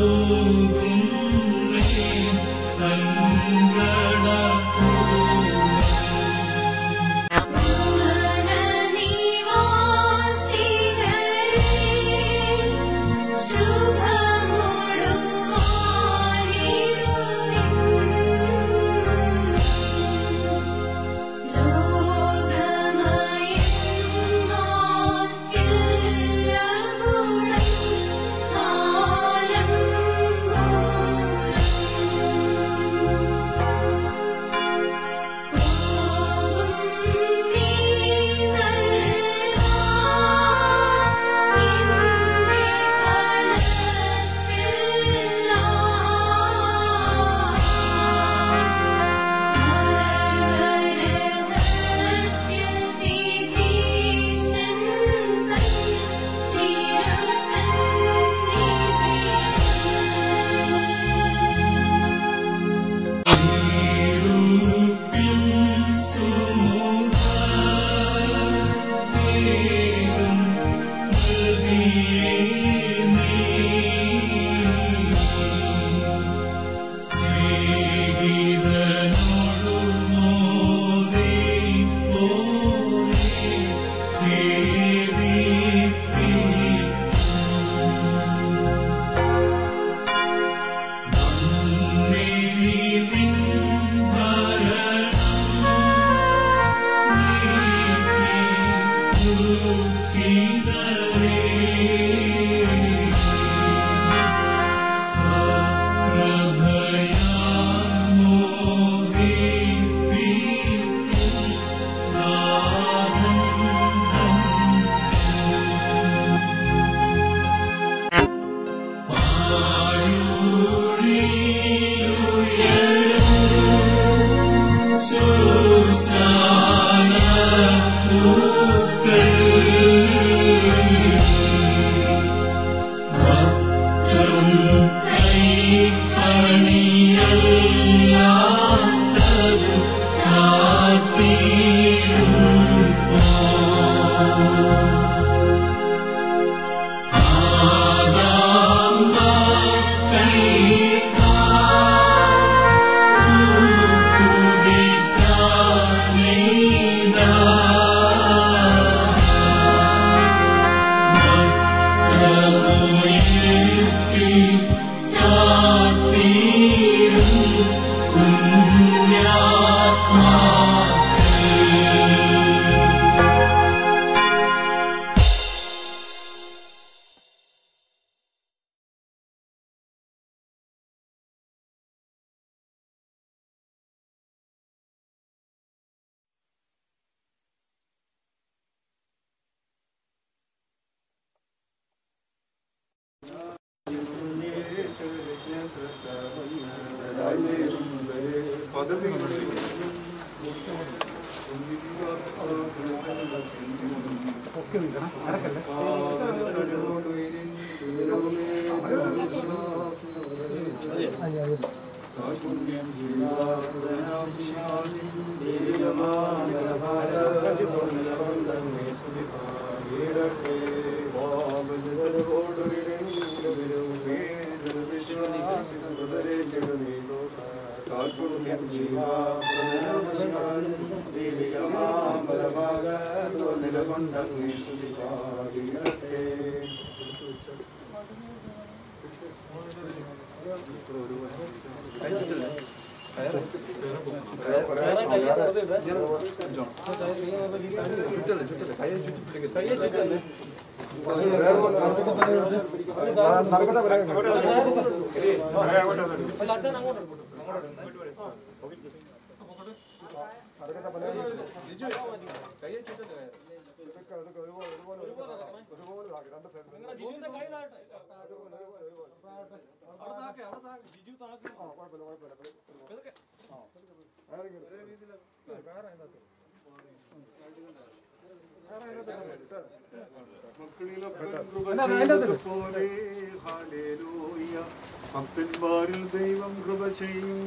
ഭക്തന്മാരിൽ ദൈവം കൃപ ചെയ്യും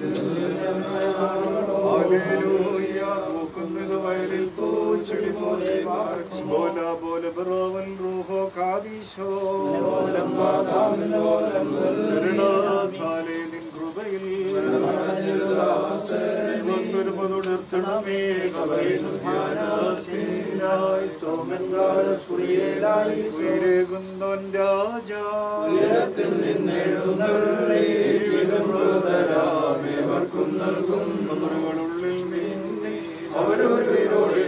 ഹല്ലേലൂയ. പൂക്കുന്നത് വയലിൽ പൂച്ചെടി പോലെ ബോല ബോല ബറോവൻ റൂഹോ കാദീശോ കരുണാസാലെ നിൻ കൃപയിൽ വന്നൊരുപതുണർത്തണമേ കവയിനായി സോമൻകാരസ്കുറിയേലായി ഉയരേകുന്നോൻ രാജാ ഉയരത്തിൽ നിന്നെഴുന്നള്ളിവർക്കും നൽകും നമ്മളുള്ളിൽ നീന്തി അവരവരോട്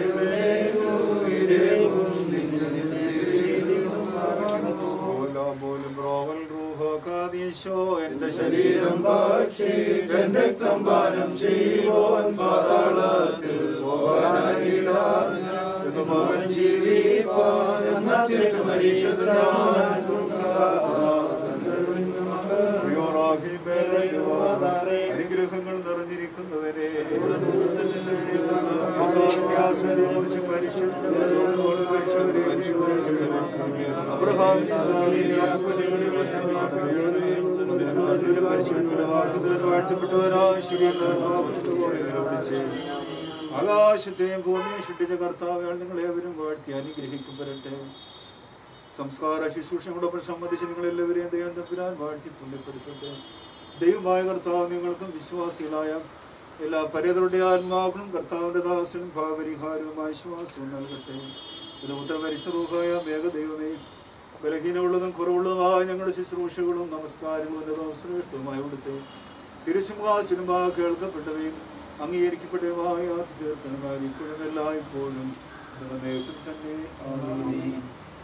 എന്റെ ശരീരം ഭക്ഷി എന്റെ രക്തം പാനം ചെയ്യുവാൻ പാതാളത്തിൽ പോകാനായിടാൻ ജീവിപ്പാൻ എന്നത്തേക്ക് മരിച്ചതിനാൽ അനുഗ്രഹങ്ങൾ നിറഞ്ഞിരിക്കുന്നവരെ അബ്രഹാം ആകാശത്തെയും ഭൂമിയും സൃഷ്ടിച്ച കർത്താവുകൾ നിങ്ങളേവരും വാഴ്ത്തി അനുഗ്രഹിക്കും വരട്ടെ സംസ്കാര ശുശ്രൂഷകളോടൊപ്പം സംബന്ധിച്ച് നിങ്ങളെല്ലാവരെയും ദൈവം തമ്പുരാൻ വാഴ്ത്തി പുണ്യപ്പെടുത്തട്ടെ ദൈവമായ കർത്താവ് നിങ്ങൾക്കും വിശ്വാസികളായ എല്ലാ പരേതരുടെ ആത്മാക്കളും കർത്താവിന്റെ ദാസനും ഭാവപരിഹാരവും ആശ്വാസവും നൽകട്ടെ ഇത് ഉത്തരപരിശ്രൂഹായ മേഘദൈവമേ ബലഹീനമുള്ളതും കുറവുള്ളതുമായ ഞങ്ങളുടെ ശുശ്രൂഷകളും നമസ്കാരങ്ങളും ശ്രേഷ്ഠവുമായ ഇവിടുത്തെ തിരുസിംഹാസനമാ കേൾക്കപ്പെട്ടവയും അംഗീകരിക്കപ്പെട്ടവയുമായ തീർത്ഥനമായ ഇപ്പോഴും എല്ലായ്പ്പോഴും നിറവേറ്റും തന്നെ ആമേൻ.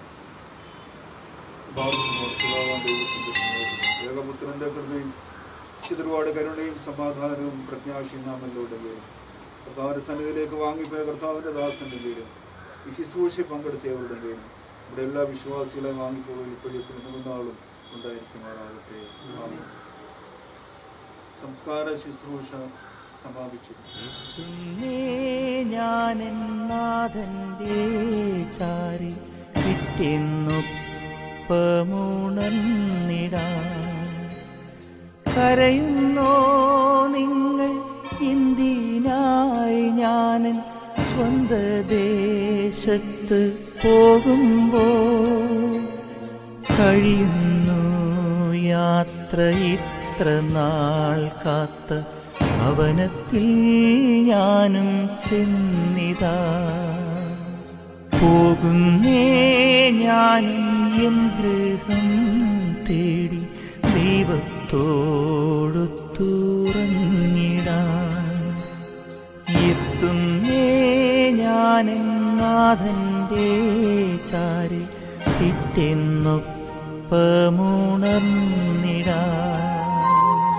ഏകപുത്രന്റെ കൃപയും ചിതറുപാട് കരുണയും സമാധാനവും പ്രത്യാശയും നാമല്ലോടെ കർത്താവിന്റെ സന്നിധിയിലേക്ക് വാങ്ങിപ്പോയ കർത്താവിന്റെ ദാസന്റെ പേരും ഈ ശുശ്രൂഷ പങ്കെടുത്തവരുടെ പേരും ഇവിടെ എല്ലാ വിശ്വാസികളെ വാങ്ങിപ്പോയി ഇപ്പോഴും നാളും ഉണ്ടായിരിക്കുമാറാകട്ടെ ആമേൻ. സംസ്കാര ശുശ്രൂഷ സമാപിച്ചു ഞാനെന്നാഥന്റെ ചാരി കിട്ടിയെന്നൊപ്പമുണർന്നിടാ കരയുന്നോ നിങ്ങൾ ഇന്ത്യനായി ഞാനൻ സ്വന്ത ദേശത്ത് പോകുമ്പോ കഴിയുന്നു യാത്ര ഇത്ര നാൾ കാത്ത ഭവനത്തിൽ ഞാനും ചെന്നിതാ പോകുന്നേ ഞാനും എൻ ഗൃഹം തേടി ദൈവത്തോടു തുറന്നിടാൻ എത്തുന്നേ ഞാനും നാഥന്റെ ചാരി പിറ്റെന്നൊപ്പമുണർന്നിടാൻ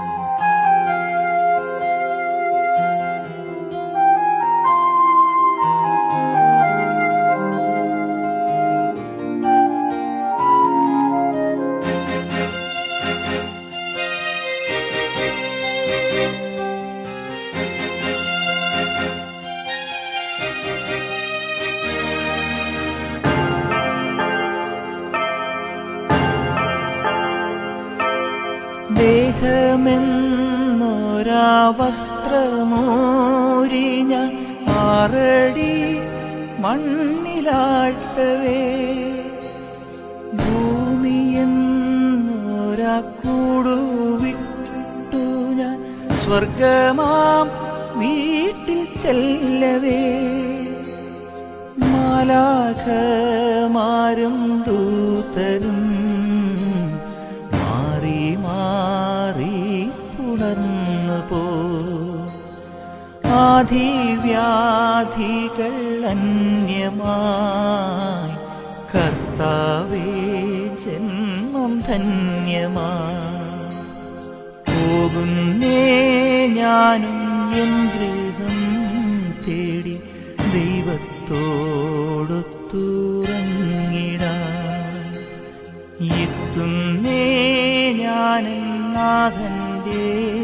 ദേഹമെന്നൊരാ വസ്ത്രമൂരി ഞാൻ ആറടി മണ്ണിലാഴ്ത്തവേ ഭൂമിയെന്നൊരാ കൂടുവിട്ടു ഞാൻ സ്വർഗമാം വീട്ടിൽ ചെല്ലവേ മാലാഖമാരും ദൂതരും മാറി മാറി പുണർന്നു പോ ആധിവ്യാധികൾ അന്യമായി കർത്താവേ ജന്മം ധന്യമായി പോകുന്നേ ഞാനും എൻ ഗൃഹം തേടി ദൈവത്തോടൊത്തുറങ്ങിടാൻ എത്തുന്നേ ഞാനും നാഥന്റെ